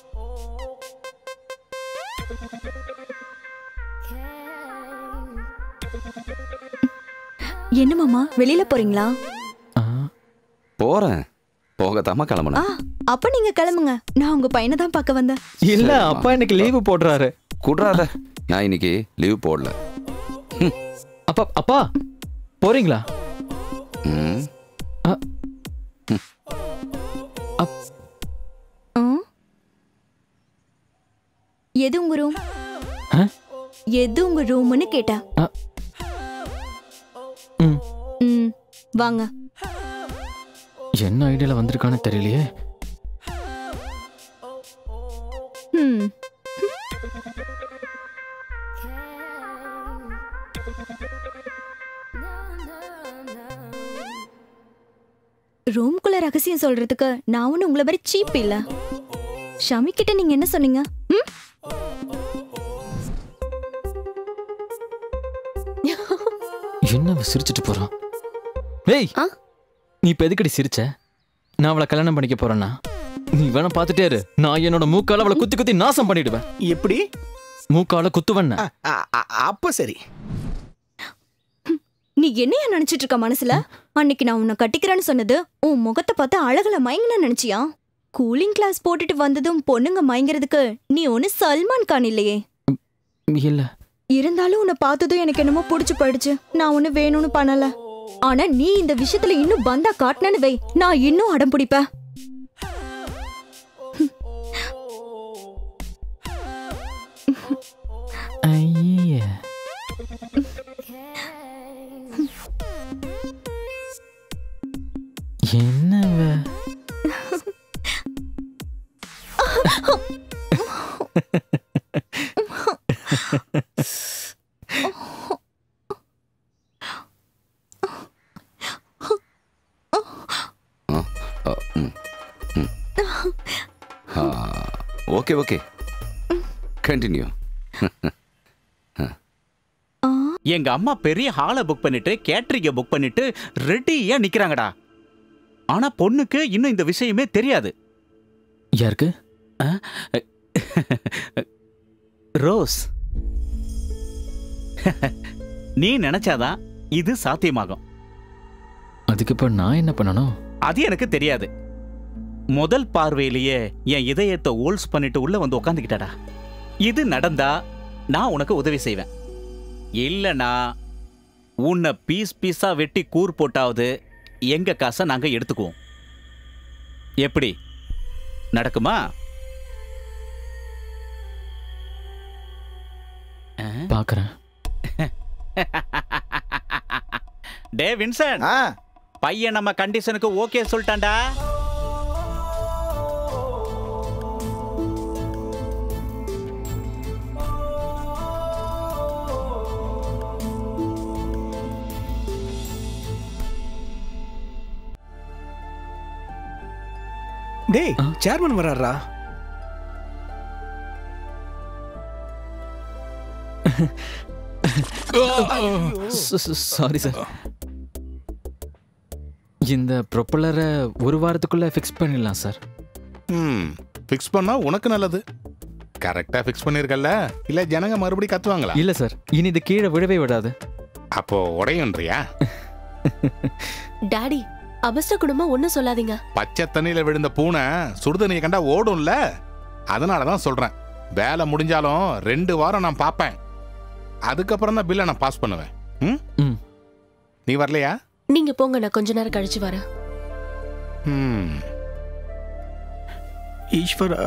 என்ன மாமா வெளியில போறீங்களா போறேன் போகத்தாம ஆ கிளம்பணும் அப்ப நீங்க கிளம்புங்க நான் உங்க பையனை தான் பார்க்க வந்தேன் இல்ல அப்பா இன்னைக்கு லீவு போடுறாரு குடுறாத நான் இன்னைக்கு லீவ் போடல அப்பா அப்பா போறீங்களா ம் ஆ? எது உங்க ரூம் ஆ? எது உங்க ரூம்னு கேட்டா ஆ. ம். ம் வாங்க என்ன ஐடியால வந்திருக்கானே தெரியலையே ம் ரூம்குள்ள ரகசியம் சொல்றதுக்கு நான் ஒன்றும் உங்களை மாதிரி சீப் இல்ல ஷமி கிட்ட நீங்க என்ன சொன்னீங்க ம்? என்ன அவ சிரிச்சிட்டு போறான் ஏய் நீ இப்ப எதுக்கடி சிரிச்ச நான் அவளை கல்யாணம் பண்ணிக்க போறேன்னா நீ வேணா பாத்துட்டே இரு நான் என்னோட மூக்கால அவளை குத்தி குத்தி நாசம் பண்ணிடுவேன் எப்படி மூக்கால குத்துவன் அப்ப சரி நீ என்னைய நினைச்சிட்டு இருக்க மனசுல அன்னைக்கு நான் உன்னை கட்டிக்கிறேன்னு சொன்னது உன் முகத்தை பார்த்து அழகுல மயங்கின நினைச்சியா கூலிங் கிளாஸ் போட்டுட்டு வந்ததும் பொண்ணுங்க மயங்கிறதுக்கு நீ ஒன்னு சல்மான் கான் இல்லையே இல்ல இருந்தாலும் உன்னை பார்த்ததும் எனக்கு என்னமோ பிடிச்சு போயிடுச்சு நான் ஒண்ணு வேணும்னு பண்ணல ஆனா நீ இந்த விஷயத்துல இன்னும் பந்தா காட்டினு வை நான் இன்னும் அடம் பிடிப்பேன் ஐயே என்னவ ஓகே ஓகே கண்டினியூ எங்க அம்மா பெரிய ஹாலை புக் பண்ணிட்டு கேட்டரிங்க புக் பண்ணிட்டு ரெடியா நிக்கிறாங்கடா ஆனா பொண்ணுக்கு இன்னும் இந்த விஷயமே தெரியாது யாருக்கு ரோஸ் நீ நினைச்சாதான் இது சாத்தியமாகும் அதுக்கு இப்ப நான் என்ன பண்ணணும் அது எனக்கு தெரியாது முதல் பார்வையிலேயே என் இதயத்தை ஓல்ஸ் பண்ணிட்டு உள்ள வந்து உக்காந்துக்கிட்டடா இது நடந்தா நான் உனக்கு உதவி செய்வேன் இல்லனா உன்னை பீஸ் பீஸா வெட்டி கூர் போட்டாவது எங்க காசை நாங்க எடுத்துக்குவோம் எப்படி நடக்குமா பாக்குறேன் டே வின்சன் பையன் நம்ம கண்டிஷனுக்கு ஓகே சொல்லிட்டான்டா டேய் சேர்மன் வராரா சாரி சார் இந்த ப்ரொப்பலரை ஒரு வாரத்துக்குள்ள ஃபிக்ஸ் பண்ணிடலாம் சார் ம் ஃபிக்ஸ் பண்ணா உனக்கு நல்லது கரெக்டா ஃபிக்ஸ் பண்ணிருக்கல இல்ல ஜனங்க மறுபடியும் கத்துவாங்களா இல்ல சார் இனி இது கீழே விழவே விடாது அப்போ உடையுன்றியா டாடி அபஸ்ட குடும்பம் ஒன்னும் சொல்லாதீங்க பச்சை தண்ணியில விழுந்த பூனை சுடுதண்ணியை கண்டா ஓடும்ல அதனால தான் சொல்றேன் வேலை முடிஞ்சாலும் ரெண்டு வாரம் நான் பார்ப்பேன் அதுக்கப்புறம் தான் பில்லை நான் பாஸ் பண்ணுவேன் ம் நீ வரலையா நீங்க போங்க நான் கொஞ்ச நேரம் கழிச்சு வரேன் ம் ஈஸ்வரா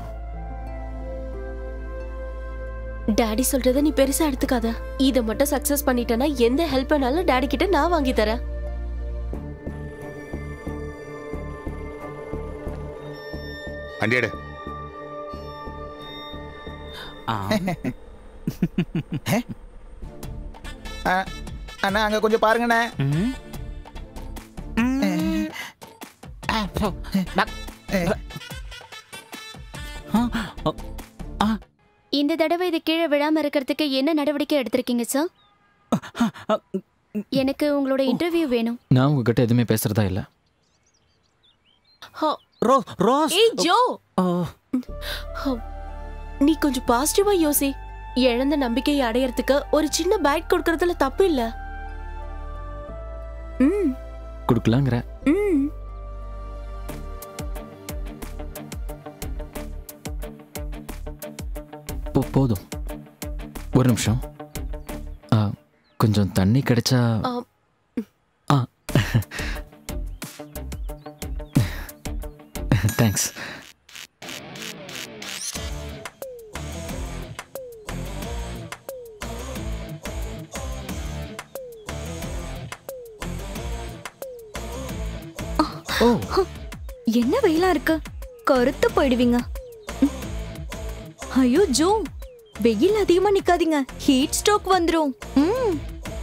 டாடி சொல்றத நீ பெருசா எடுத்துக்காத இத மட்டும் சக்சஸ் பண்ணிட்டேன்னா எந்த ஹெல்ப் வேணாலும் டாடி கிட்ட நான் வாங்கி தரேன் வண்டி எடு அண்ணா அங்க கொஞ்சம் பாருங்கண்ணே இந்த தடவை இது கீழே விழாம இருக்கிறதுக்கு என்ன நடவடிக்கை எடுத்திருக்கீங்க சார் எனக்கு உங்களோட இன்டர்வியூ வேணும் நான் உங்ககிட்ட எதுவுமே பேசுறதா இல்ல ரோஸ் ரோஸ் ஏய் ஜோ நீ கொஞ்சம் பாசிட்டிவா யோசி இழந்த நம்பிக்கையை அடையறதுக்கு ஒரு சின்ன பைட் கொடுக்கறதுல தப்பு இல்ல ம் கொடுக்கலாங்கிற ம் போ போதும் ஒரு நிமிஷம் ஆ, கொஞ்சம் தண்ணி கிடைச்சா ஆ, ஆ தேங்க்ஸ் ஓ என்ன வெயிலா இருக்கு கருத்து போயிடுவீங்க ம். ஐயோ ஜோ வெயில் அதிகமா நிக்காதீங்க ஹீட் ஸ்ட்ரோக் வந்துரும் ம்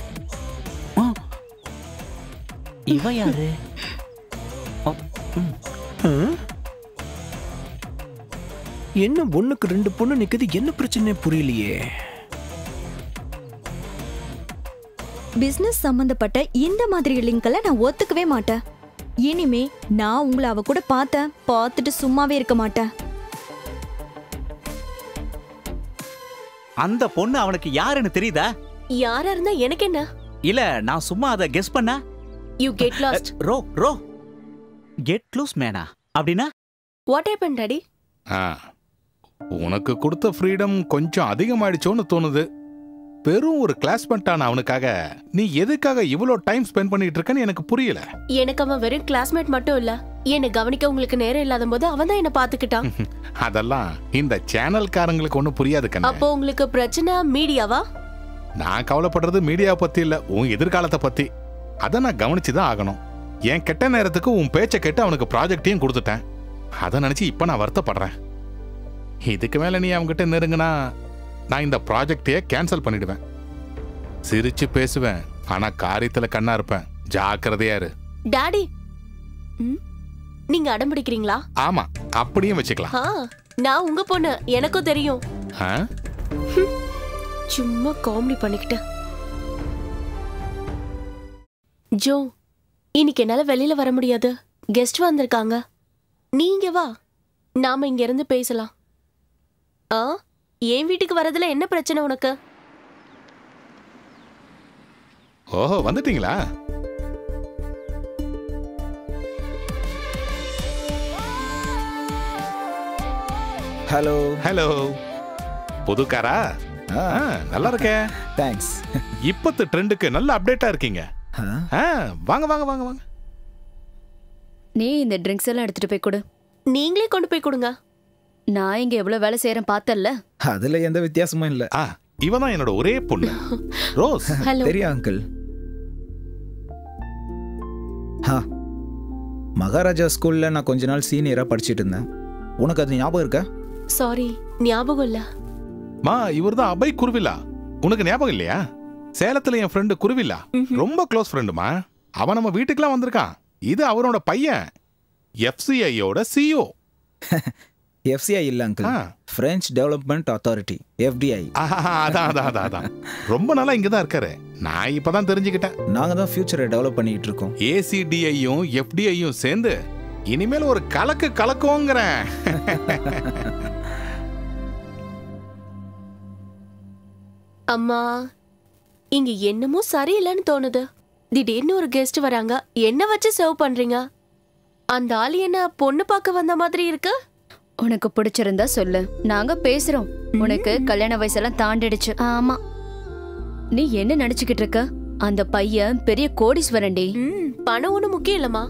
இவ யாரு என்ன ஒண்ணுக்கு ரெண்டு பொண்ணு நிக்குது என்ன பிரச்சனை புரியலையே பிசினஸ் சம்பந்தப்பட்ட இந்த மாதிரி லிங்கெல்லாம் நான் ஒத்துக்கவே மாட்டேன் இனிமே நான் உங்களை அவ கூட பார்த்தேன் பார்த்துட்டு சும்மாவே இருக்க மாட்டேன் அந்த பொண்ணு அவனுக்கு யாருன்னு தெரியுதா யாரா இருந்தா எனக்கு என்ன இல்ல நான் சும்மா அதை கெஸ் பண்ணா you get lost row row get loose மேனா அப்படின்னா வாட் ஹேப்பன் டாடி ஆ உனக்கு கொடுத்த ஃப்ரீடம் கொஞ்சம் அதிகமாயிடுச்சோன்னு தோணுது வெறும் ஒரு கிளாஸ்மேட்டான அவனுக்காக நீ எதுக்காக இவ்வளோ டைம் ஸ்பெண்ட் பண்ணிட்டு இருக்கன்னு எனக்கு புரியல எனக்கு அவன் வெறும் கிளாஸ்மேட் மட்டும் இல்ல என்னை கவனிக்க உங்களுக்கு நேரம் இல்லாத போது அவன் தான் என்ன பாத்துக்கிட்டான் அதெல்லாம் இந்த சேனல்காரங்களுக்கு ஒன்றும் புரியாது கண்ணு அப்போ உங்களுக்கு பிரச்சனை மீடியாவா நான் கவலைப்படுறது மீடியா பத்தி இல்ல உன் எதிர்காலத்தை பத்தி அதை நான் கவனிச்சு தான் ஆகணும் என் கெட்ட நேரத்துக்கு உன் பேச்சை கேட்டு அவனுக்கு ப்ராஜெக்டையும் கொடுத்துட்டேன் அதை நினைச்சு இப்ப நான் வருத்தப்படுறேன் இதுக்கு மேல நீ அவன்கிட்ட நெருங்கினா நான் இந்த ப்ராஜெக்டையே கேன்சல் பண்ணிடுவேன் சிரிச்சு பேசுவேன் ஆனா காரியத்துல கண்ணா இருப்பேன் ஜாக்கிரதையா இரு டாடி ம்? நீங்க அடம் பிடிக்கிறீங்களா ஆமா அப்படியும் வச்சுக்கலாம் ஆ நான் உங்க பொண்ணு எனக்கும் தெரியும் ஆ? சும்மா காமெடி பண்ணிக்கிட்டு ஜோ இன்னைக்கு என்னால வெளியில வர முடியாது கெஸ்ட் வந்திருக்காங்க நீங்க வா நாம இங்க இருந்து பேசலாம் ஆ என் வீட்டுக்கு வரதுல என்ன பிரச்சனை உனக்கு ஓஹோ வந்துட்டீங்களா ஹலோ ஹலோ புது காரா ஆ, நல்லா இருக்கே தேங்க்ஸ் இப்பத்து ட்ரெண்டுக்கு நல்ல அப்டேட்டா இருக்கீங்க ஆ, வாங்க வாங்க வாங்க வாங்க நீ இந்த ட்ரிங்க்ஸ் எல்லாம் எடுத்துட்டு போய் கொடு நீங்களே கொண்டு போய் கொடுங்க நான் இங்க எவ்வளவு வேலை செய்யறேன் பார்த்தல்ல அதுல எந்த வித்தியாசமும் இல்ல ஆ இவ தான் என்னோட ஒரே பொண்ணு ரோஸ் Hello. தெரியும் அங்கிள் ஹா மகாராஜா ஸ்கூல்ல நான் கொஞ்ச நாள் சீனியரா படிச்சிட்டு இருந்தேன் உனக்கு அது ஞாபகம் இருக்கா சாரி ஞாபகம் இல்ல மா இவர் தான் அபய் குருவிலா உனக்கு ஞாபகம் இல்லையா சேலத்துல என் ஃப்ரெண்டு குருவிலா ரொம்ப க்ளோஸ் ஃப்ரெண்டுமா அவன் நம்ம வீட்டுக்குலாம் வந்திருக்கான் இது அவரோட பையன் எஃப்சிஐயோட சிஓ எஃப்சிஐ இல்ல uncle French development authority FDI அதான் அதான் அதான் அதான் ரொம்ப நாளா இங்க தான் இருக்காரு நான் இப்பதான் தெரிஞ்சுக்கிட்டேன் நாங்க தான் ஃபியூச்சரை டெவலப் பண்ணிட்டு இருக்கோம் ஏசிடிஐயும் எஃப்டிஐயும் சேர்ந்து இனிமேல் ஒரு கலக்கு கலக்குவோங்கிறேன் அம்மா இங்க என்னமோ சரியில்லைன்னு தோணுது திடீர்னு ஒரு கெஸ்ட் வராங்க என்ன வச்சு சர்வ் பண்றீங்க அந்த ஆள் என்ன பொண்ணு பார்க்க வந்த மாதிரி இருக்கு உனக்கு பிடிச்சிருந்தா சொல்லு நாங்க பேசுறோம் உனக்கு கல்யாண வயசெல்லாம் தாண்டிடுச்சு ஆமா நீ என்ன நினைச்சுக்கிட்டு இருக்க அந்த பையன் பெரிய கோடீஸ்வரன்டி பணம் ஒண்ணும் முக்கியம் இல்லம்மா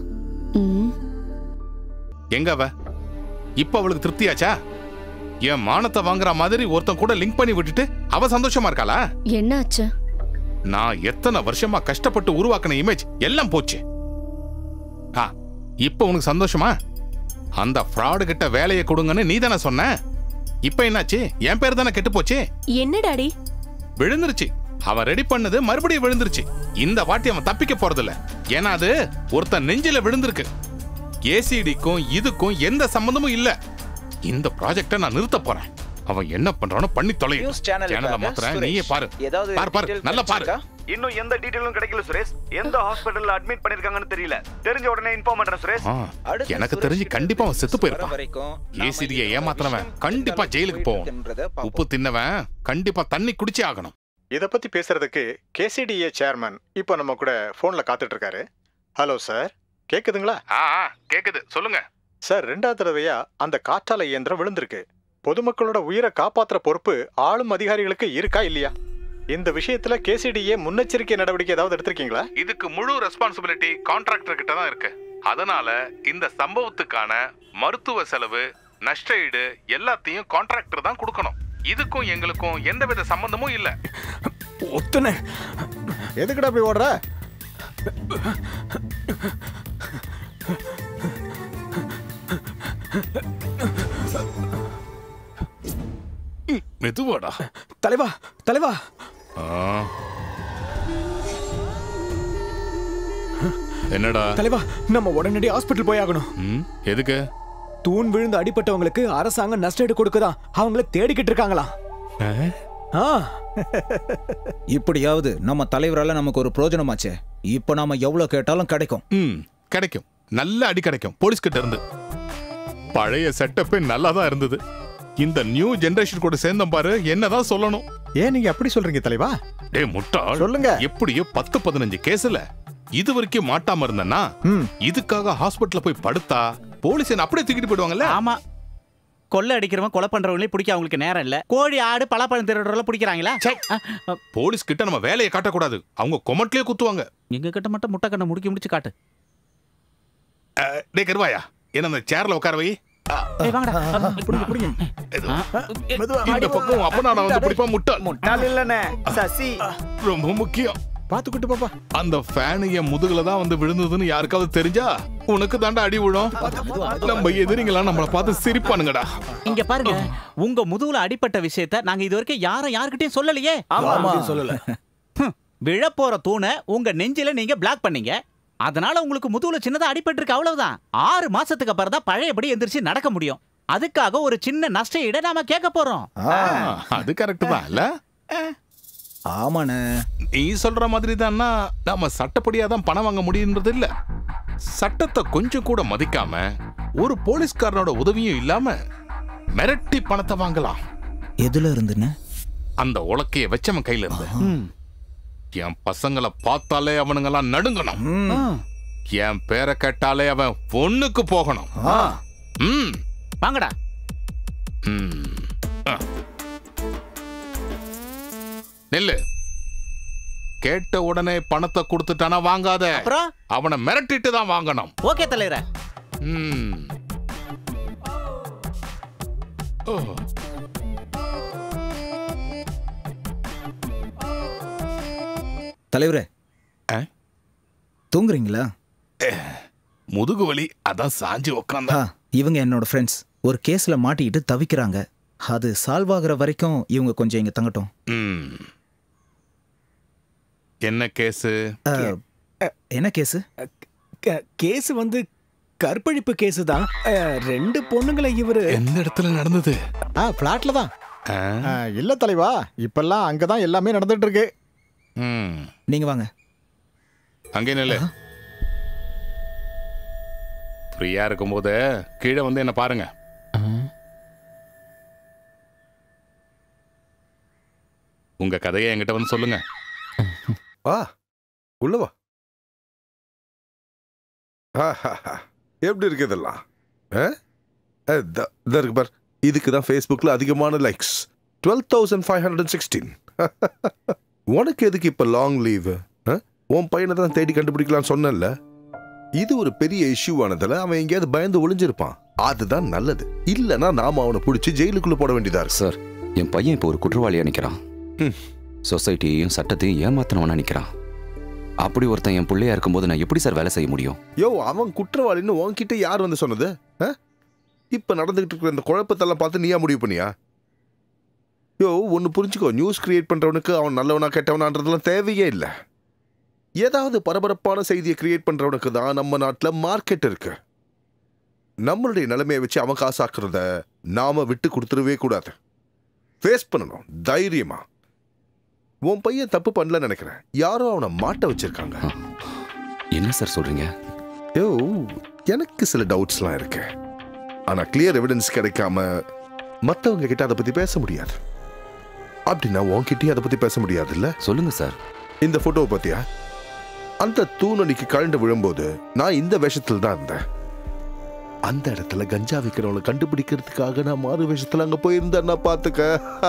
எங்க அவ இப்ப அவளுக்கு திருப்தியாச்சா என் மானத்தை வாங்குற மாதிரி ஒருத்தன் கூட லிங்க் பண்ணி விட்டுட்டு அவ சந்தோஷமா இருக்காளா என்னாச்சு நான் எத்தனை வருஷமா கஷ்டப்பட்டு உருவாக்கின இமேஜ் எல்லாம் போச்சு ஆ இப்ப உனக்கு சந்தோஷமா அந்த ஃப்ராடு கிட்ட வேலையை கொடுங்கன்னு நீ தானே சொன்ன இப்ப என்னாச்சு என் பேர் தானே கெட்டு போச்சு என்ன டாடி விழுந்துருச்சு அவன் ரெடி பண்ணது மறுபடியும் விழுந்துருச்சு இந்த வாட்டி அவன் தப்பிக்க போறதில்ல ஏன்னா அது ஒருத்தன் நெஞ்சில விழுந்திருக்கு ஏசிடிக்கும் இதுக்கும் எந்த சம்பந்தமும் இல்ல இந்த ப்ராஜெக்ட நான் நிறுத்த போறேன் அவன் என்ன பண்றானோ பண்ணி தொலையும் News channel சேனலை க்காக மாத்துறேன் சுரேஷ். நீயே பாரு ஏதாவது பாரு பாரு detail நல்லா பாரு கிடைச்சிருக்கா? இன்னும் எந்த டீடைலும் கிடைக்கல சுரேஷ் எந்த ஹாஸ்பிடல்ல அட்மிட் பண்ணிருக்காங்கன்னு தெரியல தெரிஞ்ச உடனே இன்ஃபார்ம் பண்றேன் சுரேஷ் ஆ, எனக்கு தெரிஞ்சு கண்டிப்பா அவன் செத்து போயிருப்பான் ஏசிடியை ஏமாத்தினவன் கண்டிப்பா ஜெயிலுக்கு போவான் உப்பு தின்னவன் கண்டிப்பா தண்ணி குடிச்சே ஆகணும் இதை பத்தி பேசுறதுக்கு கேசிடிஏ சேர்மன் இப்போ நம்ம கூட ஃபோன்ல காத்துட்டு இருக்காரு ஹலோ சார் கேக்குதுங்களா ஆ ஆ, கேக்குது சொல்லுங்க சார் ரெண்டாவது தடவையா அந்த காற்றாலை இயந்திரம் விழுந்திருக்கு பொதுமக்களோட உயிரை காப்பாத்துற பொறுப்பு ஆளும் அதிகாரிகளுக்கு இருக்கா இல்லையா இந்த விஷயத்துல கேசிடிஏ முன்னெச்சரிக்கை நடவடிக்கை ஏதாவது எடுத்திருக்கீங்களா இதுக்கு முழு ரெஸ்பான்சிபிலிட்டி கான்ட்ராக்டர் கிட்ட தான் இருக்கு அதனால இந்த சம்பவத்துக்கான மருத்துவ செலவு நஷ்ட ஈடு எல்லாத்தையும் கான்ட்ராக்டர் தான் கொடுக்கணும் இதுக்கும் எங்களுக்கும் எந்தவித சம்பந்தமும் இல்ல ஒத்துனே எதுக்குடா போய் ஓடுற மெதுவாடா தலைவா தலைவா ஆ. என்னடா தலைவா நம்ம உடனடி ஹாஸ்பிட்டல் போய் ஆகணும் ம், எதுக்கு தூண் விழுந்து அடிபட்டவங்களுக்கு அரசாங்கம் நஷ்டஈடு கொடுக்குதான் அவங்கள தேடிக்கிட்டு இருக்காங்களாம் ஆ இப்படியாவது நம்ம தலைவரால நமக்கு ஒரு பிரயோஜனமாச்சே இப்போ நாம எவ்வளவு கேட்டாலும் கிடைக்கும் ம் கிடைக்கும் நல்ல அடி கிடைக்கும் போலீஸ் கிட்ட இருந்து பழைய செட்டப்பே நல்லா தான் இருந்தது இந்த நியூ ஜெனரேஷன் கூட சேர்ந்தோம் பாரு என்னதான் சொல்லணும் ஏன் நீங்க அப்படி சொல்றீங்க தலைவா டேய் முட்டாள் சொல்லுங்க. எப்படியோ பத்து பதினஞ்சு கேஸ்ல இது வரைக்கும் மாட்டாம இருந்தேன்னா இதுக்காக ஹாஸ்பிட்டல்ல போய் படுத்தா போலீஸ் என்ன அப்படியே தூக்கிட்டு போயிடுவாங்கல்ல ஆமா கொள்ளை அடிக்கிறவன் கொலை பண்றவங்களே பிடிக்க அவங்களுக்கு நேரம் இல்ல கோழி ஆடு பலாப்பழம் திருடுறவங்கள பிடிக்கிறாங்களா போலீஸ் கிட்ட நம்ம வேலையை காட்டக்கூடாது அவங்க கொமட்லயே குத்துவாங்க எங்க கிட்ட மட்டும் முட்டை கண்ணை முடிக்க முடிச்சு காட்டு அஹ், டேய் கருவாயா என்ன அந்த சேர்ல உட்கார வை ஏய், வாங்கடா. இந்த பக்கம் அப்ப நான் வந்து பிடிப்பா முட்டாள் முட்டாள் இல்லனே சசி ரொம்ப முக்கியம் பாத்துக்கிட்டு பாப்பா அந்த ஃபேன் என் முதுகுல தான் வந்து விழுந்ததுன்னு யாருக்காவது தெரிஞ்சா உனக்கு தாண்டா அடி விழும் நம்ம எதிரிங்களா நம்மள பார்த்து சிரிப்பானுங்கடா இங்க பாருங்க உங்க முதுகுல அடிப்பட்ட விஷயத்த நாங்க இது வரைக்கும் யாரும் யார்கிட்டயும் சொல்லலையே ஆமா. சொல்லல. விழ போற தூணை உங்க நெஞ்சில நீங்க பிளாக் பண்ணீங்க அதனால உங்களுக்கு முதுகுல சின்னதா அடிபட்டு இருக்கு அவ்வளவுதான் ஆறு மாசத்துக்கு அப்புறம் தான் பழையபடி எந்திரிச்சு நடக்க முடியும் அதுக்காக ஒரு சின்ன நஷ்ட ஈட நாம கேட்க போறோம் அது கரெக்ட் தான் இல்ல ஆமாண்ணே நீ சொல்ற மாதிரி தான்னா நாம சட்டப்படியா தான் பணம் வாங்க முடியுன்றது இல்ல சட்டத்தை கொஞ்சம் கூட மதிக்காம ஒரு போலீஸ்காரனோட உதவியும் இல்லாம மிரட்டி பணத்தை வாங்கலாம் எதுல இருந்துன்னு அந்த உலக்கைய வச்சவன் கையில இருந்து என் பசங்களை பார்த்தாலே அவனுங்கெல்லாம் நடுங்கணும் என் பேரை கேட்டாலே அவன் பொண்ணுக்கு போகணும் ம் வாங்கடா ம். ஆ. நில்லு கேட்ட உடனே பணத்தை கொடுத்துட்டானா வாங்காத அவனை மிரட்டிட்டு தான் வாங்கணும் ஓகே தலைவரே ம். ஓ. தலைவரே தூங்குறீங்களா முதுகு வலி அதான் சாஞ்சு உக்காந்தா ஆ, இவங்க என்னோட ஃப்ரெண்ட்ஸ் ஒரு கேஸ்ல மாட்டிக்கிட்டு தவிக்கிறாங்க அது சால்வ் ஆகுற வரைக்கும் இவங்க கொஞ்சம் இங்க தங்கட்டும் ம். என்ன கேஸு ஆ, என்ன கேஸ் கேஸ் வந்து கற்பழிப்பு கேஸ் தான் அஹ், ரெண்டு பொண்ணுங்களை இவரு எந்த இடத்துல நடந்தது ஆ பிளாட்ல தான் ஆ, இல்ல தலைவா இப்பெல்லாம் அங்கதான் எல்லாமே நடந்துட்டு இருக்கு நீங்க வாங்க அங்கே நில்லு ஃப்ரீயா இருக்கும்போது கீழே வந்து என்ன பாருங்க உங்க கதையை என்கிட்ட வந்து சொல்லுங்க வா உள்ள வா ஆஹாஹா. எப்படி இருக்கு இதெல்லாம் ஆ? ஆ, த- இதோ இருக்கு பார் இதுக்கு தான் ஃபேஸ்புக்கில் அதிகமான likes twelve thousand five hundred sixteen உனக்கு எதுக்கு இப்போ லாங் லீவு உன் பையனை தான் தேடி கண்டுபிடிக்கலாம்னு சொன்னேன்ல இது ஒரு பெரிய இஷ்யூ ஆனதால அவன் எங்கேயாவது பயந்து ஒளிஞ்சிருப்பான் அதுதான் நல்லது இல்லைன்னா நாம அவனை பிடிச்சி ஜெயிலுக்குள்ள போட வேண்டியதா இருக்கு சார் என் பையன் இப்போ ஒரு குற்றவாளியா நிக்கிறான் சொசைட்டியையும் சட்டத்தையும் ஏமாத்தனவனா நிக்கிறான் அப்படி ஒருத்தன் என் பிள்ளையா இருக்கும்போது நான் எப்படி சார் வேலை செய்ய முடியும் யோ அவன் குற்றவாளின்னு உன்கிட்ட யார் வந்து சொன்னது ஆ? இப்ப நடந்துகிட்டு இருக்கிற இந்த குழப்பத்தெல்லாம் பார்த்து நீயா முடிவு பண்ணியா யோ ஒன்னு புரிஞ்சுக்கோ நியூஸ் கிரியேட் பண்றவனுக்கு அவன் நல்லவனா கெட்டவனான்றதெல்லாம் தேவையே இல்லை ஏதாவது பரபரப்பான செய்தியை கிரியேட் பண்றவனுக்கு தான் நம்ம நாட்டில் மார்க்கெட் இருக்கு நம்மளுடைய நிலைமையை வச்சு அவன் காசாக்குறத நாம விட்டு கொடுத்துடவே கூடாது ஃபேஸ் பண்ணணும் தைரியமா உன் பையன் தப்பு பண்ணலன்னு நினைக்கிறேன் யாரோ அவனை மாட்ட வச்சிருக்காங்க என்ன சார் சொல்றீங்க யோ எனக்கு சில டவுட்ஸ்லாம் இருக்கு ஆனா கிளியர் எவிடன்ஸ் கிடைக்காம மத்தவங்க கிட்ட அதை பத்தி பேச முடியாது அப்படின்னா உன்கிட்டயும் அதை பத்தி பேச முடியாது இல்ல சொல்லுங்க சார் இந்த போட்டோவை பத்தியா அந்த தூணடிக்கு கழண்டு விழும்போது நான் இந்த வேஷத்துல தான் இருந்தேன் அந்த இடத்துல கஞ்சா விற்கிறவங்களை கண்டுபிடிக்கிறதுக்காக நான் மாறு வேஷத்துல அங்க போயிருந்தேன்னா பாத்துக்க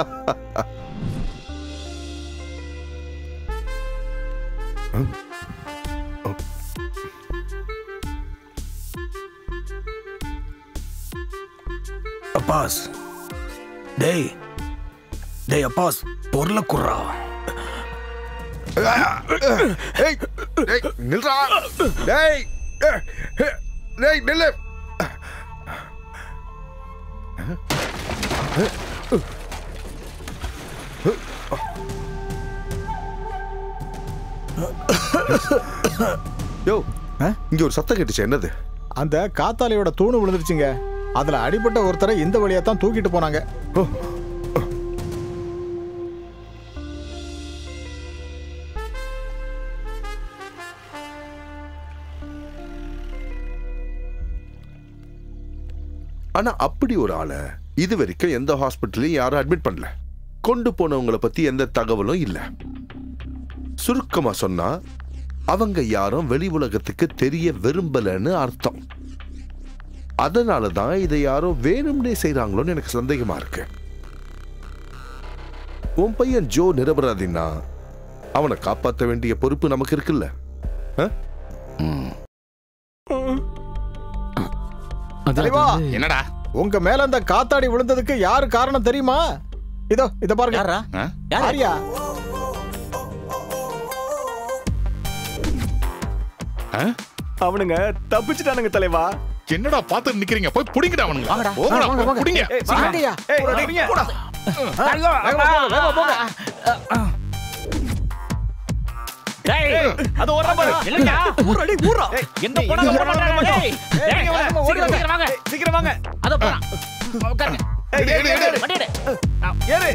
அப்பாஸ் டேய் டேய் அப்பாஸ் பொருளை குர்றா ஏய் டேய் நில்றா டேய் டேய் நில்லு யோ இங்க ஒரு சத்தம் கேட்டுச்சு என்னது அந்த காத்தாலையோட தூணு விழுந்துருச்சுங்க அதுல அடிபட்ட ஒருத்தரை இந்த வழியா தான் தூக்கிட்டு போனாங்க ஆனா அப்படி ஒரு ஆளை இது வரைக்கும் எந்த ஹாஸ்பிட்டலையும் யாரும் அட்மிட் பண்ணல கொண்டு போனவங்கள பத்தி எந்த தகவலும் இல்ல சுருக்கமா சொன்னா அவங்க யாரும் வெளி உலகத்துக்கு தெரிய விரும்பலன்னு அர்த்தம் அதனால தான் இதை யாரோ வேணும்னே செய்றாங்களோன்னு எனக்கு சந்தேகமா இருக்கு உன் பையன் ஜோ நிரபராதின்னா அவனை காப்பாற்ற வேண்டிய பொறுப்பு நமக்கு இருக்குல்ல ஆ? தலைவா என்னடா உங்க மேல அந்த காத்தாடி விழுந்ததுக்கு யாரு காரணம் தெரியுமா இதோ இத பாருங்க ஆ? யாரியா அவனுங்க தப்பிச்சிட்டானுங்க தலைவா என்னடா பார்த்து நிக்கிறீங்க போய் புடிங்கடா அவனுங்க வாங்கடா. போங்கடா, வாங்க, வாங்க. புடிங்க ஏய், வாங்கய்யா. ஏய், போடா, புடிங்க. போடா. வேகமா போங்க, வேகமா போங்க. டேய் அது ஒரு நம்பர் இல்லையா ஊரடி ஊரா எங்க போனாலும் விட மாட்டாங்க டேய் டேய், சீக்கிரம் சீக்கிரம் வாங்க சீக்கிரம் வாங்க அதோ போறான் உட்காருங்க ஏய், ஏறு, ஏறு, ஏறு. வண்டி எடு. ஏறு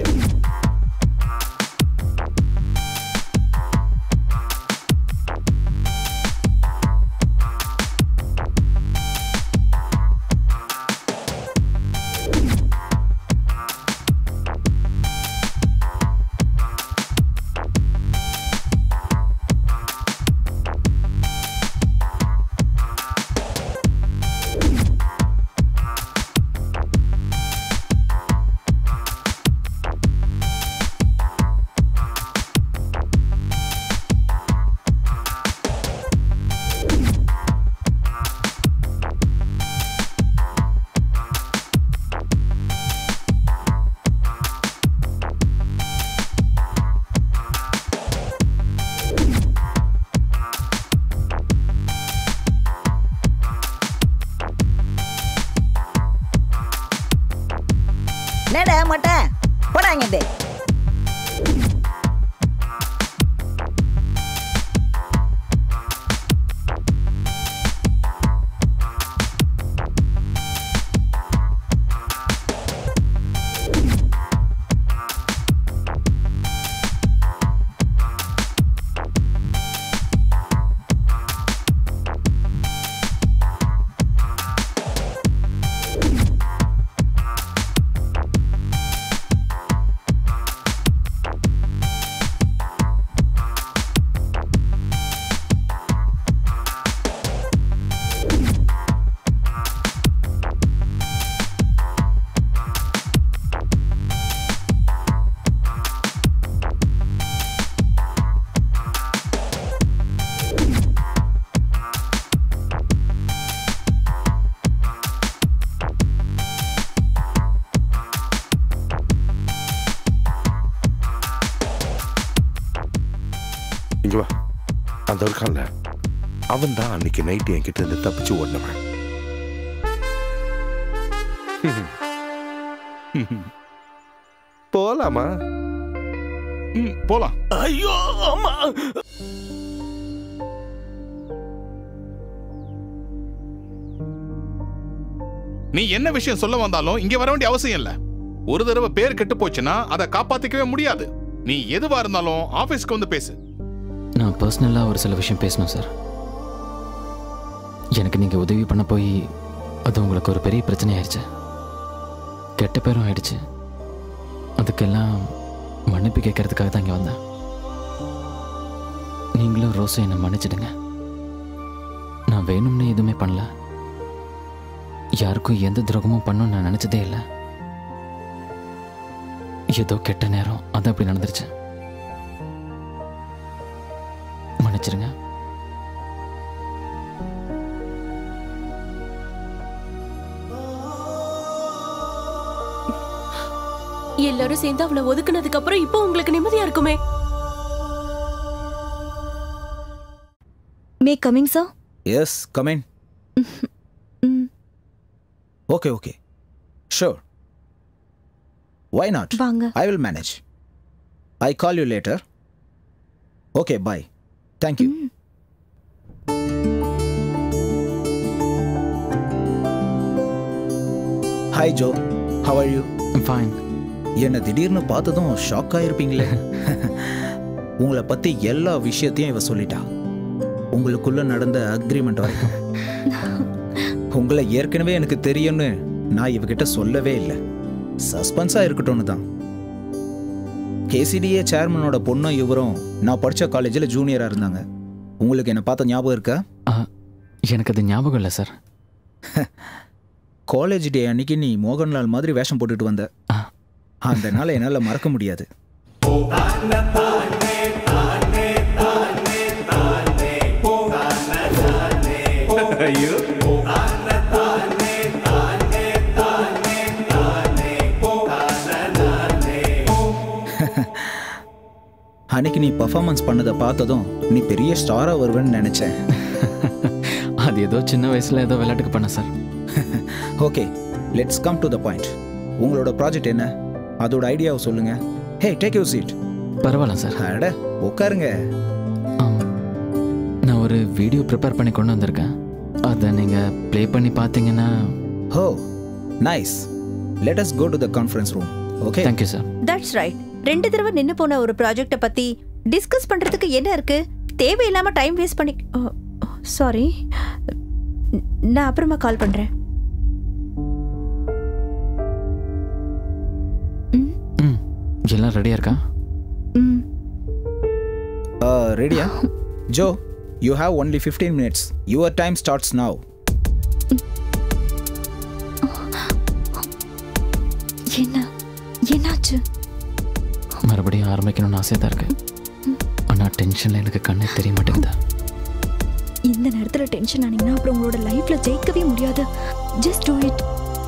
என்னடா மாட்டேன் போடாங்க இது இங்க வா அந்த இருக்கான்ல அவன் தான் அன்னைக்கு நைட்டு என்கிட்ட இருந்து தப்பிச்சு ஓடினவன் போலாமா போலாம் ஐயோ அம்மா நீ என்ன விஷயம் சொல்ல வந்தாலும் இங்க வர வேண்டிய அவசியம் இல்ல ஒரு தடவை பேர் கெட்டு போச்சுன்னா அதை காப்பாத்திக்கவே முடியாது நீ எதுவா இருந்தாலும் ஆபீஸ்க்கு வந்து பேசு நான் பர்சனலாக ஒரு சில விஷயம் பேசணும் சார் எனக்கு நீங்கள் உதவி பண்ண போய் அது உங்களுக்கு ஒரு பெரிய பிரச்சனை ஆயிடுச்சு கெட்ட பேரும் ஆயிடுச்சு அதுக்கெல்லாம் மன்னிப்பு கேட்கறதுக்காக தான் இங்கே வந்தேன் நீங்களும் ரோஸை என்னை மன்னிச்சிடுங்க நான் வேணும்னே எதுவுமே பண்ணல யாருக்கும் எந்த துரோகமும் பண்ணணும்னு நான் நினச்சதே இல்லை ஏதோ கெட்ட நேரம் அது அப்படி நடந்துருச்சு மன்னிச்சிருங்க எல்லாரும் சேர்ந்து அவளை ஒதுக்குனதுக்கு அப்புறம் இப்போ உங்களுக்கு நிம்மதியா இருக்குமே may coming sir yes come in okay okay sure why not வாங்க I will manage I call you later okay bye thank you hi Joe how are you fine என்னை திடீர்னு பார்த்ததும் ஷாக் ஆயிருப்பீங்களே உங்களை பத்தி எல்லா விஷயத்தையும் இவ சொல்லிட்டா உங்களுக்குள்ள நடந்த அக்ரிமெண்ட் வரைக்கும் உங்களை ஏற்கனவே எனக்கு தெரியும்னு நான் இவகிட்ட சொல்லவே இல்லை சஸ்பென்ஸா இருக்கட்டும்னு தான் கேசிடிஏ சேர்மனோட பொண்ணும் இவரும் நான் படித்த காலேஜில் ஜூனியராக இருந்தாங்க உங்களுக்கு என்னை பார்த்த ஞாபகம் இருக்கா எனக்கு அது ஞாபகம் இல்லை சார் காலேஜ் டே அன்னைக்கு நீ மோகன்லால் மாதிரி வேஷம் போட்டுட்டு வந்த அந்த நாளை என்னால் மறக்க முடியாது ஐயோ அன்னைக்கு நீ பர்ஃபார்மன்ஸ் பண்ணதை பார்த்ததும் நீ பெரிய ஸ்டாராக வருவேன்னு நினச்சேன் அது ஏதோ சின்ன வயசில் ஏதோ விளையாட்டுக்கு பண்ண sir okay let's come to the point உங்களோட ப்ராஜெக்ட் என்ன அதோட ஐடியாவை சொல்லுங்க ஹே டேக் யூ சீட் பரவாயில்ல சார் அட உட்காருங்க ஆம். ஒரு வீடியோ ப்ரிப்பேர் பண்ணி கொண்டு வந்திருக்கேன் அதை நீங்கள் ப்ளே பண்ணி பார்த்தீங்கன்னா oh nice let us go to the conference room okay thank you sir that's right ரெண்டு தடவை நின்னு போன ஒரு ப்ராஜெக்ட்டை பத்தி டிஸ்கஸ் பண்றதுக்கு என்ன இருக்கு தேவையில்லாம டைம் வேஸ்ட் பண்ணி சாரி நான் அப்புறமா கால் பண்றேன் ம் எல்லாம் ரெடியாக இருக்கா ரெடியா Joe you have only fifteen minutes your time starts now என்ன என்னாச்சு மறுபடியும் ஆரம்பிக்கணும்னு ஆசையாக தான் இருக்கு ஆனால் டென்ஷனில் எனக்கு கண்ணே தெரிய மாட்டேங்குது இந்த நேரத்துல டென்ஷன் ஆனீங்கன்னா அப்புறம் உங்களோட லைஃப்ல ஜெயிக்கவே முடியாது just do it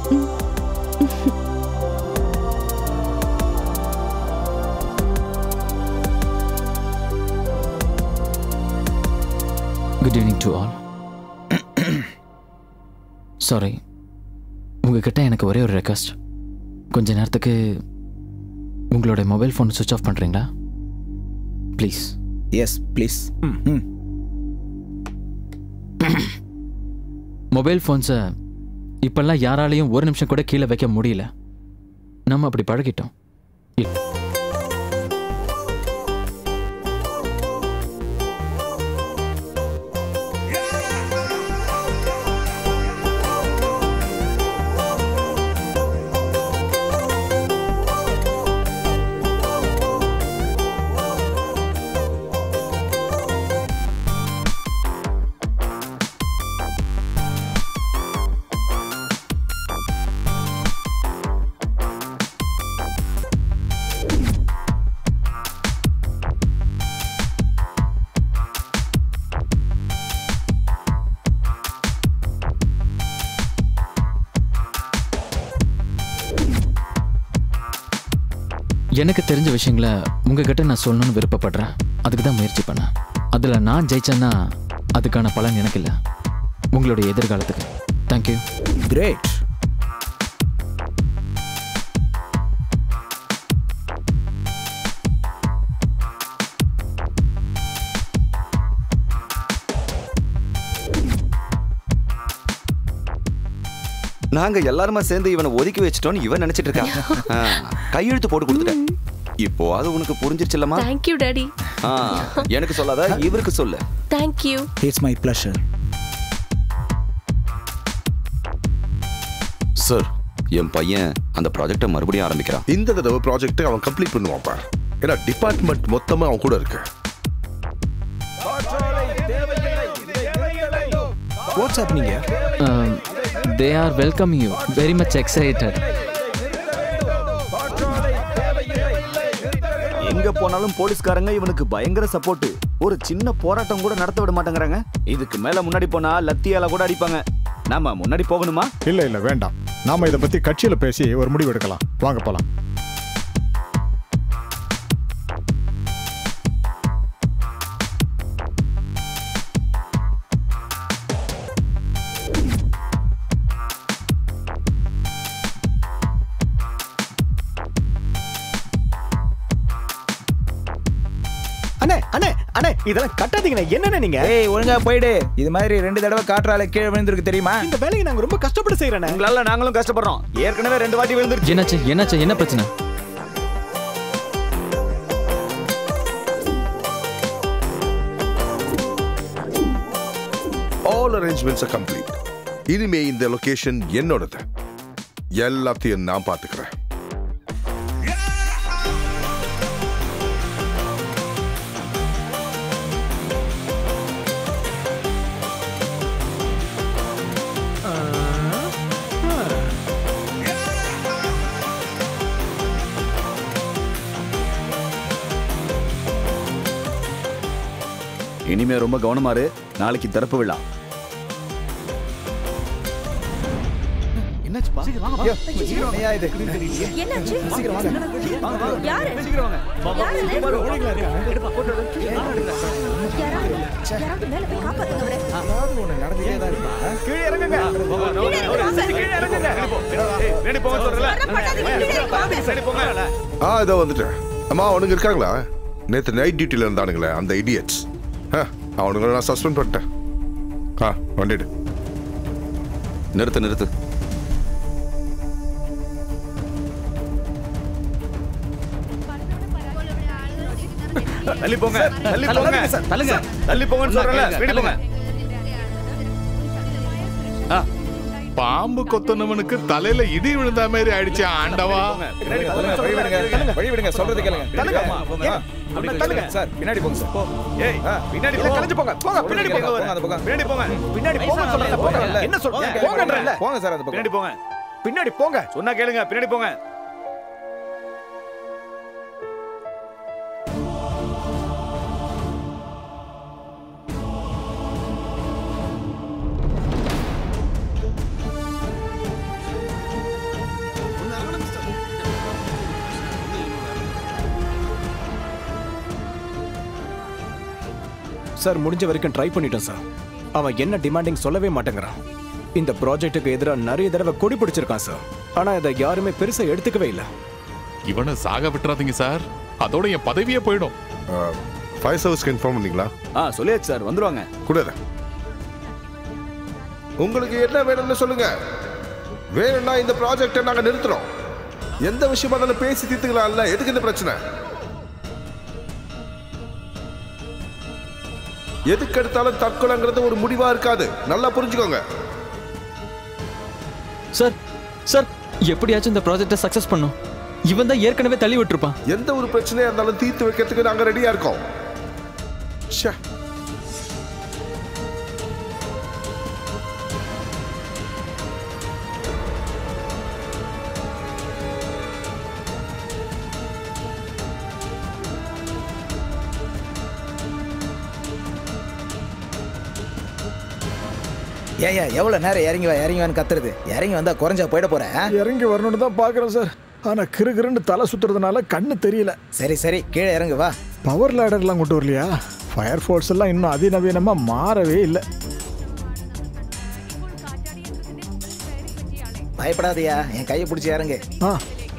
good evening to all sorry உங்ககிட்ட எனக்கு ஒரே ஒரு ரெக்வஸ்ட் கொஞ்ச நேரத்துக்கு உங்களோட மொபைல் ஃபோன் சுவிச் ஆஃப் பண்ணுறீங்களா ப்ளீஸ் எஸ் ப்ளீஸ் மொபைல் ஃபோன்ஸை இப்பெல்லாம் யாராலையும் ஒரு நிமிஷம் கூட கீழே வைக்க முடியல நம்ம அப்படி பழகிட்டோம் இ- எனக்கு தெரிஞ்ச விஷயங்களை உங்ககிட்ட நான் சொல்லணும்னு விருப்பப்படுறேன் அதுக்கு தான் முயற்சி பண்ணேன் அதில் நான் ஜெயிச்சேன்னா அதுக்கான பலன் எனக்கு இல்லை உங்களுடைய எதிர்காலத்துக்கு தேங்க்யூ கிரேட் நாங்க எல்லாருமா சேர்ந்து இவனை ஒதுக்கி வச்சிட்டோம்னு இவன் நினைச்சிட்டு இருக்கான் ஆ, கையெழுத்து போட்டு கொடுத்துட்டேன் இப்போ அது உனக்கு புரிஞ்சிருச்சுல்லமா தேங்க்யூ டாடி ஆ, எனக்கு சொல்லாத இவருக்கு சொல்லு thank you it's my pleasure sir என் பையன் அந்த ப்ராஜெக்டை மறுபடியும் ஆரம்பிக்கிறான் இந்த தடவை ப்ராஜெக்ட் அவன் கம்ப்ளீட் பண்ணுவான் பார் ஏன்னா டிபார்ட்மெண்ட் மொத்தமா அவன் கூட இருக்கு what's happening they are welcome you very much excited எங்க போனாலும் போலீஸ்காரங்க இவனுக்கு பயங்கர சப்போர்ட் ஒரு சின்ன போராட்டம் கூட நடத்த விட மாட்டேங்கிறாங்க இதுக்கு மேல முன்னாடி போனா லத்தியால கூட அடிப்பாங்க நாம முன்னாடி போகணுமா இல்ல இல்ல வேண்டாம் நாம இத பத்தி கட்சியில பேசி ஒரு முடிவு எடுக்கலாம் வாங்க போலாம் அண்ணே அண்ணே அண்ணே இதெல்லாம் கட்டாதீங்கண்ணே என்னண்ணே நீங்க ஏய் ஒழுங்கா போயிடு இது மாதிரி ரெண்டு தடவை காற்றால கீழே விழுந்திருக்கு தெரியுமா இந்த வேலையை நாங்க ரொம்ப கஷ்டப்பட்டு செய்யறேன் உங்களால நாங்களும் கஷ்டப்படுறோம் ஏற்கனவே ரெண்டு வாட்டி விழுந்துருச்சு என்னாச்சு என்னாச்சு என்ன பிரச்சனை ஆல் அரேஞ்ச்மெண்ட்ஸ் கம்ப்ளீட் இனிமே இந்த லொகேஷன் என்னோடது எல்லாத்தையும் நான் பாத்துக்கிறேன் இனிமே ரொம்ப கவனமா இரு நாளைக்கு திறப்பு விழா என்னாச்சுப்பா ஐயோ, என்னய்யா இது? என்னாச்சு? யாரு? யாரு இது? யாராவது யாராவது மேல போய் காப்பாத்துங்க அவரை. கீழே இறங்குங்க கீழே இறங்குங்க ரெடி போங்க சொல்றல ரெடி போங்க ஆ இதோ வந்துட்டேன் அம்மா அவனுங்க இருக்காங்களா நேத்து நைட் டியூட்டில இருந்தானுங்களே அந்த இடியட்ஸ் அவனுங்களை நான் சஸ்பெண்ட் பண்ணிட்டேன் ஆ வண்டிடு நிறுத்து நிறுத்து தள்ளி போங்க தள்ளி போங்க தள்ளுங்க தள்ளி போங்கன்னு சொல்றேன்ல வீடு போங்க பாம்பு கொத்தனவனுக்கு தலையில இடி விழுந்த மாதிரி ஆயிடுச்சு ஆண்டவா வழி விடுங்க வழி விடுங்க சொல்றது கேளுங்க தள்ளுங்க. ஆ, அப்படியே தள்ளுங்க. சார் பின்னாடி போங்க சார் ஏய் ஆ, பின்னாடி இல்ல, போங்க கலைஞ்சு போங்க போங்க பின்னாடி போங்க போங்க அந்த பக்கம் பின்னாடி போங்க பின்னாடி போங்க சொல்றேன் போங்க போங்க இல்ல. என்ன சொல்றேன் ஏன் போங்கன்றேன்ல போங்க சார் அந்த பக்கம் பின்னாடி போங்க பின்னாடி போங்க சொன்னா கேளுங்க பின்னாடி போங்க சார் முடிஞ்ச வரைக்கும் ட்ரை பண்ணிட்டோம் சார் அவன் என்ன டிமாண்டிங் சொல்லவே மாட்டேங்கிறான் இந்த ப்ராஜெக்ட்டுக்கு எதிராக நிறைய தடவை கொடி பிடிச்சிருக்கான் சார் ஆனா இதை யாருமே பெருசா எடுத்துக்கவே இல்லை இவனை சாக விட்டுறாதீங்க சார் அதோட என் பதவியே போயிடும் ஃபயர் சர்வீஸ்க்கு இன்ஃபார்ம் பண்ணீங்களா ஆ சொல்லியாச்சு சார் வந்துருவாங்க கூடாத உங்களுக்கு என்ன வேணும்னு சொல்லுங்க வேணும்னா இந்த ப்ராஜெக்டை நாங்க நிறுத்துறோம் எந்த விஷயமா இருந்தாலும் பேசி தீர்த்துக்கலாம்ல எதுக்கு இந்த பிரச்சனை எதுக்கு எடுத்தாலும் தற்கொலைங்கிறது ஒரு முடிவா இருக்காது நல்லா புரிஞ்சுக்கோங்க சார் சார் எப்படியாச்சும் இந்த ப்ராஜெக்டை சக்சஸ் பண்ணும் இவன் தான் ஏற்கனவே தள்ளி விட்டுருப்பான் எந்த ஒரு பிரச்சனையா இருந்தாலும் தீர்த்து வைக்கிறதுக்கு நாங்க ரெடியா இருக்கோம் ச்சே. ஏயா எவ்வளவு நேரம் இறங்கி வா இறங்கி வான்னு கத்துறது இறங்கி வந்தா குறைஞ்சா போயிட போறேன் இறங்கி வரணும்னு தான் பாக்குறேன் சார் ஆனா கிறுகிறுன்னு தலை சுத்துறதுனால கண்ணு தெரியல சரி சரி கீழே இறங்கு வா பவர் லேடர்லாம் கொண்டு வரலையா ஃபயர் ஃபோர்ஸ் எல்லாம் இன்னும் அதிநவீனமா மாறவே இல்லை பயப்படாதயா என் கையை பிடிச்சி இறங்கு ஆ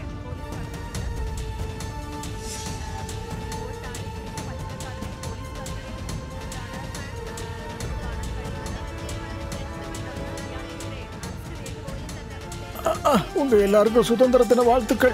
அ, அ, உங்க எல்லாருக்கும் சுதந்திர தின வாழ்த்துக்கள்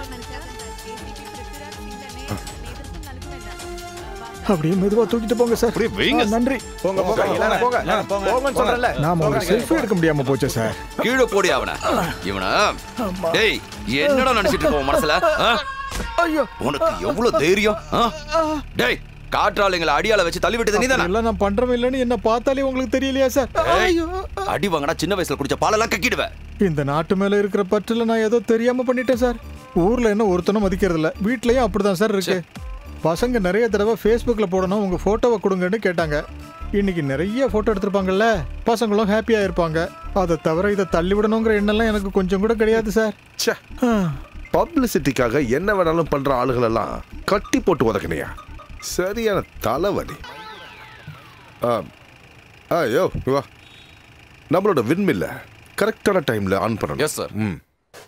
அப்படியே மெதுவா தூக்கிட்டு போங்க சார் அப்படியே வைங்க. ஆ, நன்றி போங்க போங்க எல்லாரும் போங்க போங்கன்னு சொல்றேன்ல நாம ஒரு செல்ஃபி எடுக்க முடியாம போச்சு சார் கீழே போடி அவன இவன டேய் என்னடா நினைச்சிட்டு இருக்க உன் மனசுல ஆ? ஐயோ உனக்கு எவ்வளவு தைரியம் ஆ? டேய் காற்றாலைங்களை அடியால வச்சு தள்ளி விட்டது நீதானே எல்லாம் நான் பண்றோம் இல்லைன்னு என்ன பார்த்தாலே உங்களுக்கு தெரியலையா சார் ஏய், ஐயோ அடி வாங்கினா சின்ன வயசுல குடிச்ச பாலெல்லாம் கக்கிடுவேன் இந்த நாட்டு மேல இருக்கிற பற்றுல நான் ஏதோ தெரியாம பண்ணிட்டேன் சார் ஊர்ல என்ன ஒருத்தனும் மதிக்கிறது இல்ல வீட்லயும் அப்படிதான் சார் இருக்கு பசங்க நிறைய தடவை ஃபேஸ்புக்ல போடணும் உங்க போட்டோவை கொடுங்கன்னு கேட்டாங்க இன்னைக்கு நிறைய போட்டோ எடுத்திருப்பாங்கல்ல பசங்களும் ஹாப்பியா இருப்பாங்க அதை தவிர இதை தள்ளி விடணுங்கிற எண்ணம்லாம் எனக்கு கொஞ்சம் கூட கிடையாது சார் ச்சே பப்ளிசிட்டிக்காக என்ன வேணாலும் பண்ற ஆளுகள் எல்லாம் கட்டி போட்டு உதக்கணையா சரியான தலைவலி ஆ ஐயோ வா நம்மளோட விண்மில்ல கரெக்டான டைம்ல ஆன் பண்ணணும் எஸ் சார் ம்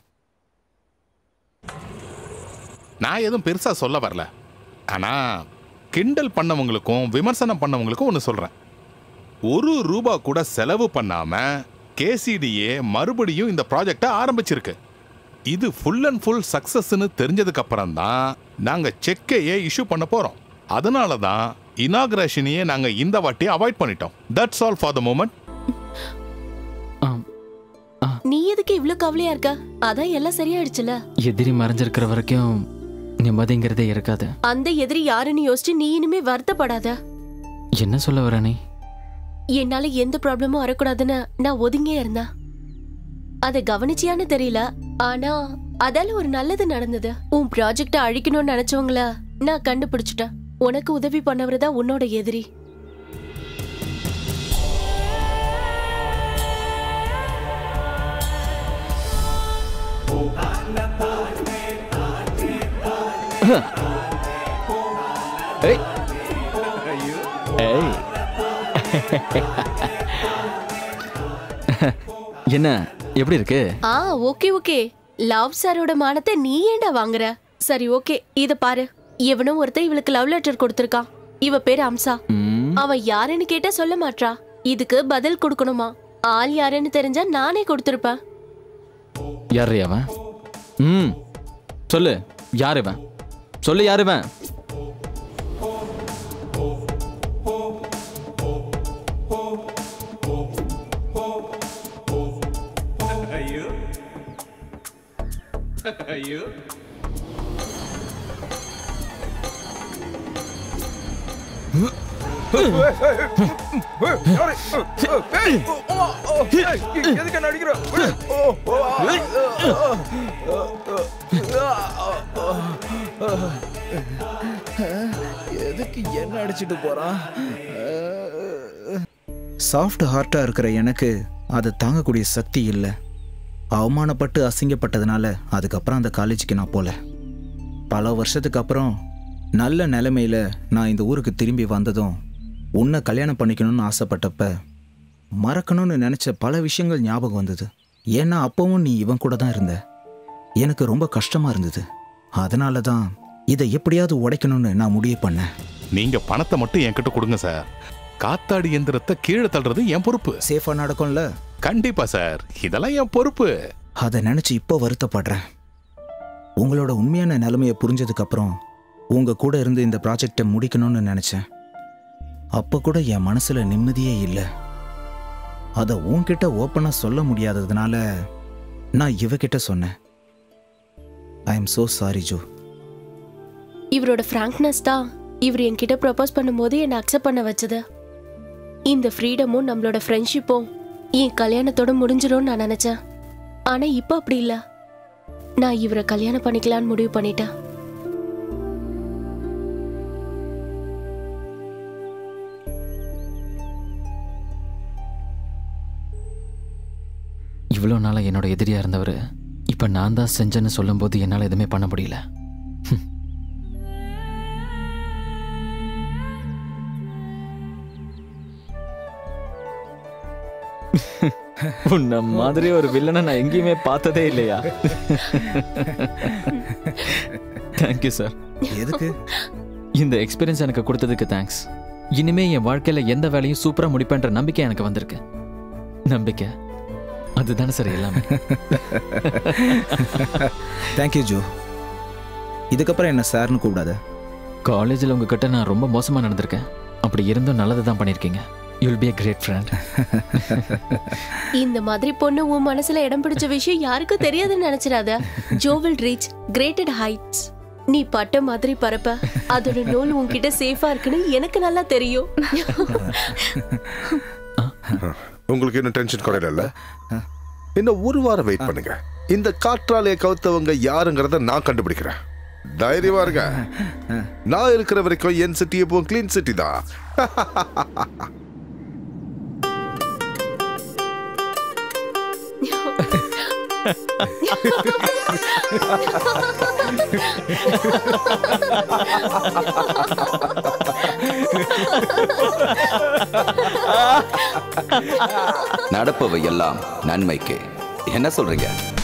நான் எதுவும் பெருசா சொல்ல வரல ஆனா கிண்டல் பண்ணவங்களுக்கும் விமர்சனம் பண்ணவங்களுக்கும் ஒன்று சொல்றேன் ஒரு ரூபா கூட செலவு பண்ணாம கேசிடிஏ மறுபடியும் இந்த ப்ராஜெக்டை ஆரம்பிச்சிருக்கு இது ஃபுல் அண்ட் ஃபுல் சக்சஸ்னு தெரிஞ்சதுக்கு அப்புறம் தான் நாங்க செக்கையே இஷ்யூ பண்ண போறோம் அதனால தான் இனாகிரேஷனையே நாங்க இந்த வாட்டி அவாய்ட் பண்ணிட்டோம் that's all for the moment நீ எதுக்கு இவ்ளோ கவலையா இருக்க அதான் எல்லாம் சரியாயிடுச்சுல எதிரி மறைஞ்சிருக்கிற வரைக்கும் நிம்மதிங்கிறதே இருக்காது அந்த எதிரி யாருன்னு யோசிச்சு நீ இனிமே வருத்தப்படாத என்ன சொல்ல வர நீ என்னால எந்த ப்ராப்ளமும் வரக்கூடாதுன்னு நான் ஒதுங்கியே இருந்தேன் அதை கவனிச்சியான்னு தெரியல ஆனா அதால ஒரு நல்லது நடந்தது உன் ப்ராஜெக்ட அழிக்கணும்னு நினைச்சவங்கள நான் கண்டுபிடிச்சிட்டேன் உனக்கு உதவி பண்ணவர் தான் உன்னோட எதிரி ஏய் ஏய் என்ன எப்படி இருக்கு ஆ ஓகே ஓகே லவ் சாரோட மானத்தை நீ ஏன்டா வாங்குற சரி ஓகே இத பாரு இவனும் ஒருத்தன் இவளுக்கு லவ் லெட்டர் கொடுத்திருக்கான் இவ பேரு அம்சா ம் அவன் யாருன்னு கேட்டா சொல்ல மாட்றா இதுக்கு பதில் கொடுக்கணுமா ஆள் யாருன்னு தெரிஞ்சா நானே கொடுத்திருப்பேன் யார் அவன் ம் சொல்லு யார் இவன் சொல்லு யார் இவன் ஐயோ ஐயோ எதுக்கு என்ன அடிக்கிற எதுக்கு என்ன அடிச்சிட்டு போறான் சாஃப்ட் ஹார்ட்டா இருக்கிற எனக்கு அதை தாங்கக்கூடிய சக்தி இல்லை அவமானப்பட்டு அசிங்கப்பட்டதுனால அதுக்கப்புறம் அந்த காலேஜுக்கு நான் போல பல வருஷத்துக்கு அப்புறம் நல்ல நிலைமையில நான் இந்த ஊருக்கு திரும்பி வந்ததும் உன்னை கல்யாணம் பண்ணிக்கணும்னு ஆசைப்பட்டப்ப மறக்கணும்னு நினைச்ச பல விஷயங்கள் ஞாபகம் வந்தது ஏன்னா அப்பவும் நீ இவன் கூட தான் இருந்த எனக்கு ரொம்ப கஷ்டமா இருந்தது அதனால தான் இதை எப்படியாவது உடைக்கணும்னு நான் முடிவு பண்ணேன் நீங்க பணத்தை மட்டும் என்கிட்ட கொடுங்க சார் காத்தாடி எந்திரத்தை கீழே தள்ளுறது என் பொறுப்பு சேஃபா நடக்கும்ல கண்டிப்பா சார் இதெல்லாம் என் பொறுப்பு அதை நினைச்சு இப்போ வருத்தப்படுறேன் உங்களோட உண்மையான நிலைமையை புரிஞ்சதுக்கு அப்புறம் உங்க கூட இருந்து இந்த ப்ராஜெக்டை முடிக்கணும்னு நினைச்சேன் அப்ப கூட என் மனசுல நிம்மதியே இல்லை அதை உன்கிட்ட ஓப்பனா சொல்ல முடியாததுனால நான் இவகிட்ட சொன்னேன் I am so sorry Joe இவரோட ஃப்ராங்க்னஸ் தான் இவர் என்கிட்ட ப்ரப்போஸ் பண்ணும்போது என்னை அக்செப்ட் பண்ண வச்சது இந்த ஃப்ரீடமும் நம்மளோட ஃப்ரெண்ட்ஷிப்பும் என் கல்யாணத்தோட முடிஞ்சிடும்னு நான் நினைச்சேன் ஆனா இப்போ அப்படி இல்ல நான் இவரை கல்யாணம் பண்ணிக்கலாம்னு முடிவு பண்ணிட்டேன் இவ்வளோ நாளாக என்னோட எதிரியாக இருந்தவர் இப்போ நான் தான் செஞ்சேன்னு சொல்லும்போது என்னால் எதுவுமே பண்ண முடியல ஹம். உன்ன மாதிரி ஒரு வில்லனை நான் எங்கேயுமே பார்த்ததே இல்லையா தேங்க்யூ சார் எதுக்கு இந்த எக்ஸ்பீரியன்ஸ் எனக்கு கொடுத்ததுக்கு தேங்க்ஸ் இனிமே என் வாழ்க்கையில எந்த வேலையும் சூப்பரா முடிப்பேன்ற நம்பிக்கை எனக்கு வந்திருக்கு நம்பிக்கை அதுதானே சார் எல்லாமே தேங்க்யூ ஜோ இதுக்கப்புறம் என்ன சார்னு கூப்பிடாத காலேஜில் உங்ககிட்ட நான் ரொம்ப மோசமாக நடந்திருக்கேன் அப்படி இருந்தும் நல்லது தான் பண்ணியிருக்கீங்க you'll be a great friend இந்த மாதிரி பொண்ணு உன் மனசுல இடம் பிடிச்ச விஷயம் யாருக்கும் தெரியாதுன்னு நினைச்சிடாத Joe will reach greater heights நீ பட்ட மாதிரி பறப்ப அதோட நூல் உன்கிட்ட சேஃபா இருக்குன்னு எனக்கு நல்லா தெரியும் உங்களுக்கு இன்னும் டென்ஷன் குறையல இன்னும் ஒரு வாரம் வெயிட் பண்ணுங்க இந்த காற்றாலையை கவுத்தவங்க யாருங்கிறத நான் கண்டுபிடிக்கிறேன் தைரியமா இருங்க நான் இருக்கிற வரைக்கும் என் சிட்டி எப்போ கிளீன் சிட்டி தான் நடப்பவை எல்லாம் நன்மைக்கு என்ன சொல்றீங்க